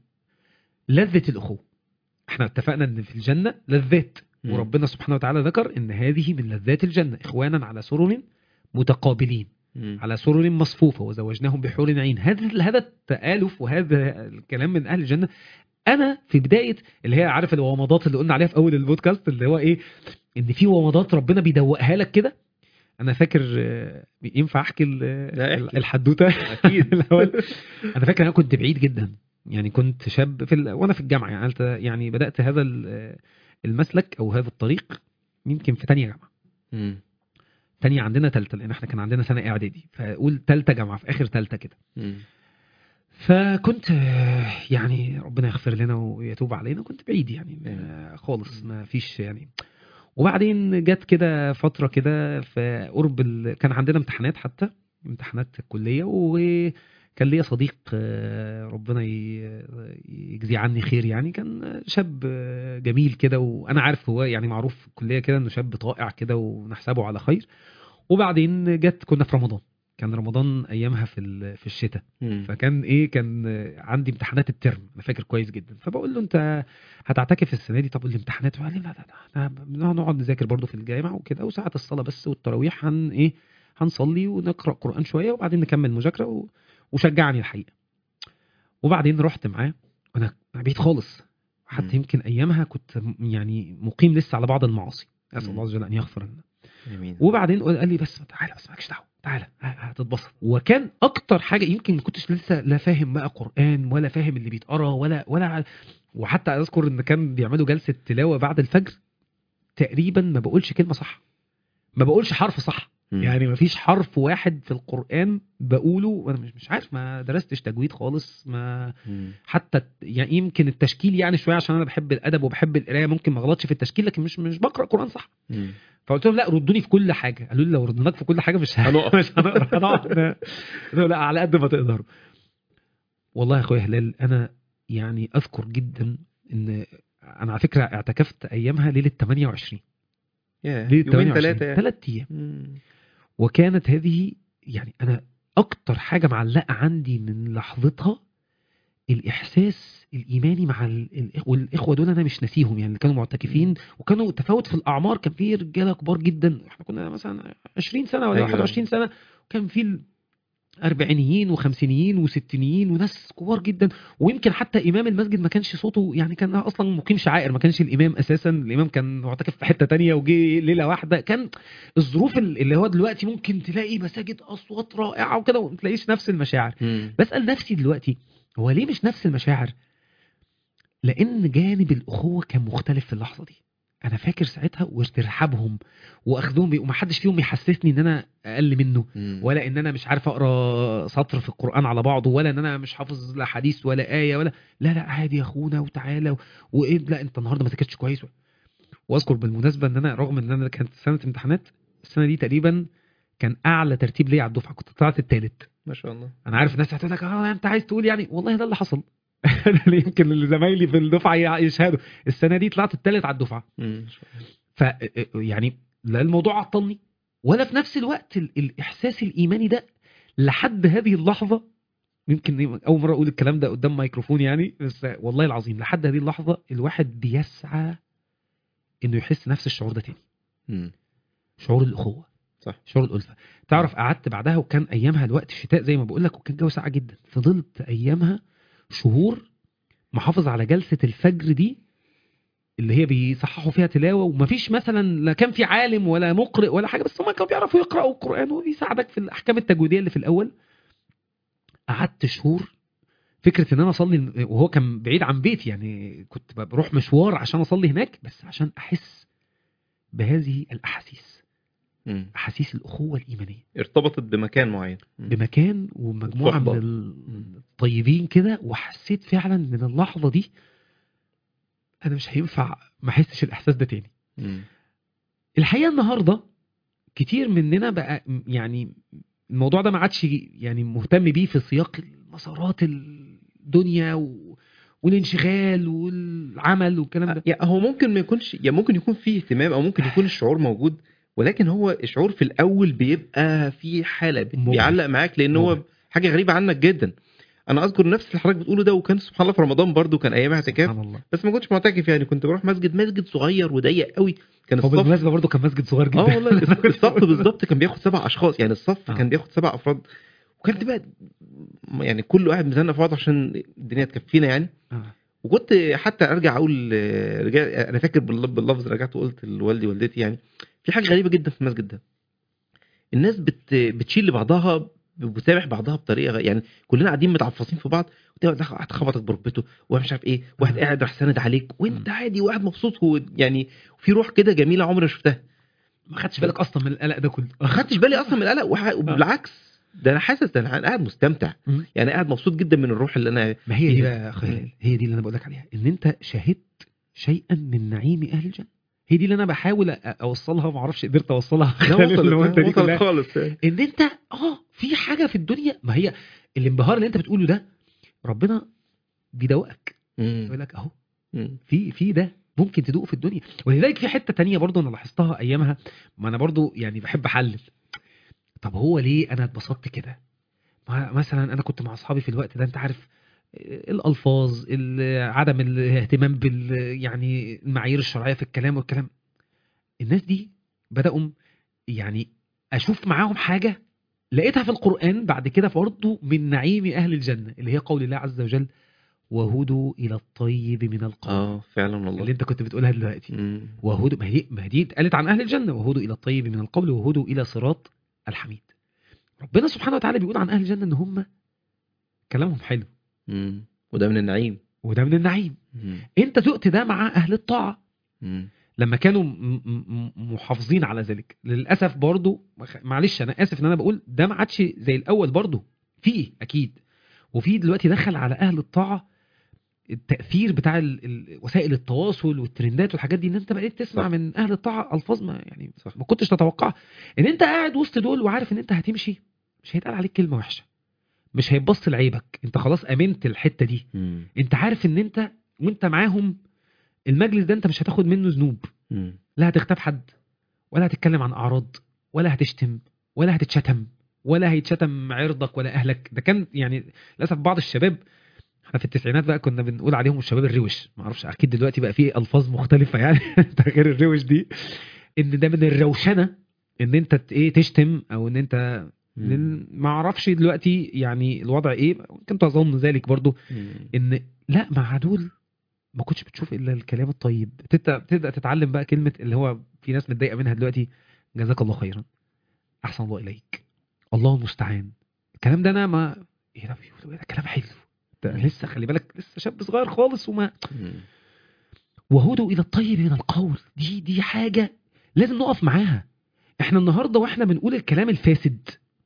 لذه الاخوه احنا اتفقنا ان في الجنه لذات مم. وربنا سبحانه وتعالى ذكر ان هذه من لذات الجنه اخوانا على سرر متقابلين مم. على سرر مصفوفه وزوجناهم بحور عين هذا هذا التآلف وهذا الكلام من اهل الجنه انا في بدايه اللي هي عارف الومضات اللي قلنا عليها في اول البودكاست اللي هو ايه ان في ومضات ربنا بيدوقها لك كده انا فاكر آه، ينفع احكي ال- لا، احكي. الحدوته اكيد الأول. انا فاكر انا كنت بعيد جدا يعني كنت شاب في ال... وانا في الجامعه يعني قلت- يعني بدات هذا ال- المسلك او هذا الطريق يمكن في تانية جامعه مم. تانية عندنا تالتة لان احنا كان عندنا سنه اعدادي فاقول تالتة جامعه في اخر تالتة كده مم. فكنت آه، يعني ربنا يغفر لنا ويتوب علينا كنت بعيد يعني آه، خالص ما فيش يعني وبعدين جت كده فتره كده في قرب ال... كان عندنا امتحانات حتى امتحانات الكليه وكان ليا صديق آه، ربنا ي- يجزيه عني خير يعني كان شاب آه، جميل كده وانا عارف هو يعني معروف في الكليه كده انه شاب طائع كده ونحسبه على خير وبعدين جت كنا في رمضان كان رمضان ايامها في ال- في الشتاء مم. فكان ايه كان عندي امتحانات الترم انا فاكر كويس جدا فبقول له انت هتعتكف السنه دي طب الامتحانات قال لي لا لا لا احنا هنقعد نذاكر برضو في الجامعه وكده وساعه الصلاه بس والتراويح هن ايه هنصلي ونقرا قران شويه وبعدين نكمل مذاكره و... وشجعني الحقيقه وبعدين رحت معاه وانا بعيد خالص مم. حتى يمكن ايامها كنت م- يعني مقيم لسه على بعض المعاصي اسال مم. الله عز وجل ان يغفر لنا امين وبعدين قال لي بس تعالى بس مالكش دعوه تعالى ه- هتتبسط وكان اكتر حاجه يمكن ما كنتش لسه لا فاهم بقى قران ولا فاهم اللي بيتقرا ولا ولا وحتى اذكر ان كان بيعملوا جلسه تلاوه بعد الفجر تقريبا ما بقولش كلمه صح ما بقولش حرف صح مم. يعني ما فيش حرف واحد في القران بقوله وانا مش مش عارف ما درستش تجويد خالص ما مم. حتى يعني يمكن التشكيل يعني شويه عشان انا بحب الادب وبحب القرايه ممكن ما اغلطش في التشكيل لكن مش مش بقرا قران صح مم. فقلت لهم لا ردوني في كل حاجه قالوا لي لو ردناك في كل حاجه مش ه- هنقف. مش هنقرا هنقعد قلت لهم لا على قد ما تقدروا والله يا اخويا هلال انا يعني اذكر جدا ان انا على فكره اعتكفت ايامها ليله 28 ياه، ليله يومين ثلاثه يعني ثلاث ايام مم. وكانت هذه يعني انا اكتر حاجه معلقه عندي من لحظتها الاحساس الايماني مع ال- الإخ- والاخوه دول انا مش ناسيهم يعني اللي كانوا معتكفين وكانوا تفاوت في الاعمار كان في رجاله كبار جدا احنا كنا مثلا 20 سنه ولا أيوة. 21 سنه وكان في اربعينيين وخمسينيين وستينيين وناس كبار جدا ويمكن حتى امام المسجد ما كانش صوته يعني كان اصلا مقيم شعائر ما كانش الامام اساسا الامام كان معتكف في حته تانية وجي ليله واحده كان الظروف ال- اللي هو دلوقتي ممكن تلاقي مساجد اصوات رائعه وكده وما تلاقيش نفس المشاعر مم. بسال نفسي دلوقتي هو ليه مش نفس المشاعر لان جانب الاخوه كان مختلف في اللحظه دي انا فاكر ساعتها وارتحابهم واخذهم وما حدش فيهم يحسسني ان انا اقل منه مم. ولا ان انا مش عارف اقرا سطر في القران على بعضه ولا ان انا مش حافظ لا حديث ولا ايه ولا لا لا عادي يا اخونا وتعالى و... وايه لا انت النهارده ما ذاكرتش كويس واذكر بالمناسبه ان انا رغم ان انا كانت سنه امتحانات السنه دي تقريبا كان اعلى ترتيب ليا على الدفعه كنت طلعت الثالث ما شاء الله انا عارف الناس هتقول لك اه انت عايز تقول يعني والله ده اللي حصل أنا اللي يمكن اللي زمايلي في الدفعه يشهدوا السنه دي طلعت الثالث على الدفعه مم. ما شاء الله. ف يعني لا الموضوع عطلني ولا في نفس الوقت ال- الاحساس الايماني ده لحد هذه اللحظه يمكن اول مره اقول الكلام ده قدام ميكروفون يعني بس والله العظيم لحد هذه اللحظه الواحد بيسعى انه يحس نفس الشعور ده تاني مم. شعور الاخوه صح. شعور الالفه تعرف قعدت بعدها وكان ايامها الوقت الشتاء زي ما بقول لك وكان الجو ساقع جدا فضلت ايامها شهور محافظ على جلسه الفجر دي اللي هي بيصححوا فيها تلاوه ومفيش مثلا لا كان في عالم ولا مقرئ ولا حاجه بس هم كانوا بيعرفوا يقراوا القران وبيساعدك في الاحكام التجويديه اللي في الاول قعدت شهور فكره ان انا اصلي وهو كان بعيد عن بيتي يعني كنت بروح مشوار عشان اصلي هناك بس عشان احس بهذه الاحاسيس مم. احاسيس الاخوه الايمانيه ارتبطت بمكان معين مم. بمكان ومجموعه صحبة. من الطيبين كده وحسيت فعلا من اللحظه دي انا مش هينفع ما احسش الاحساس ده تاني مم. الحقيقه النهارده كتير مننا بقى م- يعني الموضوع ده ما عادش يعني مهتم بيه في سياق المسارات الدنيا و... والانشغال والعمل والكلام ده يعني هو ممكن ما يكونش يعني ممكن يكون فيه اهتمام او ممكن يكون الشعور موجود ولكن هو الشعور في الاول بيبقى في حاله بت- مبهر. بيعلق معاك لان هو مبهر. حاجه غريبه عنك جدا انا اذكر نفس اللي حضرتك بتقوله ده وكان سبحان الله في رمضان برضو كان ايام اعتكاف سبحان الله بس ما كنتش معتكف يعني كنت بروح مسجد مسجد صغير وضيق قوي كان هو الصف بالمناسبه برضه كان مسجد صغير جدا اه والله الصف بالظبط كان بياخد سبع اشخاص يعني الصف آه. كان بياخد سبع افراد وكانت بقى يعني كل واحد مزنق في بعضه عشان الدنيا تكفينا يعني آه. وكنت حتى ارجع اقول آه، رجع انا فاكر بالل- باللفظ رجعت وقلت لوالدي والدتي يعني في حاجه غريبه جدا في المسجد ده الناس بت بتشيل لبعضها بتسامح بعضها بطريقه غ- يعني كلنا قاعدين متعفصين في بعض وتلاقي واحد واحد خبطك بركبته وواحد مش عارف ايه واحد آه. قاعد راح ساند عليك وانت عادي وقاعد مبسوط و- يعني في روح كده جميله عمري ما شفتها ما خدتش بالك اصلا من القلق ده كله ما خدتش بالي اصلا من القلق وح- وبالعكس ده انا حاسس ده انا قاعد مستمتع مم. يعني قاعد مبسوط جدا من الروح اللي انا ما هي دي هي- بقى يا أخي مم. هلال، هي دي اللي انا بقول لك عليها ان انت شهدت شيئا من نعيم اهل الجنه هي دي اللي انا بحاول أ- اوصلها ما اعرفش قدرت اوصلها لا خلال وصلت المده دي وصلت كلها خالص ان انت اه في حاجه في الدنيا ما هي الانبهار اللي انت بتقوله ده ربنا بيدوقك مم. يقول لك اهو مم. في في ده ممكن تدوق في الدنيا ولذلك في حته تانية برضو انا لاحظتها ايامها ما انا برضو يعني بحب احلل طب هو ليه انا اتبسطت كده ما- مثلا انا كنت مع اصحابي في الوقت ده انت عارف آه، الالفاظ ال- عدم الاهتمام بال يعني المعايير الشرعيه في الكلام والكلام الناس دي بداوا يعني اشوف معاهم حاجه لقيتها في القران بعد كده برضه من نعيم اهل الجنه اللي هي قول الله عز وجل وهدوا الى الطيب من القول اه فعلا اللي والله انت كنت بتقولها دلوقتي مم. وهدوا ما هي ما هي دي اتقالت عن اهل الجنه وهدوا الى الطيب من القول وهدوا الى صراط الحميد ربنا سبحانه وتعالى بيقول عن اهل الجنه ان هم كلامهم حلو مم. وده من النعيم وده من النعيم مم. انت ذقت ده مع اهل الطاعه مم. لما كانوا م- م- محافظين على ذلك للاسف برضو معلش انا اسف ان انا بقول ده ما عادش زي الاول برضو فيه اكيد وفي دلوقتي دخل على اهل الطاعه التاثير بتاع ال- ال- وسائل التواصل والترندات والحاجات دي ان انت بقيت تسمع صح. من اهل الطاعه الفاظ ما يعني صح. ما كنتش تتوقعها ان انت قاعد وسط دول وعارف ان انت هتمشي مش هيتقال عليك كلمه وحشه مش هيتبص لعيبك انت خلاص امنت الحته دي مم. انت عارف ان انت وانت معاهم المجلس ده انت مش هتاخد منه ذنوب مم. لا هتغتاب حد ولا هتتكلم عن اعراض ولا هتشتم ولا هتتشتم ولا هيتشتم عرضك ولا اهلك ده كان يعني للاسف بعض الشباب احنا في التسعينات بقى كنا بنقول عليهم الشباب الروش ما اعرفش اكيد دلوقتي بقى فيه الفاظ مختلفه يعني غير الروش دي ان ده من الروشنه ان انت ت- ايه تشتم او ان انت لأن ما اعرفش دلوقتي يعني الوضع ايه كنت اظن ذلك برضو مم. ان لا مع دول ما كنتش بتشوف الا الكلام الطيب تبدا تبدا تتعلم بقى كلمه اللي هو في ناس متضايقه منها دلوقتي جزاك الله خيرا احسن الله اليك الله المستعان الكلام ده انا ما ايه ده بيقولوا ايه ده كلام حلو ده مم. لسه خلي بالك لسه شاب صغير خالص وما مم. وهدوا الى الطيب من القول دي دي حاجه لازم نقف معاها احنا النهارده واحنا بنقول الكلام الفاسد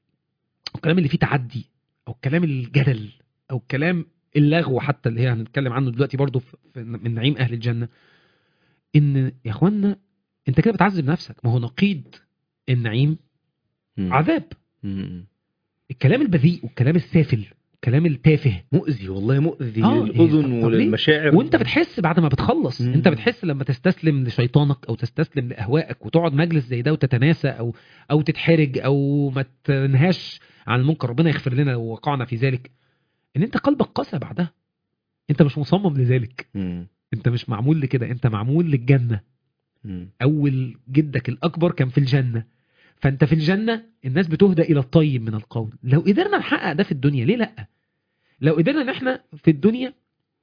أو الكلام اللي فيه تعدي او الكلام الجدل او الكلام اللغو حتى اللي هي هنتكلم عنه دلوقتي برضو في- في- من نعيم اهل الجنه ان يا اخوانا انت كده بتعذب نفسك ما هو نقيض النعيم مم. عذاب مم. الكلام البذيء والكلام السافل الكلام التافه مؤذي والله مؤذي آه، للاذن إيه، طب- طب ليه؟ وللمشاعر وانت بتحس بعد ما بتخلص مم. انت بتحس لما تستسلم لشيطانك او تستسلم لاهوائك وتقعد مجلس زي ده وتتناسى او او تتحرج او ما تنهاش عن المنكر ربنا يغفر لنا لو وقعنا في ذلك ان انت قلبك قسى بعدها انت مش مصمم لذلك مم. انت مش معمول لكده انت معمول للجنه مم. اول جدك الاكبر كان في الجنه فانت في الجنه الناس بتهدى الى الطيب من القول لو قدرنا نحقق ده في الدنيا ليه لا لو قدرنا ان احنا في الدنيا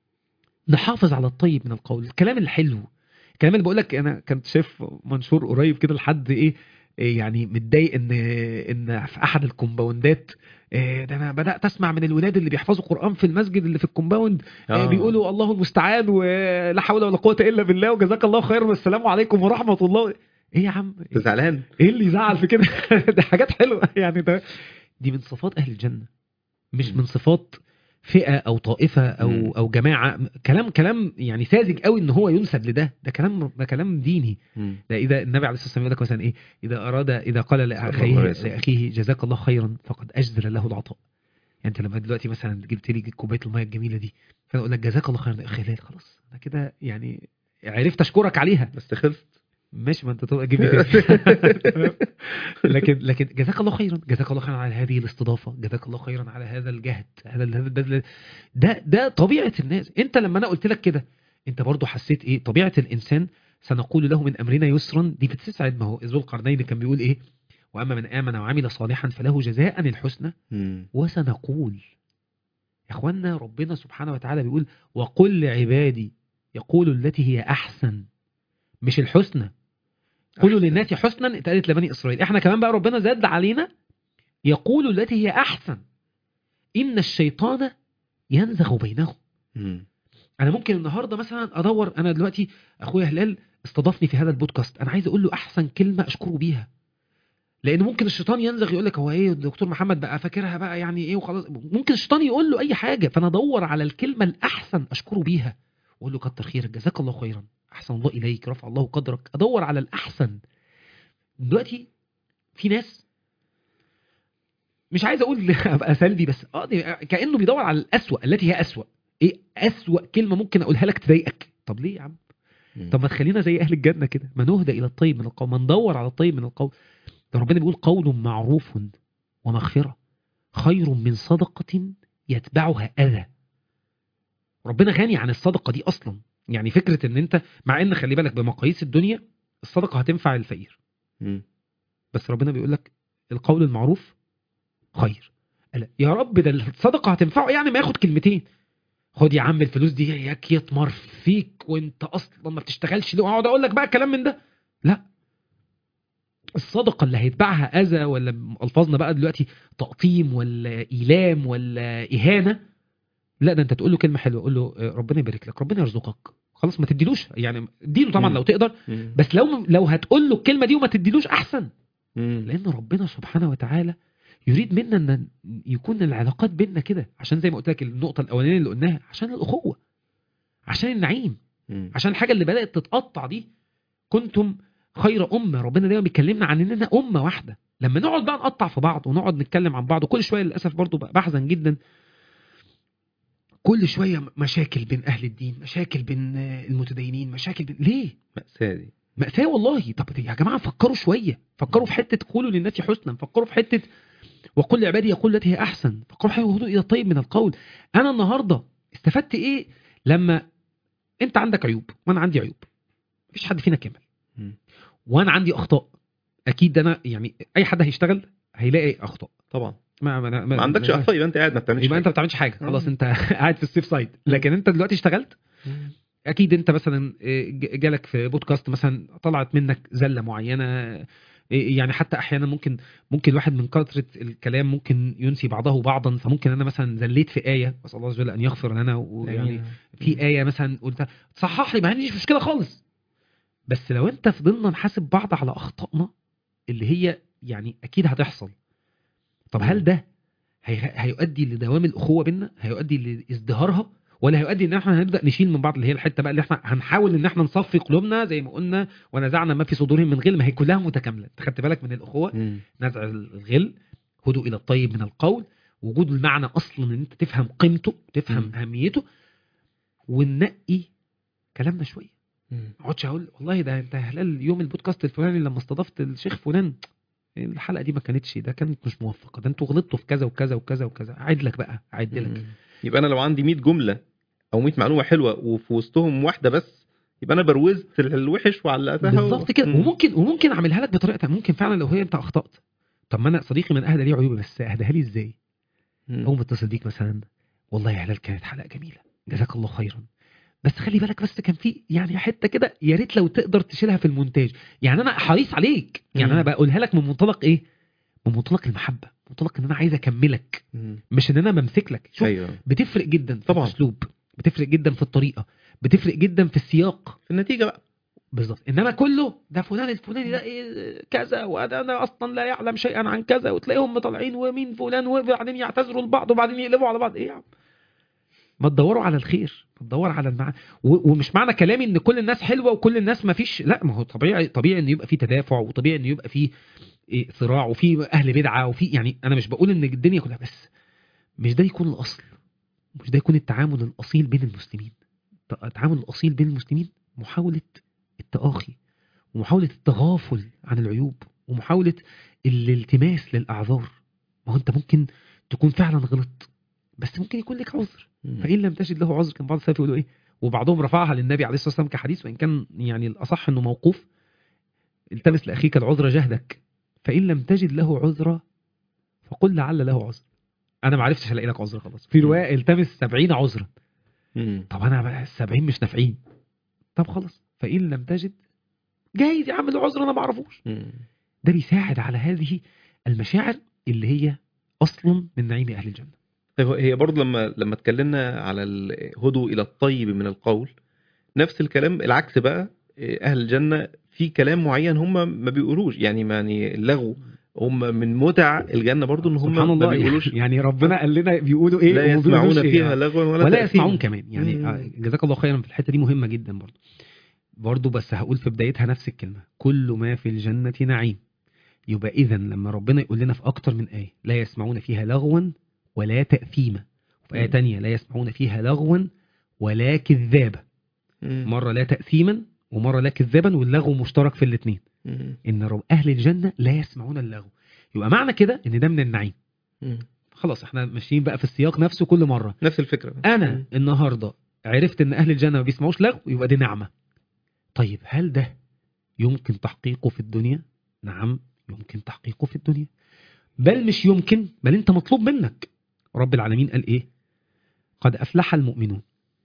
نحافظ على الطيب من القول الكلام الحلو الكلام اللي بقول لك انا كنت شايف منشور قريب كده لحد ايه إيه يعني متضايق ان ان في احد الكومباوندات إيه ده انا بدات اسمع من الولاد اللي بيحفظوا قران في المسجد اللي في الكومباوند آه. آه. بيقولوا الله المستعان ولا حول ولا قوه الا بالله وجزاك الله خير والسلام عليكم ورحمه الله ايه يا عم انت زعلان ايه اللي يزعل في كده ده حاجات حلوه يعني ده دي من صفات اهل الجنه مش مم. من صفات فئه او طائفه او مم. او جماعه كلام كلام يعني ساذج قوي ان هو ينسب لده ده كلام ده كلام ديني مم. ده اذا النبي عليه الصلاه والسلام يقول لك مثلا ايه اذا اراد اذا قال الله عليه لاخيه وسلم. لاخيه جزاك الله خيرا فقد اجزل له العطاء يعني انت لما دلوقتي مثلا جبت لي كوبايه الميه الجميله دي فانا اقول لك جزاك الله خيرا يا اخي هلال خلاص انا كده يعني عرفت اشكرك عليها بس خلصت ماشي ما انت تبقى جيب لي تاني لكن لكن جزاك الله خيرا جزاك الله خيرا على هذه الاستضافه جزاك الله خيرا على هذا الجهد هذا هذا البذل ده ده طبيعه الناس انت لما انا قلت لك كده انت برضو حسيت ايه طبيعه الانسان سنقول له من امرنا يسرا دي بتسعد ما هو ذو القرنين كان بيقول ايه واما من امن وعمل صالحا فله جزاء الحسنى مم. وسنقول يا اخوانا ربنا سبحانه وتعالى بيقول وقل لعبادي يقولوا التي هي احسن مش الحسنى قولوا أحسن. للناس حسنا اتقالت لبني اسرائيل احنا كمان بقى ربنا زاد علينا يقول التي هي احسن ان الشيطان ينزغ بينهم مم. انا ممكن النهارده مثلا ادور انا دلوقتي اخويا هلال استضافني في هذا البودكاست انا عايز اقول له احسن كلمه اشكره بيها لان ممكن الشيطان ينزغ يقول لك هو ايه الدكتور محمد بقى فاكرها بقى يعني ايه وخلاص ممكن الشيطان يقول له اي حاجه فانا ادور على الكلمه الاحسن اشكره بيها واقول له كتر خيرك جزاك الله خيرا احسن الله اليك رفع الله قدرك ادور على الاحسن دلوقتي في ناس مش عايز اقول ابقى سلبي بس اه دي- كانه بيدور على الاسوأ التي هي اسوأ ايه اسوأ كلمه ممكن اقولها لك تضايقك طب ليه يا عم مم. طب ما تخلينا زي اهل الجنه كده ما نهدى الى الطيب من القول ما ندور على الطيب من القول ده ربنا بيقول قول معروف ومغفره خير من صدقه يتبعها اذى ربنا غني عن الصدقه دي اصلا يعني فكره ان انت مع ان خلي بالك بمقاييس الدنيا الصدقه هتنفع الفقير مم. بس ربنا بيقول لك القول المعروف خير قال يا رب ده الصدقه هتنفعه يعني ما ياخد كلمتين خد يا عم الفلوس دي ياك يطمر فيك وانت اصلا ما بتشتغلش ليه واقعد اقول لك بقى كلام من ده لا الصدقه اللي هيتبعها اذى ولا الفاظنا بقى دلوقتي تقطيم ولا ايلام ولا اهانه لا ده انت تقول له كلمه حلوه قول له آه، ربنا يبارك لك ربنا يرزقك خلاص ما تديلوش يعني اديله طبعا مم. لو تقدر مم. بس لو لو هتقول له الكلمه دي وما تديلوش احسن مم. لان ربنا سبحانه وتعالى يريد منا ان يكون العلاقات بيننا كده عشان زي ما قلت لك النقطه الاولانيه اللي قلناها عشان الاخوه عشان النعيم مم. عشان الحاجه اللي بدات تتقطع دي كنتم خير امه ربنا دايما بيكلمنا عن اننا امه واحده لما نقعد بقى نقطع في بعض ونقعد نتكلم عن بعض وكل شويه للاسف برضو بقى بحزن جدا كل شويه مشاكل بين اهل الدين مشاكل بين آه، المتدينين مشاكل بين ليه مأساة دي مأساة والله طب يا جماعة فكروا شوية فكروا في حتة قولوا للناس حسنا فكروا في حتة وقل لعبادي يقول التي هي أحسن فكروا في هدوء إلى الطيب من القول أنا النهاردة استفدت إيه لما أنت عندك عيوب وأنا عندي عيوب مفيش حد فينا كامل مم. وأنا عندي أخطاء أكيد أنا يعني أي حد هيشتغل هيلاقي أخطاء طبش ما, ما, ما, ما عندكش اخطاء يبقى انت قاعد ما بتعملش يبقى أنت ما حاجة. بتعملش حاجة خلاص مم. أنت قاعد في السيف سايد لكن أنت دلوقتي اشتغلت مم. اكيد انت مثلا ج- جالك في بودكاست مثلا طلعت منك زله معينه إيه يعني حتى احيانا ممكن ممكن الواحد من كثره الكلام ممكن ينسي بعضه بعضا فممكن انا مثلا زليت في ايه اسال الله عز وجل ان يغفر لنا ويعني يعني في ايه مثلا قلت تصحح لي ما عنديش مشكله خالص بس لو انت فضلنا نحاسب بعض على اخطائنا اللي هي يعني اكيد هتحصل طب هل ده هي... هيؤدي لدوام الاخوه بينا هيؤدي لازدهارها ولا هيؤدي ان احنا هنبدا نشيل من بعض اللي هي الحته بقى اللي احنا هنحاول ان احنا نصفي قلوبنا زي ما قلنا ونزعنا ما في صدورهم من غل ما هي كلها متكامله انت خدت بالك من الاخوه مم. نزع الغل هدوء الى الطيب من القول وجود المعنى اصلا ان انت تفهم قيمته تفهم مم. اهميته وننقي كلامنا شويه مم. ما اقعدش اقول والله ده انت يا هلال يوم البودكاست الفلاني لما استضفت الشيخ فلان الحلقه دي ما كانتش ده كانت مش موفقه ده انتوا غلطتوا في كذا وكذا وكذا وكذا اعد لك بقى اعد لك مم. يبقى انا لو عندي 100 جمله او 100 معلومه حلوه وفي وسطهم واحده بس يبقى انا بروزت الوحش وعلقتها بالظبط كده مم. وممكن وممكن اعملها لك بطريقه تانية. ممكن فعلا لو هي انت اخطات طب ما انا صديقي من اهدى ليه عيوبي بس اهداها لي ازاي مم. اول ما اتصل بيك مثلا والله يا هلال كانت حلقه جميله جزاك الله خيرا بس خلي بالك بس كان في يعني حته كده يا ريت لو تقدر تشيلها في المونتاج يعني انا حريص عليك يعني مم. انا بقولها لك من منطلق ايه من منطلق المحبه منطلق ان انا عايز اكملك مم. مش ان انا بمسك لك شوف ايوه بتفرق جدا في طبعا. الاسلوب بتفرق جدا في الطريقه بتفرق جدا في السياق في النتيجه بقى بالظبط انما كله ده فلان الفلاني ده إيه كذا وانا انا اصلا لا يعلم شيئا عن كذا وتلاقيهم طالعين ومين فلان وبعدين يعتذروا لبعض وبعدين يقلبوا على بعض ايه يا عم ما تدوروا على الخير ما تدوروا على المعنى و- ومش معنى كلامي ان كل الناس حلوه وكل الناس ما فيش لا ما هو طبيعي طبيعي ان يبقى في تدافع وطبيعي ان يبقى في إيه صراع وفي اهل بدعه وفي يعني انا مش بقول ان الدنيا كلها بس مش ده يكون الاصل مش ده يكون التعامل الاصيل بين المسلمين التعامل الاصيل بين المسلمين محاوله التآخي ومحاولة التغافل عن العيوب ومحاولة الالتماس للأعذار ما هو أنت ممكن تكون فعلا غلط بس ممكن يكون لك عذر مم. فإن لم تجد له عذر كان بعض السلف يقولوا إيه وبعضهم رفعها للنبي عليه الصلاة والسلام كحديث وإن كان يعني الأصح إنه موقوف التمس لأخيك العذر جهدك فإن لم تجد له عذرا فقل لعل له عذر أنا ما عرفتش ألاقي لك عذر خلاص في رواية التمس سبعين عذرا مم. طب انا بقى السبعين مش نافعين طب خلاص فان لم تجد جايز يا عم له عذر انا ما اعرفوش مم. ده بيساعد على هذه المشاعر اللي هي اصلا من نعيم اهل الجنه طيب هي برضه لما لما اتكلمنا على الهدوء الى الطيب من القول نفس الكلام العكس بقى اهل الجنه في كلام معين هم ما بيقولوش يعني ما يعني اللغو هم من متع الجنه برضه ان هم سبحان ما الله بيقولوش يعني ربنا قال لنا بيقولوا ايه لا وما يسمعون بيقولوش إيه. فيها لغوا ولا, ولا تأثيما. يسمعون كمان يعني مم. آه، جزاك الله خيرا في الحته دي مهمه جدا برضو برضو بس هقول في بدايتها نفس الكلمه كل ما في الجنه نعيم يبقى اذا لما ربنا يقول لنا في اكتر من ايه لا يسمعون فيها لغوا ولا تاثيما وفي ايه مم. تانية لا يسمعون فيها لغوا ولا كذابه مم. مره لا تاثيما ومره لا كذابا واللغو مشترك في الاثنين مم. ان رب اهل الجنه لا يسمعون اللغو يبقى معنى كده ان ده من النعيم مم. خلاص احنا ماشيين بقى في السياق نفسه كل مره نفس الفكره انا مم. النهارده عرفت ان اهل الجنه ما بيسمعوش لغو يبقى دي نعمه طيب هل ده يمكن تحقيقه في الدنيا نعم يمكن تحقيقه في الدنيا بل مش يمكن بل انت مطلوب منك رب العالمين قال ايه قد افلح المؤمنون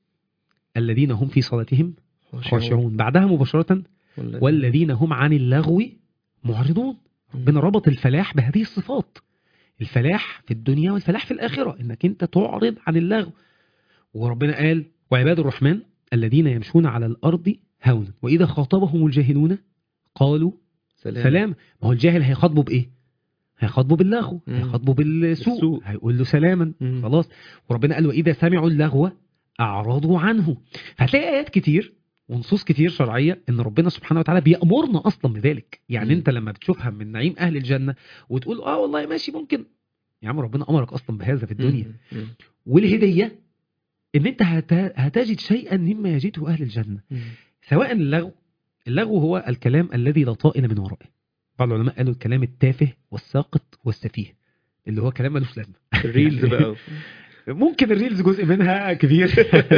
الذين هم في صلاتهم خاشعون بعدها مباشره ولا- والذين هم عن اللغو معرضون ربنا ربط الفلاح بهذه الصفات الفلاح في الدنيا والفلاح في الآخرة إنك أنت تعرض عن اللغو وربنا قال وعباد الرحمن الذين يمشون على الأرض هونا وإذا خاطبهم الجاهلون قالوا سلام, سلام ما هو الجاهل هيخاطبه بإيه هيخاطبه باللغو مم. هيخاطبه بالسوء بالسوء. هيقول له سلاما مم. خلاص وربنا قال وإذا سمعوا اللغو أعرضوا عنه هتلاقي آيات كتير ونصوص كتير شرعية إن ربنا سبحانه وتعالى بيأمرنا أصلا بذلك يعني مم. أنت لما بتشوفها من نعيم أهل الجنة وتقول آه والله ماشي ممكن يا عم ربنا أمرك أصلا بهذا في الدنيا مم. والهدية إن أنت هت- هتجد شيئا مما يجده أهل الجنة مم. سواء اللغو اللغو هو الكلام الذي لا طائل من ورائه بعض العلماء قالوا الكلام التافه والساقط والسفيه اللي هو كلام ملوش لازمه الريلز بقى ممكن الريلز جزء منها كبير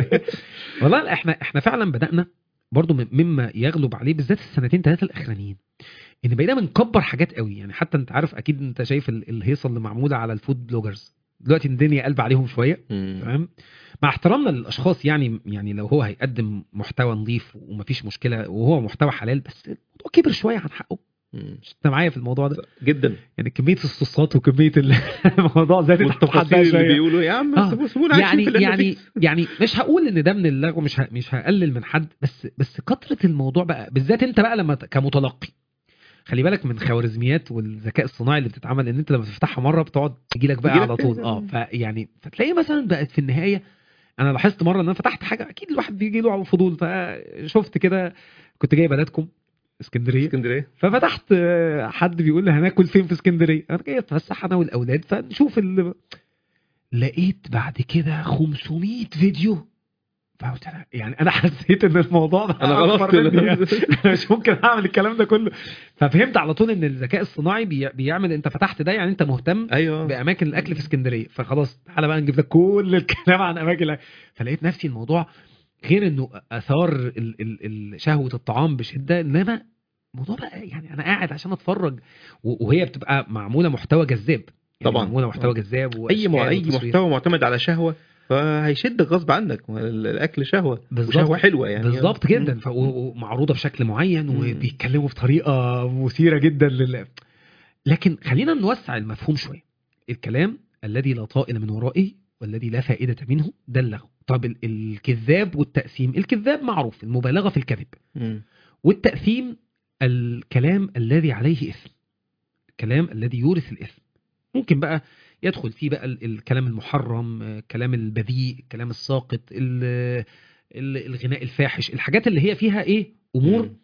والله لا، احنا احنا فعلا بدانا برضو من- مما يغلب عليه بالذات السنتين ثلاثه الاخرانيين ان بقينا بنكبر حاجات قوي يعني حتى انت عارف اكيد انت شايف ال- الهيصه اللي معموله على الفود بلوجرز دلوقتي الدنيا قلب عليهم شويه مم. تمام مع احترامنا للاشخاص يعني يعني لو هو هيقدم محتوى نظيف ومفيش مشكله وهو محتوى حلال بس الموضوع كبر شويه عن حقه مم. مش انت معايا في الموضوع ده جدا يعني كميه الصوصات وكميه ال- الموضوع زادت عن حدها والتفاصيل اللي شوية. بيقولوا يا عم آه. سيبوا- سيبونا عايشين يعني في اللي إحنا يعني فيه. يعني مش هقول ان ده من اللغو مش ه- مش هقلل من حد بس بس كثره الموضوع بقى بالذات انت بقى لما ت- كمتلقي خلي بالك من خوارزميات والذكاء الصناعي اللي بتتعمل ان انت لما تفتحها مره بتقعد تجي لك بقى تجيلك على طول تاني. اه فيعني فتلاقي مثلا بقت في النهايه انا لاحظت مره ان انا فتحت حاجه اكيد الواحد بيجي له فضول فشفت كده كنت جاي بلدكم اسكندريه اسكندريه ففتحت آه، حد بيقول لي هناكل فين في اسكندريه انا جاي اتفسح انا والاولاد فنشوف ال... لقيت بعد كده 500 فيديو فقلت أنا يعني انا حسيت ان الموضوع ده انا غلطت أكبر مني يعني. انا مش ممكن اعمل الكلام ده كله ففهمت على طول ان الذكاء الصناعي بي... بيعمل انت فتحت ده يعني انت مهتم ايوه باماكن الاكل في اسكندريه فخلاص تعالى بقى نجيب لك كل الكلام عن اماكن الأكل. فلقيت نفسي الموضوع غير انه اثار ال... ال... ال... شهوه الطعام بشده انما الموضوع بقى يعني انا قاعد عشان اتفرج و- وهي بتبقى معموله محتوى جذاب يعني طبعاً. معموله محتوى جذاب اي وأشكال مو... اي وتصوير. محتوى معتمد على شهوه فهيشدك غصب عنك ال- الاكل شهوه بالظبط. وشهوه حلوه يعني بالظبط جدا مم. ف... و- ومعروضه بشكل معين مم. وبيتكلموا بطريقه مثيره جدا لل لكن خلينا نوسع المفهوم شويه الكلام الذي لا طائل من ورائه والذي لا فائده منه ده اللغو طب ال- الكذاب والتأثيم الكذاب معروف المبالغه في الكذب مم. والتأثيم الكلام الذي عليه إثم الكلام الذي يورث الإثم ممكن بقى يدخل فيه بقى ال- الكلام المحرم آه، الكلام البذيء الكلام الساقط ال- ال- الغناء الفاحش الحاجات اللي هي فيها ايه امور مم.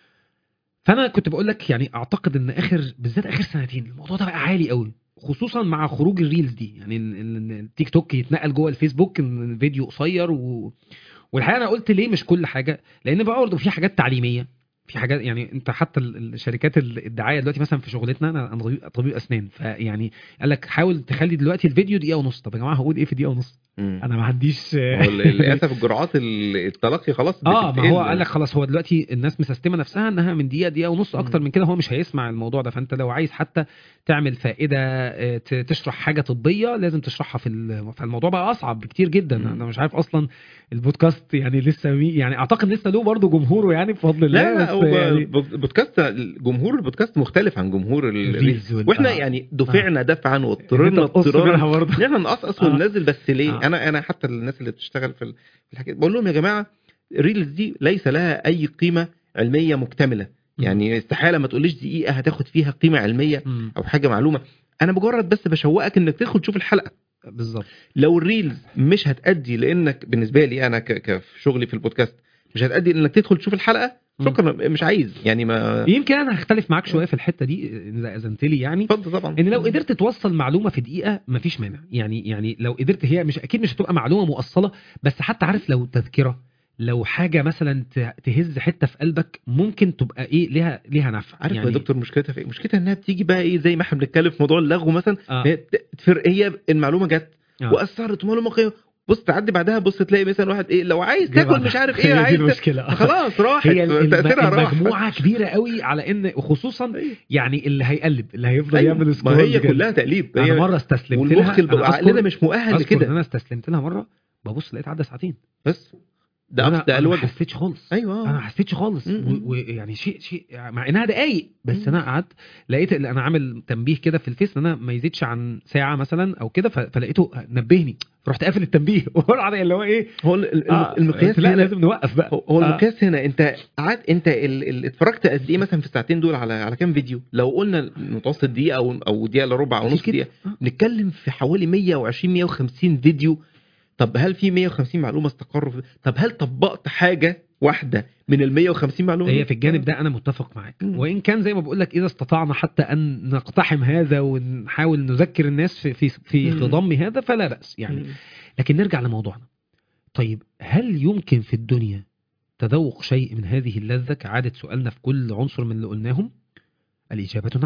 فانا كنت بقول لك يعني اعتقد ان اخر بالذات اخر سنتين الموضوع ده بقى عالي قوي خصوصا مع خروج الريلز دي يعني ال- ال- التيك توك يتنقل جوه الفيسبوك إن الفيديو قصير و... والحقيقه انا قلت ليه مش كل حاجه لان بقى برضه في حاجات تعليميه في حاجات يعني انت حتى ال- الشركات ال- الدعايه دلوقتي مثلا في شغلتنا انا أنا طبيب- طبيب اسنان فيعني قال لك حاول تخلي دلوقتي الفيديو دقيقه ونص طب يا جماعه هقول ايه في دقيقه ونص مم. انا ما عنديش هو ال- للاسف الجرعات ال- التلقي خلاص اه ما بتتقل. هو قال لك خلاص هو دلوقتي الناس مسستمه نفسها انها من دقيقه دقيقه ونص اكتر مم. من كده هو مش هيسمع الموضوع ده فانت لو عايز حتى تعمل فائده آه، ت- تشرح حاجه طبيه لازم تشرحها في ال- فالموضوع بقى اصعب بكتير جدا مم. انا مش عارف اصلا البودكاست يعني لسه مي يعني اعتقد لسه له برضه جمهوره يعني بفضل الله لا لا بس هو يعني ب- بودكاست جمهور البودكاست مختلف عن جمهور ال- الريلز وال- واحنا آه. يعني دفعنا دفعا إن واضطررنا أنت تقص اضطرارا منها برضه ان احنا نقصقص آه. وننزل بس ليه آه. انا انا حتى الناس اللي بتشتغل في ال- في الحاجات بقول لهم يا جماعه الريلز دي ليس لها اي قيمه علميه مكتمله يعني استحاله ما تقوليش دقيقه هتاخد فيها قيمه علميه مم. او حاجه معلومه انا مجرد بس بشوقك انك تدخل تشوف الحلقه بالظبط لو الريلز مش هتأدي لانك بالنسبه لي انا ك- كشغلي في البودكاست مش هتأدي انك تدخل تشوف الحلقه مم. شكرا مش عايز يعني ما يمكن انا هختلف معاك شويه في الحته دي اذا اذنت لي يعني اتفضل طبعا ان لو قدرت توصل معلومه في دقيقه مفيش مانع يعني يعني لو قدرت هي مش اكيد مش هتبقى معلومه مؤصله بس حتى عارف لو تذكره لو حاجه مثلا ت- تهز حته في قلبك ممكن تبقى ايه ليها ليها نفع عارف يعني يا دكتور مشكلتها في ايه؟ مشكلتها انها بتيجي بقى ايه زي ما احنا بنتكلم في موضوع اللغو مثلا آه. هي ت- تفرق هي المعلومه جت آه. واثرت ومعلومه قيمه بص تعدي بعدها بص تلاقي مثلا واحد ايه لو عايز جه تاكل بعدها. مش عارف هي ايه دي عايز ت- المشكله خلاص راحت هي الم- تاثيرها راح المجموعه كبيره قوي على ان وخصوصا أيوة. يعني اللي هيقلب اللي هيفضل أيوة. يعمل ما سكرول هي كده. كلها تقليد انا هي مره استسلمت والمخ لها أنا عقلنا أذكر- مش مؤهل اذكر ان لكده انا استسلمت لها مره ببص لقيت عدى ساعتين بس ده أنا- أبس- ده انا ما الوجه حسيتش خالص ايوه انا ما حسيتش خالص مم. و- ويعني شيء شيء مع انها دقايق بس مم. انا قعدت لقيت انا عامل تنبيه كده في الفيس ان انا ما يزيدش عن ساعه مثلا او كده ف- فلقيته نبهني رحت قافل التنبيه وقعد اللي هو ايه هو ال- ال- آه، المقياس قلت لا هنا لازم نوقف بقى هو- هو آه. المقياس هنا انت قعد انت ال... ال... اتفرجت قد ايه مثلا في الساعتين دول على على كام فيديو لو قلنا متوسط دقيقه او او دقيقه الا ربع او نص كده. دقيقه آه. نتكلم في حوالي 120 150 فيديو طب هل في 150 معلومه استقروا في... طب هل طبقت حاجه واحده من ال 150 معلومه هي دول؟ في الجانب ده انا متفق معاك مم. وان كان زي ما بقول لك اذا استطعنا حتى ان نقتحم هذا ونحاول نذكر الناس في في في مم. خضم هذا فلا باس يعني مم. لكن نرجع لموضوعنا طيب هل يمكن في الدنيا تذوق شيء من هذه اللذة كعادة سؤالنا في كل عنصر من اللي قلناهم الإجابة نعم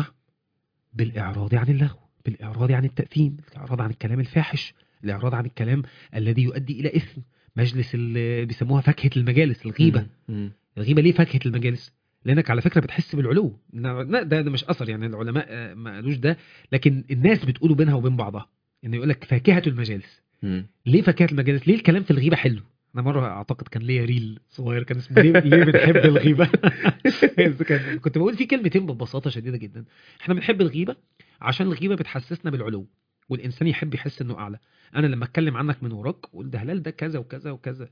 بالإعراض عن اللغو بالإعراض عن التأثيم الإعراض عن الكلام الفاحش الإعراض عن الكلام الذي يؤدي إلى إثم مجلس اللي بيسموها فاكهة المجالس الغيبة مم. الغيبة ليه فاكهة المجالس لأنك على فكرة بتحس بالعلو لا ده, ده مش أثر يعني العلماء آه، ما قالوش ده لكن الناس بتقوله بينها وبين بعضها إنه يقول لك فاكهة المجالس مم. ليه فاكهه المجالس ليه الكلام في الغيبه حلو انا مره اعتقد كان ليا ريل صغير كان اسمه ليه, ليه بنحب الغيبه بس كان كنت بقول فيه كلمتين ببساطه شديده جدا احنا بنحب الغيبه عشان الغيبه بتحسسنا بالعلو والانسان يحب يحس انه اعلى انا لما اتكلم عنك من وراك اقول ده هلال ده كذا وكذا وكذا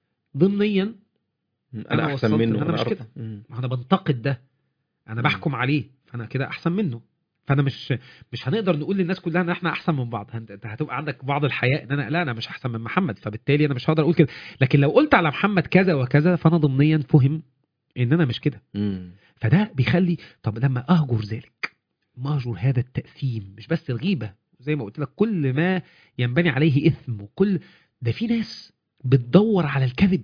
ضمنيا انا أنا احسن وصلت منه إن أنا مش أعرف. كده. مم. ما انا بنتقد ده انا بحكم عليه فانا كده احسن منه فانا مش مش هنقدر نقول للناس كلها ان احنا احسن من بعض هن- انت هتبقى عندك بعض الحياء ان انا لا انا مش احسن من محمد فبالتالي انا مش هقدر اقول كده لكن لو قلت على محمد كذا وكذا فانا ضمنيا فهم ان انا مش كده مم. فده بيخلي طب لما اهجر ذلك ما اهجر هذا التاثيم مش بس الغيبه زي ما قلت لك كل ما ينبني عليه اثم وكل ده في ناس بتدور على الكذب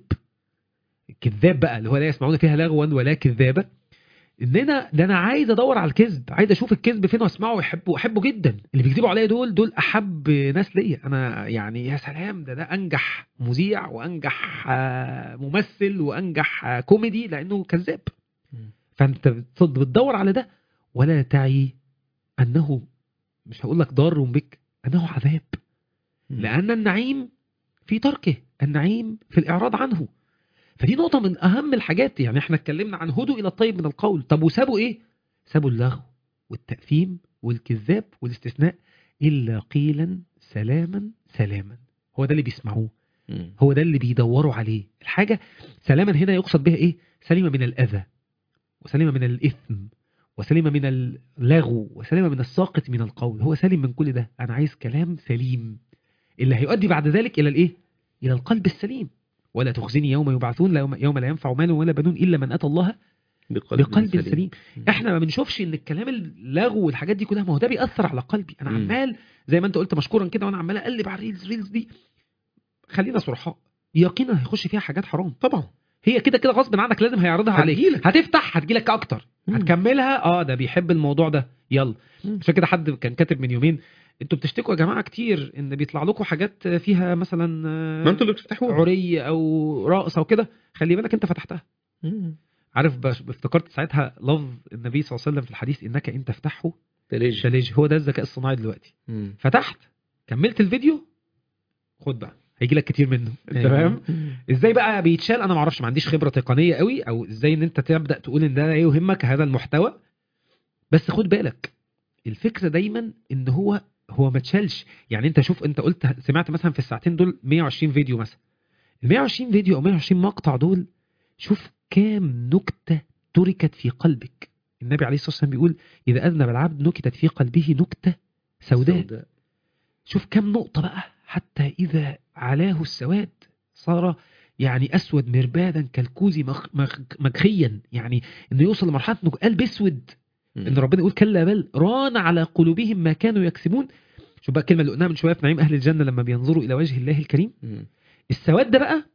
الكذاب بقى اللي هو لا يسمعون فيها لغوا ولا كذابه ان انا ده انا عايز ادور على الكذب عايز اشوف الكذب فين واسمعه واحبه واحبه جدا اللي بيكذبوا عليا دول دول احب ناس ليا انا يعني يا سلام ده ده انجح مذيع وانجح آه، ممثل وانجح آه، كوميدي لانه كذاب مم. فانت بت- بتدور على ده ولا تعي انه مش هقول لك ضار بك انه عذاب مم. لان النعيم في تركه النعيم في الاعراض عنه فدي نقطه من اهم الحاجات يعني احنا اتكلمنا عن هدوء الى الطيب من القول طب وسابوا ايه سابوا اللغو والتاثيم والكذاب والاستثناء الا قيلا سلاما سلاما هو ده اللي بيسمعوه مم. هو ده اللي بيدوروا عليه الحاجة سلاما هنا يقصد بها ايه سليمة من الأذى وسليمة من الإثم وسليمة من اللغو وسليمة من الساقط من القول هو سليم من كل ده أنا عايز كلام سليم اللي هيؤدي بعد ذلك إلى الإيه إلى القلب السليم ولا تخزني يوم يبعثون لا يوم, يوم لا ينفع مال ولا بنون إلا من أتى الله بقلب, بقلب سليم مم. احنا ما بنشوفش ان الكلام اللغو والحاجات دي كلها ما هو ده بيأثر على قلبي انا مم. عمال زي ما انت قلت مشكورا كده وانا عمال اقلب على الريلز ريلز دي خلينا صرحاء يقينا هيخش فيها حاجات حرام طبعا هي كده كده غصب عنك لازم هيعرضها عليك هتجيلك. هتفتح هتجيلك اكتر مم. هتكملها اه ده بيحب الموضوع ده يلا مم. عشان كده حد كان كاتب من يومين انتوا بتشتكوا يا جماعه كتير ان بيطلع لكم حاجات فيها مثلا آه، ما انتوا اللي بتفتحوها عري او رقص او كده خلي بالك انت فتحتها مم. عارف بش- افتكرت ساعتها لفظ النبي صلى الله عليه وسلم في الحديث انك ان تفتحه تلج تلج هو ده الذكاء الصناعي دلوقتي مم. فتحت كملت الفيديو خد بقى هيجي لك كتير منه انت أيوة. فاهم مم. ازاي بقى بيتشال انا ما اعرفش ما عنديش خبره تقنيه قوي او ازاي ان انت تبدا تقول ان ده لا يهمك هذا المحتوى بس خد بالك الفكره دايما ان هو هو ما اتشالش يعني انت شوف انت قلت سمعت مثلا في الساعتين دول 120 فيديو مثلا ال 120 فيديو او 120 مقطع دول شوف كام نكته تركت في قلبك النبي عليه الصلاه والسلام بيقول اذا اذنب العبد نكتت في قلبه نكته سوداء شوف كم نقطة بقى حتى إذا علاه السواد صار يعني أسود مربادا كالكوز مخ مخ مخيا يعني إنه يوصل لمرحلة إنه قلب أسود مم. إن ربنا يقول كلا بل ران على قلوبهم ما كانوا يكسبون شوف بقى الكلمة اللي قلناها من شوية في نعيم أهل الجنة لما بينظروا إلى وجه الله الكريم مم. السواد ده بقى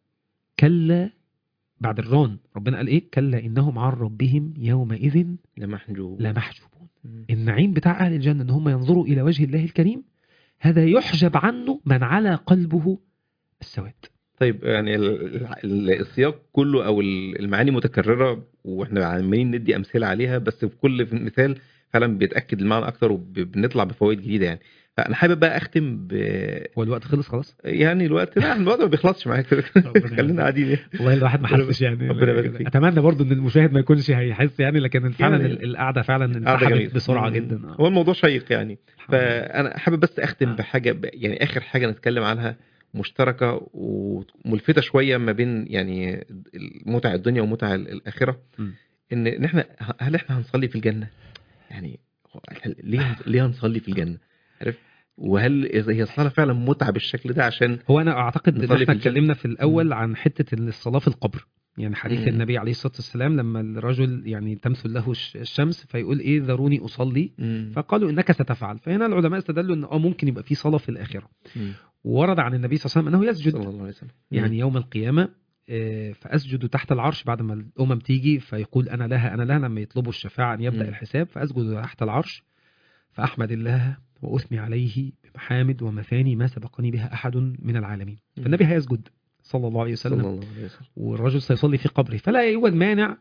كلا بعد الران ربنا قال إيه كلا إنهم عن ربهم يومئذ لمحجوب لمحجوبون مم. النعيم بتاع أهل الجنة إن هم ينظروا إلى وجه الله الكريم هذا يحجب عنه من على قلبه السواد طيب يعني ال- ال- السياق كله او ال- المعاني متكرره واحنا عمالين ندي امثله عليها بس في كل مثال فعلا بيتاكد المعنى اكتر وبنطلع بفوائد جديده يعني فانا حابب بقى اختم ب هو الوقت خلص خلاص يعني الوقت لا الوقت ما بيخلصش معاك ربنا خلينا قاعدين يعني. والله الواحد ما حسش يعني ربنا يبارك فيك. اتمنى برضو ان المشاهد ما يكونش هيحس يعني لكن فعلا يعني ال- القعده فعلا قعدة انسحبت جميلة. بسرعه مم. جدا آه. هو الموضوع شيق يعني الحمد لله. فانا حابب بس اختم آه. بحاجه ب- يعني اخر حاجه نتكلم عنها مشتركه وملفته شويه ما بين يعني متع الدنيا ومتع ال- الاخره م. ان ان احنا هل احنا هنصلي في الجنه؟ يعني هو- هل- ليه ليه هنصلي في الجنه؟ عارف؟ وهل إذا هي الصلاه فعلا متعه بالشكل ده عشان هو انا اعتقد ان نصلي احنا في الجنة. اتكلمنا في الاول عن حته إن الصلاه في القبر يعني حديث مم. النبي عليه الصلاه والسلام لما الرجل يعني تمثل له الش- الشمس فيقول ايه ذروني اصلي مم. فقالوا انك ستفعل فهنا العلماء استدلوا ان اه ممكن يبقى في صلاه في الاخره مم. ورد عن النبي صلى الله عليه وسلم انه يسجد صلى الله عليه وسلم يعني يوم القيامة آه، فأسجد تحت العرش بعد ما الأمم تيجي فيقول أنا لها أنا لها لما يطلبوا الشفاعة أن يبدأ مم. الحساب فأسجد تحت العرش فأحمد الله وأثني عليه بمحامد ومثاني ما سبقني بها أحد من العالمين مم. فالنبي هيسجد صلى الله عليه صلى وسلم الله عليه وسلم والرجل سيصلي في قبره فلا يوجد مانع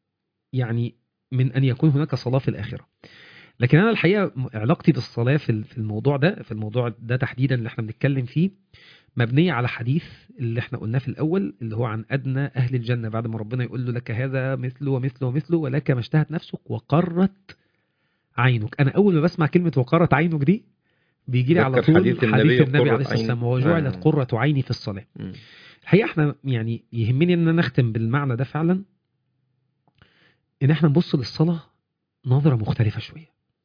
يعني من أن يكون هناك صلاة في الآخرة لكن أنا الحقيقة علاقتي بالصلاة في في الموضوع ده في الموضوع ده تحديدا اللي احنا بنتكلم فيه مبنيه على حديث اللي احنا قلناه في الاول اللي هو عن ادنى اهل الجنه بعد ما ربنا يقول له لك هذا مثله ومثله ومثله ولك ما اشتهت نفسك وقرت عينك انا اول ما بسمع كلمه وقرت عينك دي بيجي لي على ذكر طول حديث حديث النبي النبي, وقرة عليه الصلاه عين. والسلام وجعلت آه. قره عيني في الصلاه مم. الحقيقه احنا يعني يهمني ان نختم بالمعنى ده فعلا ان احنا نبص للصلاه نظره مختلفه شويه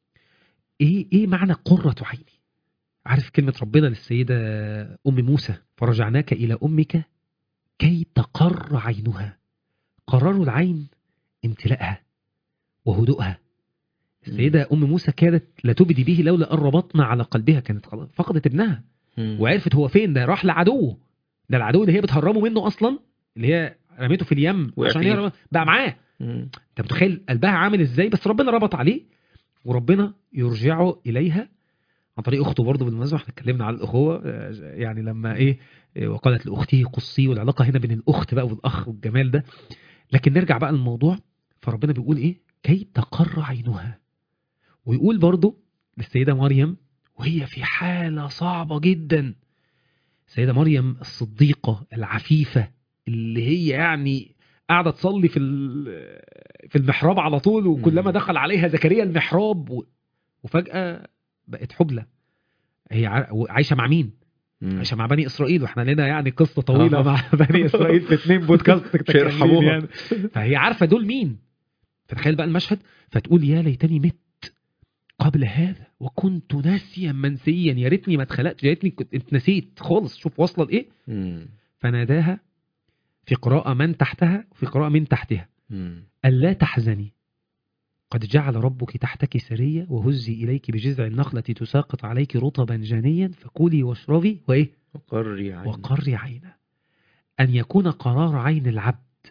ايه ايه معنى قره عيني عارف كلمه ربنا للسيده ام موسى فرجعناك الى امك كي تقر عينها قرار العين امتلاءها وهدوءها السيده ام موسى كانت لا تبدي به لولا ان ربطنا على قلبها كانت خلاص فقدت ابنها مم. وعرفت هو فين ده راح لعدوه ده العدو اللي هي بتهربه منه اصلا اللي هي رميته في اليم وقع عشان فيه. هي بقى معاه مم. انت متخيل قلبها عامل ازاي بس ربنا ربط عليه وربنا يرجعه اليها عن طريق اخته برضه بالمناسبه احنا اتكلمنا على الاخوه آه، يعني لما ايه آه، وقالت لاخته قصي والعلاقه هنا بين الاخت بقى والاخ والجمال ده لكن نرجع بقى للموضوع فربنا بيقول ايه كي تقر عينها ويقول برضه للسيده مريم وهي في حاله صعبه جدا السيده مريم الصديقه العفيفه اللي هي يعني قاعده تصلي في ال- في المحراب على طول وكلما مم. دخل عليها زكريا المحراب و- وفجاه بقت حبلى هي ع- عايشه مع مين؟ مم. عايشه مع بني اسرائيل واحنا لنا يعني قصه طويله آه. مع بني اسرائيل في اتنين بودكاست مش هيرحموها. يعني فهي عارفه دول مين فتخيل بقى المشهد فتقول يا ليتني مت قبل هذا وكنت ناسيا منسيا يا ريتني ما اتخلقت يا ريتني كنت اتنسيت خالص شوف واصله لايه مم. فناداها في قراءة من تحتها وفي قراءة من تحتها مم. ألا تحزني قد جعل ربك تحتك سرية وهزي إليك بجذع النخلة تساقط عليك رطبا جنيا فكلي واشربي وإيه وقري عينك وقري عينا أن يكون قرار عين العبد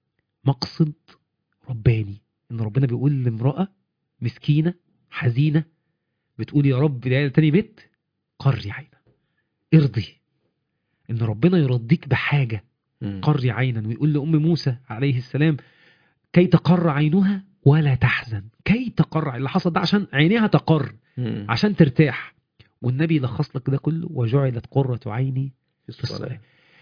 مقصد رباني إن ربنا بيقول لامرأة مسكينة حزينة بتقول يا رب ده تاني بيت قري عينا ارضي إن ربنا يرضيك بحاجة مم. قري عينا ويقول لأم موسى عليه السلام كي تقر عينها ولا تحزن كي تقر عين- اللي حصل ده عشان عينيها تقر مم. عشان ترتاح والنبي لخص لك ده كله وجعلت قرة عيني في الصلاة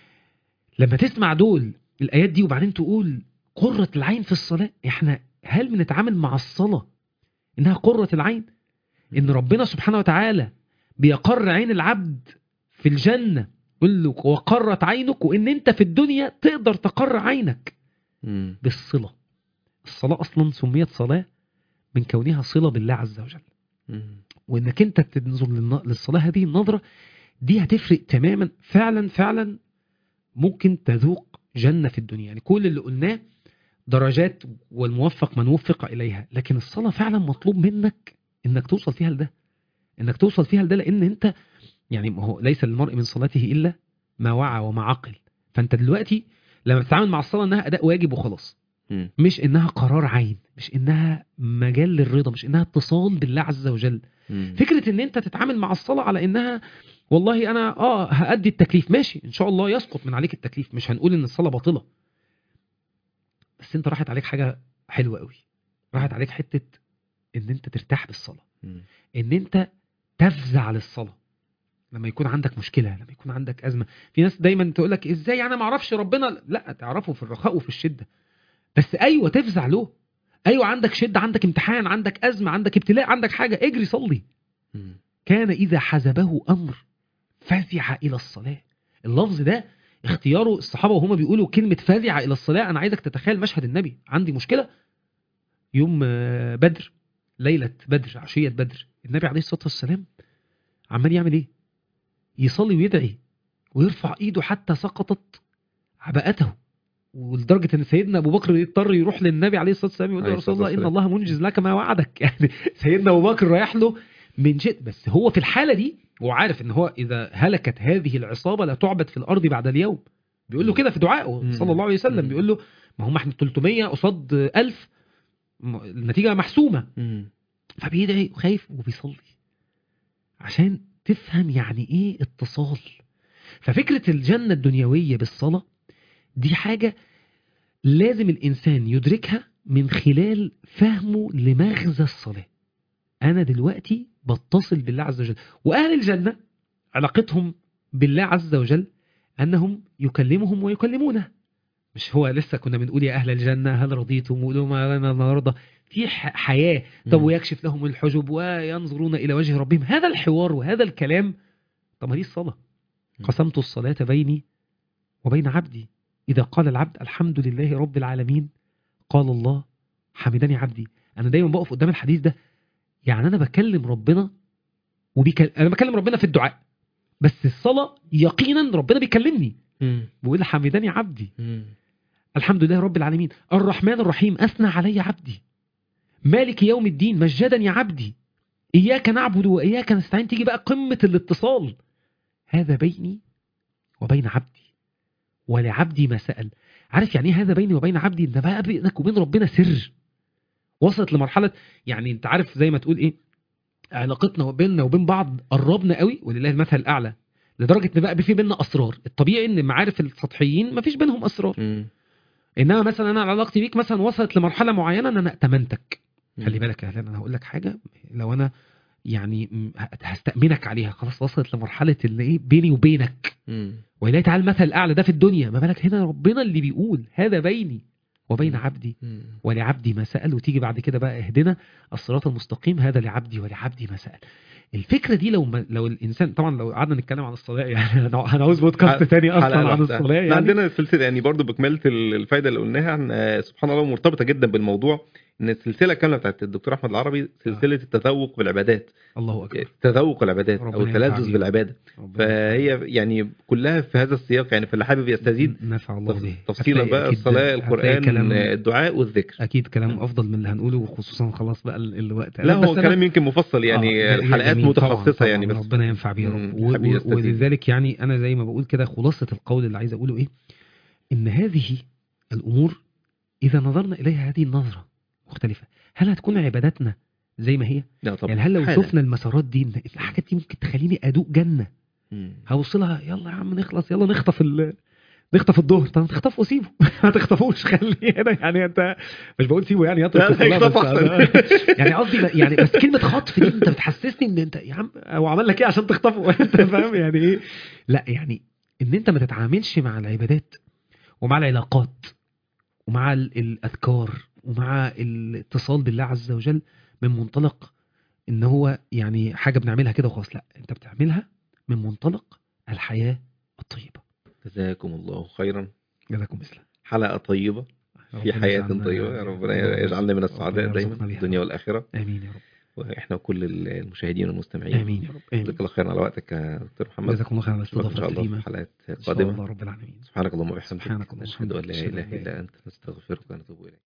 لما تسمع دول الآيات دي وبعدين تقول قرة العين في الصلاة احنا هل بنتعامل مع الصلاة انها قرة العين ان ربنا سبحانه وتعالى بيقر عين العبد في الجنة يقول له وقرت عينك وان انت في الدنيا تقدر تقر عينك مم. بالصلة الصلاة اصلا سميت صلاة من كونها صلة بالله عز وجل مم. وانك انت تنظر للن- للصلاه هذه النظره دي هتفرق تماما فعلا فعلا ممكن تذوق جنه في الدنيا يعني كل اللي قلناه درجات والموفق من وفق اليها لكن الصلاه فعلا مطلوب منك انك توصل فيها لده انك توصل فيها لده لان انت يعني ما هو ليس للمرء من صلاته الا ما وعى وما عقل فانت دلوقتي لما بتتعامل مع الصلاه انها اداء واجب وخلاص مم. مش انها قرار عين مش انها مجال للرضا مش انها اتصال بالله عز وجل مم. فكره ان انت تتعامل مع الصلاه على انها والله انا اه هادي التكليف ماشي ان شاء الله يسقط من عليك التكليف مش هنقول ان الصلاه باطله بس انت راحت عليك حاجه حلوه قوي راحت عليك حته ان انت ترتاح بالصلاه مم. ان انت تفزع للصلاه لما يكون عندك مشكله لما يكون عندك ازمه في ناس دايما تقول لك ازاي انا ما اعرفش ربنا لا تعرفه في الرخاء وفي الشده بس ايوه تفزع له ايوه عندك شده عندك امتحان عندك ازمه عندك ابتلاء عندك حاجه اجري صلي مم. كان إذا حزبه أمر فزع إلى الصلاة اللفظ ده اختياره الصحابة وهم بيقولوا كلمة فزع إلى الصلاة أنا عايزك تتخيل مشهد النبي عندي مشكلة يوم آه، بدر ليلة بدر عشية بدر النبي عليه الصلاة والسلام عمال يعمل إيه يصلي ويدعي ويرفع إيده حتى سقطت عباءته ولدرجة ان سيدنا ابو بكر يضطر يروح للنبي عليه الصلاة والسلام يقول له يا عليه رسول الله الصلاة ان الله منجز لك ما وعدك يعني سيدنا ابو بكر رايح له من جد بس هو في الحالة دي هو عارف ان هو اذا هلكت هذه العصابة لا تعبد في الارض بعد اليوم بيقول له كده في دعائه مم. صلى الله عليه وسلم مم. بيقول له ما هم احنا 300 قصاد 1000 م- النتيجة محسومة مم. فبيدعي وخايف وبيصلي عشان تفهم يعني ايه اتصال ففكرة الجنة الدنيوية بالصلاة دي حاجة لازم الإنسان يدركها من خلال فهمه لمغزى الصلاة أنا دلوقتي بتصل بالله عز وجل وأهل الجنة علاقتهم بالله عز وجل انهم يكلمهم ويكلمونه مش هو لسه كنا بنقول يا اهل الجنه هل رضيتم وقولوا ما لنا نرضى في ح- حياه طب مم. ويكشف لهم الحجب وينظرون الى وجه ربهم هذا الحوار وهذا الكلام طب ما دي الصلاه مم. قسمت الصلاه بيني وبين عبدي اذا قال العبد الحمد لله رب العالمين قال الله حمدني عبدي انا دايما بقف قدام الحديث ده يعني انا بكلم ربنا وبيكل... انا بكلم ربنا في الدعاء بس الصلاه يقينا ربنا بيكلمني مم. بيقول حمدني عبدي مم. الحمد لله رب العالمين الرحمن الرحيم أثنى علي عبدي مالك يوم الدين مجدني عبدي إياك نعبد وإياك نستعين تيجي بقى قمة الاتصال هذا بيني وبين عبدي ولعبدي ما سأل عارف يعني ايه هذا بيني وبين عبدي ده بقى بينك وبين ربنا سر وصلت لمرحلة يعني انت عارف زي ما تقول ايه علاقتنا وبيننا وبين بعض قربنا قوي ولله المثل الأعلى لدرجة ان بقى في بيننا أسرار الطبيعي ان معارف السطحيين مفيش بينهم أسرار مم. انما مثلا انا علاقتي بيك مثلا وصلت لمرحله معينه ان انا ائتمنتك خلي بالك يا اهلا انا هقول لك حاجه لو انا يعني م- هستأمنك عليها خلاص وصلت لمرحله اللي ايه بيني وبينك مم. ولله تعالى المثل الاعلى ده في الدنيا ما بالك هنا ربنا اللي بيقول هذا بيني وبين مم. عبدي مم. ولعبدي ما سأل وتيجي بعد كده بقى اهدنا الصراط المستقيم هذا لعبدي ولعبدي ما سأل الفكره دي لو ما لو الانسان طبعا لو قعدنا نتكلم عن الصلاه يعني هنع- هنعوز بودكاست حلقة تاني اصلا عن لوحدها. الصلاه احنا يعني عندنا سلسله يعني برضو بكمله ال- الفايده اللي قلناها ان آه، سبحان الله مرتبطه جدا بالموضوع ان السلسله كامله بتاعت الدكتور احمد العربي سلسله التذوق بالعبادات الله اكبر تذوق العبادات او ربنا ينفع التلذذ بيه. بالعباده ربنا فهي يعني كلها في هذا السياق يعني فاللي حابب يستزيد نفع الله تف- به تفصيلا هتلاقي بقى أكيد- الصلاه هتلاقي القران كلام آه، الدعاء والذكر اكيد كلام مم. افضل من اللي هنقوله وخصوصا خلاص بقى ال- الوقت لا بس هو أنا- كلام يمكن مفصل يعني آه، الحلقات جميل. طبعاً، متخصصه طبعاً، يعني بس ربنا ينفع بيه يا مم، رب و- حبيبي و- يستزيد. ولذلك يعني انا زي ما بقول كده خلاصه القول اللي عايز اقوله ايه ان هذه الامور اذا نظرنا اليها هذه النظره مختلفه هل هتكون عباداتنا زي ما هي لا طبعا يعني هل لو حالة. شفنا المسارات دي إن الحاجات دي ممكن تخليني ادوق جنه مم. هوصلها يلا يا عم نخلص يلا نخطف ال نخطف الظهر طب تخطفه سيبه ما تخطفوش خليه هنا يعني انت مش بقول سيبه يعني يترك لا، لا، الصلاة، يخطف بس أحسن. أنا- يعني قصدي ب- يعني بس كلمه خطف دي انت بتحسسني ان انت يا عم هو عمل لك ايه عشان تخطفه انت فاهم يعني ايه لا يعني ان انت ما تتعاملش مع العبادات ومع العلاقات ومع ال- الاذكار ومع الاتصال بالله عز وجل من منطلق ان هو يعني حاجه بنعملها كده وخلاص لا انت بتعملها من منطلق الحياه الطيبه جزاكم الله خيرا جزاكم مثله حلقه طيبه في ربنا حياه يجعلنا- طيبه يا ربنا يجعلنا من السعداء ربنا دايما يرزقنا في بيها. الدنيا والاخره امين يا رب واحنا وكل المشاهدين والمستمعين امين يا رب امين جزاك الله خيرا على وقتك يا دكتور محمد جزاكم الله خير على نشوفك ان شاء الاستضافه الله في الكريمه حلقات ان شاء قادمه الله رب العالمين سبحانك اللهم وبحمدك سبحانك اللهم نشهد ان لا وبحمدك. اله الا انت نستغفرك ونتوب اليك